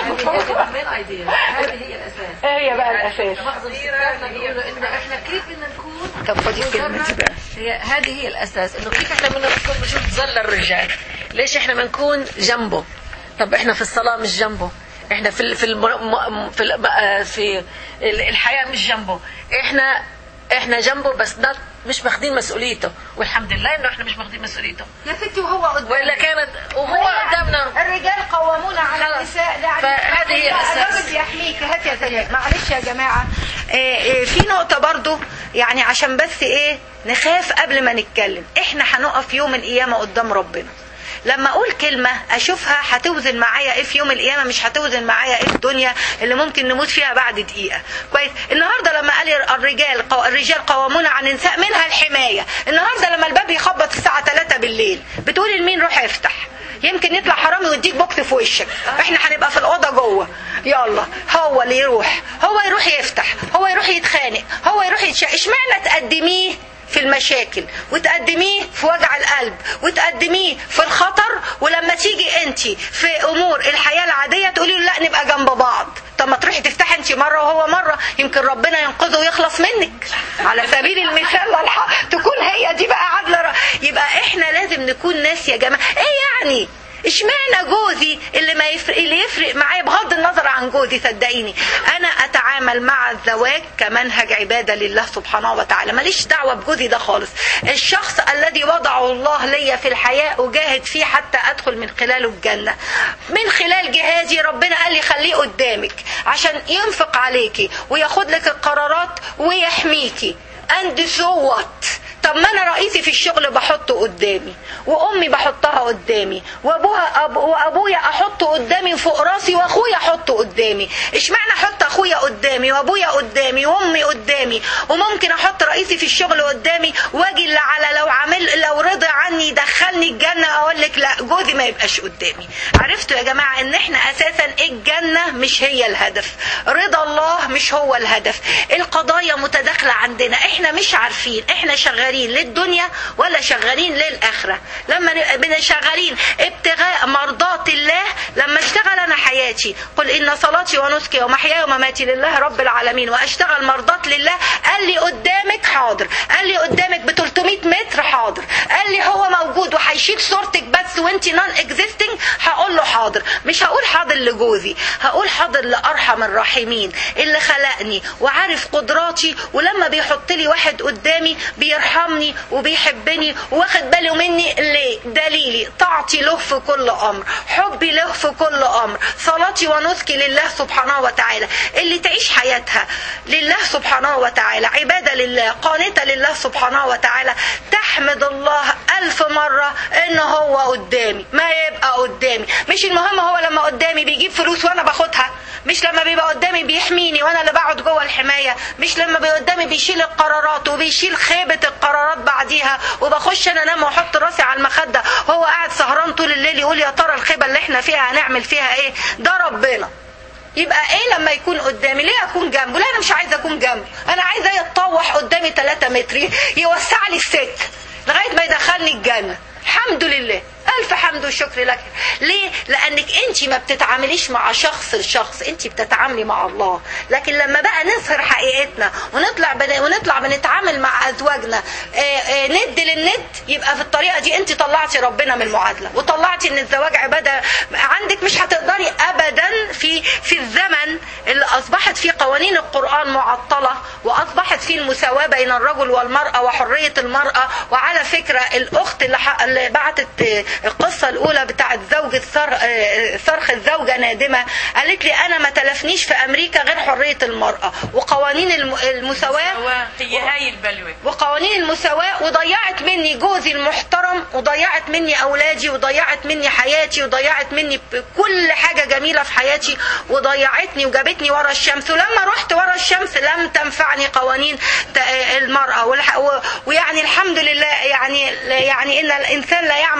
مين ايديا هذه هي الاساس إيه هي بقى الأساس معظم ستاتنا بيقولوا انه احنا كيف بدنا نكون طب خدي الكلمة دي بقى هي هذه هي الاساس انه كيف احنا بدنا نكون بشوف ظل الرجال ليش احنا بنكون جنبه طب احنا في الصلاه مش جنبه احنا في ال- في الم... م- في ال- آه، في ال- الحياه مش جنبه احنا احنا جنبه بس not مش ماخدين مسؤوليته والحمد لله انه احنا مش ماخدين مسؤوليته يا ستي وهو قدام والا كانت وهو قدامنا الرجال قوامون على خلاص. النساء يعني فهذه هي الأساس. الراجل يحميك هات يا سيدي معلش يا جماعه إيه إيه في نقطه برضو يعني عشان بس ايه نخاف قبل ما نتكلم احنا هنقف يوم القيامه قدام ربنا لما اقول كلمه اشوفها هتوزن معايا ايه في يوم القيامه مش هتوزن معايا ايه في الدنيا اللي ممكن نموت فيها بعد دقيقه كويس النهارده لما قال الرجال قو... الرجال قوامون على النساء منها الحمايه النهارده لما الباب يخبط الساعه 3 بالليل بتقولي لمين روح افتح يمكن يطلع حرامي ويديك بوكس في وشك احنا هنبقى في الاوضه جوه يلا هو اللي يروح هو يروح يفتح هو يروح يتخانق هو يروح يتشق اشمعنى تقدميه في المشاكل وتقدميه في وجع القلب وتقدميه في الخطر ولما تيجي انت في امور الحياه العاديه تقولي له لا نبقى جنب بعض طب ما تروحي تفتحي انت مره وهو مره يمكن ربنا ينقذه ويخلص منك على سبيل المثال الح- تكون هي دي بقى عدل ر- يبقى احنا لازم نكون ناس يا جماعه ايه يعني اشمعنى جوزي اللي ما يفرق اللي يفرق معايا بغض النظر عن جوزي صدقيني انا اتعامل مع الزواج كمنهج عباده لله سبحانه وتعالى ماليش دعوه بجوزي ده خالص الشخص الذي وضعه الله ليا في الحياه اجاهد فيه حتى ادخل من خلاله الجنه من خلال جهازي ربنا قال لي خليه قدامك عشان ينفق عليكي وياخد لك القرارات ويحميكي and so what طب ما انا رئيسي في الشغل بحطه قدامي وامي بحطها قدامي وابوها أب... وابويا احطه قدامي فوق راسي واخويا احطه قدامي اشمعنى احط اخويا قدامي وابويا قدامي وامي قدامي وممكن احط رئيسي في الشغل قدامي واجي اللي على لو عمل لو رضي عني دخلني الجنه اقول لك لا جوزي ما يبقاش قدامي عرفتوا يا جماعه ان احنا اساسا الجنه مش هي الهدف رضا الله مش هو الهدف القضايا متداخله عندنا احنا مش عارفين احنا شغالين للدنيا ولا شغالين للاخره لما نبقى شغالين ابتغاء مرضات الله لما اشتغل انا حياتي قل ان صلاتي ونسكي ومحياي ومماتي لله رب العالمين واشتغل مرضات لله قال لي قدامك حاضر قال لي قدامك ب 300 متر حاضر قال لي هو موجود وهيشيل صورتك بس وانت نون اكزيستنج هقول له حاضر مش هقول حاضر لجوزي هقول حاضر لارحم الراحمين اللي خلقني وعارف قدراتي ولما بيحط لي واحد قدامي بيرحمني وبيحبني واخد باله مني ليه دليلي طاعتي له في كل امر حبي له في كل امر صلاتي ونسكي لله سبحانه وتعالى اللي تعيش حياتها لله سبحانه وتعالى عباده لله قانته لله سبحانه وتعالى تحمد الله ألف مرة إن هو قدامي ما يبقى قدامي مش المهم هو لما قدامي بيجيب فلوس وأنا باخدها مش لما بيبقى قدامي بيحميني وأنا اللي بقعد جوه الحماية مش لما بيبقى قدامي بيشيل القرارات وبيشيل خيبة القرارات بعديها وبخش أنا أنام وأحط راسي على المخدة هو قاعد سهران طول الليل يقول يا ترى الخيبة اللي احنا فيها هنعمل فيها إيه ده ربنا يبقى ايه لما يكون قدامي ليه اكون جنبه لا انا مش عايزه اكون جنبه انا عايزه يتطوح قدامي 3 متر يوسع لي السك لغايه ما يدخلني الجنه الحمد لله الف حمد وشكر لك ليه لانك انت ما بتتعامليش مع شخص لشخص انت بتتعاملي مع الله لكن لما بقى نظهر حقيقتنا ونطلع بن... ونطلع بنتعامل مع ازواجنا آه، آه، ند للند يبقى في الطريقه دي انت طلعتي ربنا من المعادله وطلعتي ان الزواج عباده عندك مش هتقدري ابدا في في الزمن اللي اصبحت فيه قوانين القران معطله واصبحت فيه المساواه بين الرجل والمراه وحريه المراه وعلى فكره الاخت اللي, ح... اللي بعتت آه، القصه الاولى بتاعت زوجة صر... آه، صرخ الزوجه نادمه قالت لي انا ما تلفنيش في امريكا غير حريه المراه وقوانين الم... المساواه هي هاي البلوه وقوانين المساواة وضيعت مني جوزي المحترم وضيعت مني أولادي وضيعت مني حياتي وضيعت مني كل حاجة جميلة في حياتي وضيعتني وجابتني ورا الشمس ولما رحت ورا الشمس لم تنفعني قوانين ت- المرأة والح- و- ويعني الحمد لله يعني يعني إن الإنسان لا يعمل بعمل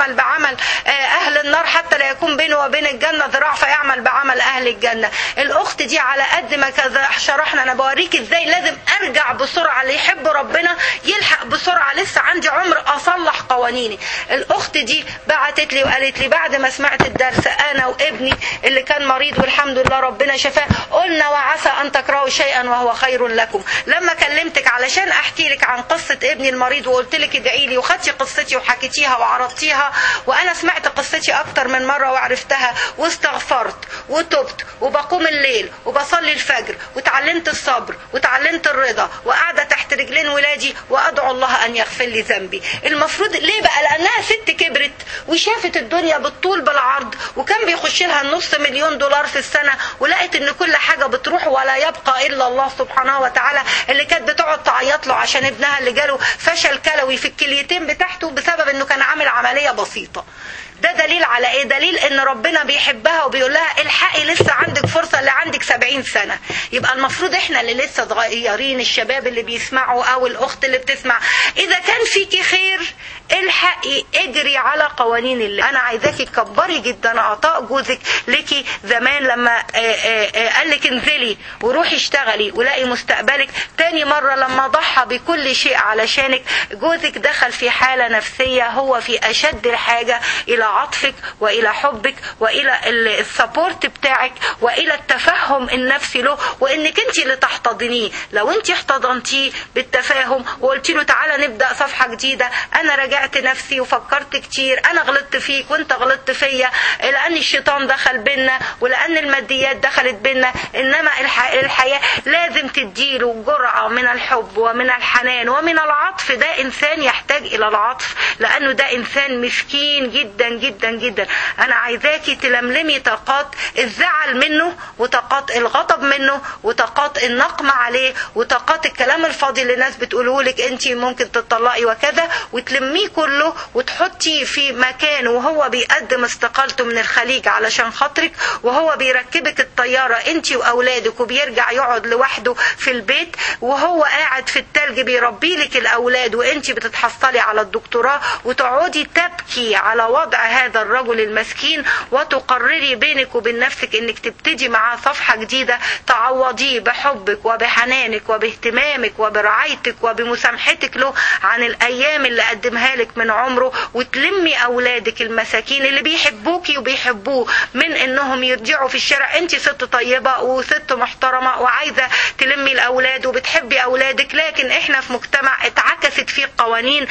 بعمل آه، اهل النار حتى لا يكون بينه وبين الجنه ذراع فيعمل بعمل اهل الجنه الاخت دي على قد ما كذا شرحنا انا بوريك ازاي لازم ارجع بسرعه اللي يحب ربنا يلحق بسرعه لسه عندي عمر اصلح قوانيني الاخت دي بعتت لي وقالت لي بعد ما سمعت الدرس انا وابني اللي كان مريض والحمد لله ربنا شفاه قلنا وعسى ان تكرهوا شيئا وهو خير لكم لما كلمتك علشان احكي لك عن قصه ابني المريض وقلت لك ادعي لي وخدتي قصتي وحكيتيها وعرضتيها وانا سمعت قصتي اكتر من مره وعرفتها واستغفرت وتبت وبقوم الليل وبصلي الفجر وتعلمت الصبر وتعلمت الرضا وقاعده تحت رجلين ولادي وادعو الله ان يغفر لي ذنبي المفروض ليه بقى لانها ست كبرت وشافت الدنيا بالطول بالعرض وكان بيخش لها النص مليون دولار في السنه ولقت ان كل حاجه بتروح ولا يبقى الا الله سبحانه وتعالى اللي كانت بتقعد تعيط له عشان ابنها اللي جاله فشل كلوي في الكليتين بتاعته بسبب انه كان عامل عمليه بسيطه ده دليل على ايه دليل ان ربنا بيحبها وبيقول لها الحقي لسه عندك فرصة اللي عندك سبعين سنة يبقى المفروض احنا اللي لسه صغيرين الشباب اللي بيسمعوا او الاخت اللي بتسمع اذا كان فيكي خير الحقي اجري على قوانين الله انا عايزاكي تكبري جدا عطاء جوزك ليكي زمان لما آه، آه، آه، قال لك انزلي وروحي اشتغلي ولاقي مستقبلك تاني مرة لما ضحى بكل شيء علشانك جوزك دخل في حالة نفسية هو في اشد الحاجة الى عطفك والى حبك والى ال- السبورت بتاعك والى التفهم النفسي له وانك انت اللي تحتضنيه لو انت احتضنتيه بالتفاهم وقلت له تعالى نبدا صفحه جديده انا راجعت نفسي وفكرت كتير انا غلطت فيك وانت غلطت فيا لان الشيطان دخل بينا ولان الماديات دخلت بينا انما الح- الحياه لازم تديله جرعه من الحب ومن الحنان ومن العطف ده انسان يحتاج الى العطف لانه ده انسان مسكين جدا جدا جدا انا عايزاكي تلملمي طاقات الزعل منه وطاقات الغضب منه وطاقات النقم عليه وطاقات الكلام الفاضي اللي الناس بتقوله لك انت ممكن تطلقي وكذا وتلميه كله وتحطيه في مكان وهو بيقدم استقالته من الخليج علشان خاطرك وهو بيركبك الطياره انت واولادك وبيرجع يقعد لوحده في البيت وهو قاعد في التلج بيربي لك الاولاد وانت بتتحصلي على الدكتوراه وتقعدي تبكي على وضع هذا الرجل المسكين وتقرري بينك وبين نفسك انك تبتدي معاه صفحه جديده تعوضيه بحبك وبحنانك وباهتمامك وبرعايتك وبمسامحتك له عن الايام اللي قدمها لك من عمره وتلمي اولادك المساكين اللي بيحبوكي وبيحبوه من انهم يرجعوا في الشارع انت ست طيبه وست محترمه وعايزه تلمي الاولاد وبتحبي اولادك لكن احنا في مجتمع اتعكست فيه قوانين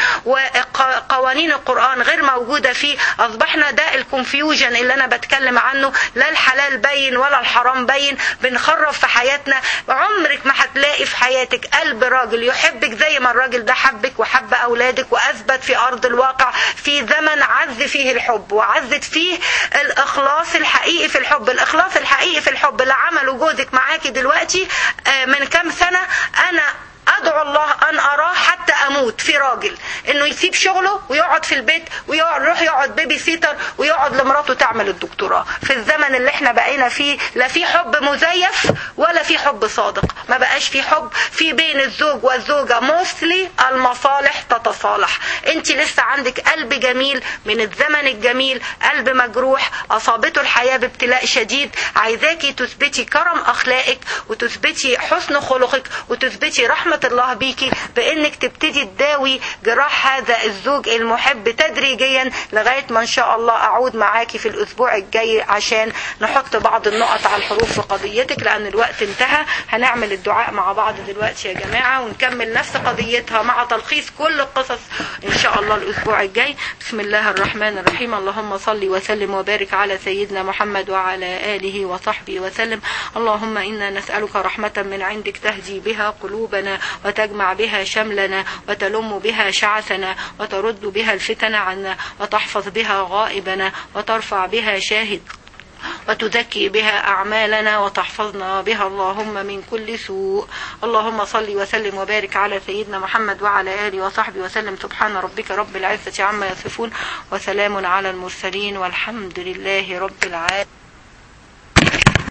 وقوانين القران غير موجوده فيه اصبحنا ده الكونفيوجن اللي انا بتكلم عنه لا الحلال باين ولا الحرام باين بنخرب في حياتنا عمرك ما هتلاقي في حياتك قلب راجل يحبك زي ما الراجل ده حبك وحب اولادك واثبت في ارض الواقع في زمن عز فيه الحب وعزت فيه الاخلاص الحقيقي في الحب الاخلاص الحقيقي في الحب اللي عمله جوزك معاكي دلوقتي آه، من كام سنه انا ادعو الله ان اراه حتى اموت في راجل انه يسيب شغله ويقعد في البيت ويقعد يروح يقعد بيبي سيتر ويقعد لمراته تعمل الدكتوراه في الزمن اللي احنا بقينا فيه لا في حب مزيف ولا في حب صادق ما بقاش في حب في بين الزوج والزوجه موستلي المصالح تتصالح انت لسه عندك قلب جميل من الزمن الجميل قلب مجروح اصابته الحياه بابتلاء شديد عايزاكي تثبتي كرم اخلاقك وتثبتي حسن خلقك وتثبتي رحمه الله بيكي بانك تبتدي تداوي جراح هذا الزوج المحب تدريجيا لغايه ما ان شاء الله اعود معاكي في الاسبوع الجاي عشان نحط بعض النقط على الحروف في قضيتك لان الوقت انتهى هنعمل الدعاء مع بعض دلوقتي يا جماعه ونكمل نفس قضيتها مع تلخيص كل القصص ان شاء الله الاسبوع الجاي بسم الله الرحمن الرحيم اللهم صل وسلم وبارك على سيدنا محمد وعلى اله وصحبه وسلم اللهم انا نسالك رحمه من عندك تهدي بها قلوبنا وتجمع بها شملنا وتلم بها شعثنا وترد بها الفتن عنا وتحفظ بها غائبنا وترفع بها شاهد وتزكي بها أعمالنا وتحفظنا بها اللهم من كل سوء اللهم صل وسلم وبارك على سيدنا محمد وعلى آله وصحبه وسلم سبحان ربك رب العزة عما يصفون وسلام على المرسلين والحمد لله رب العالمين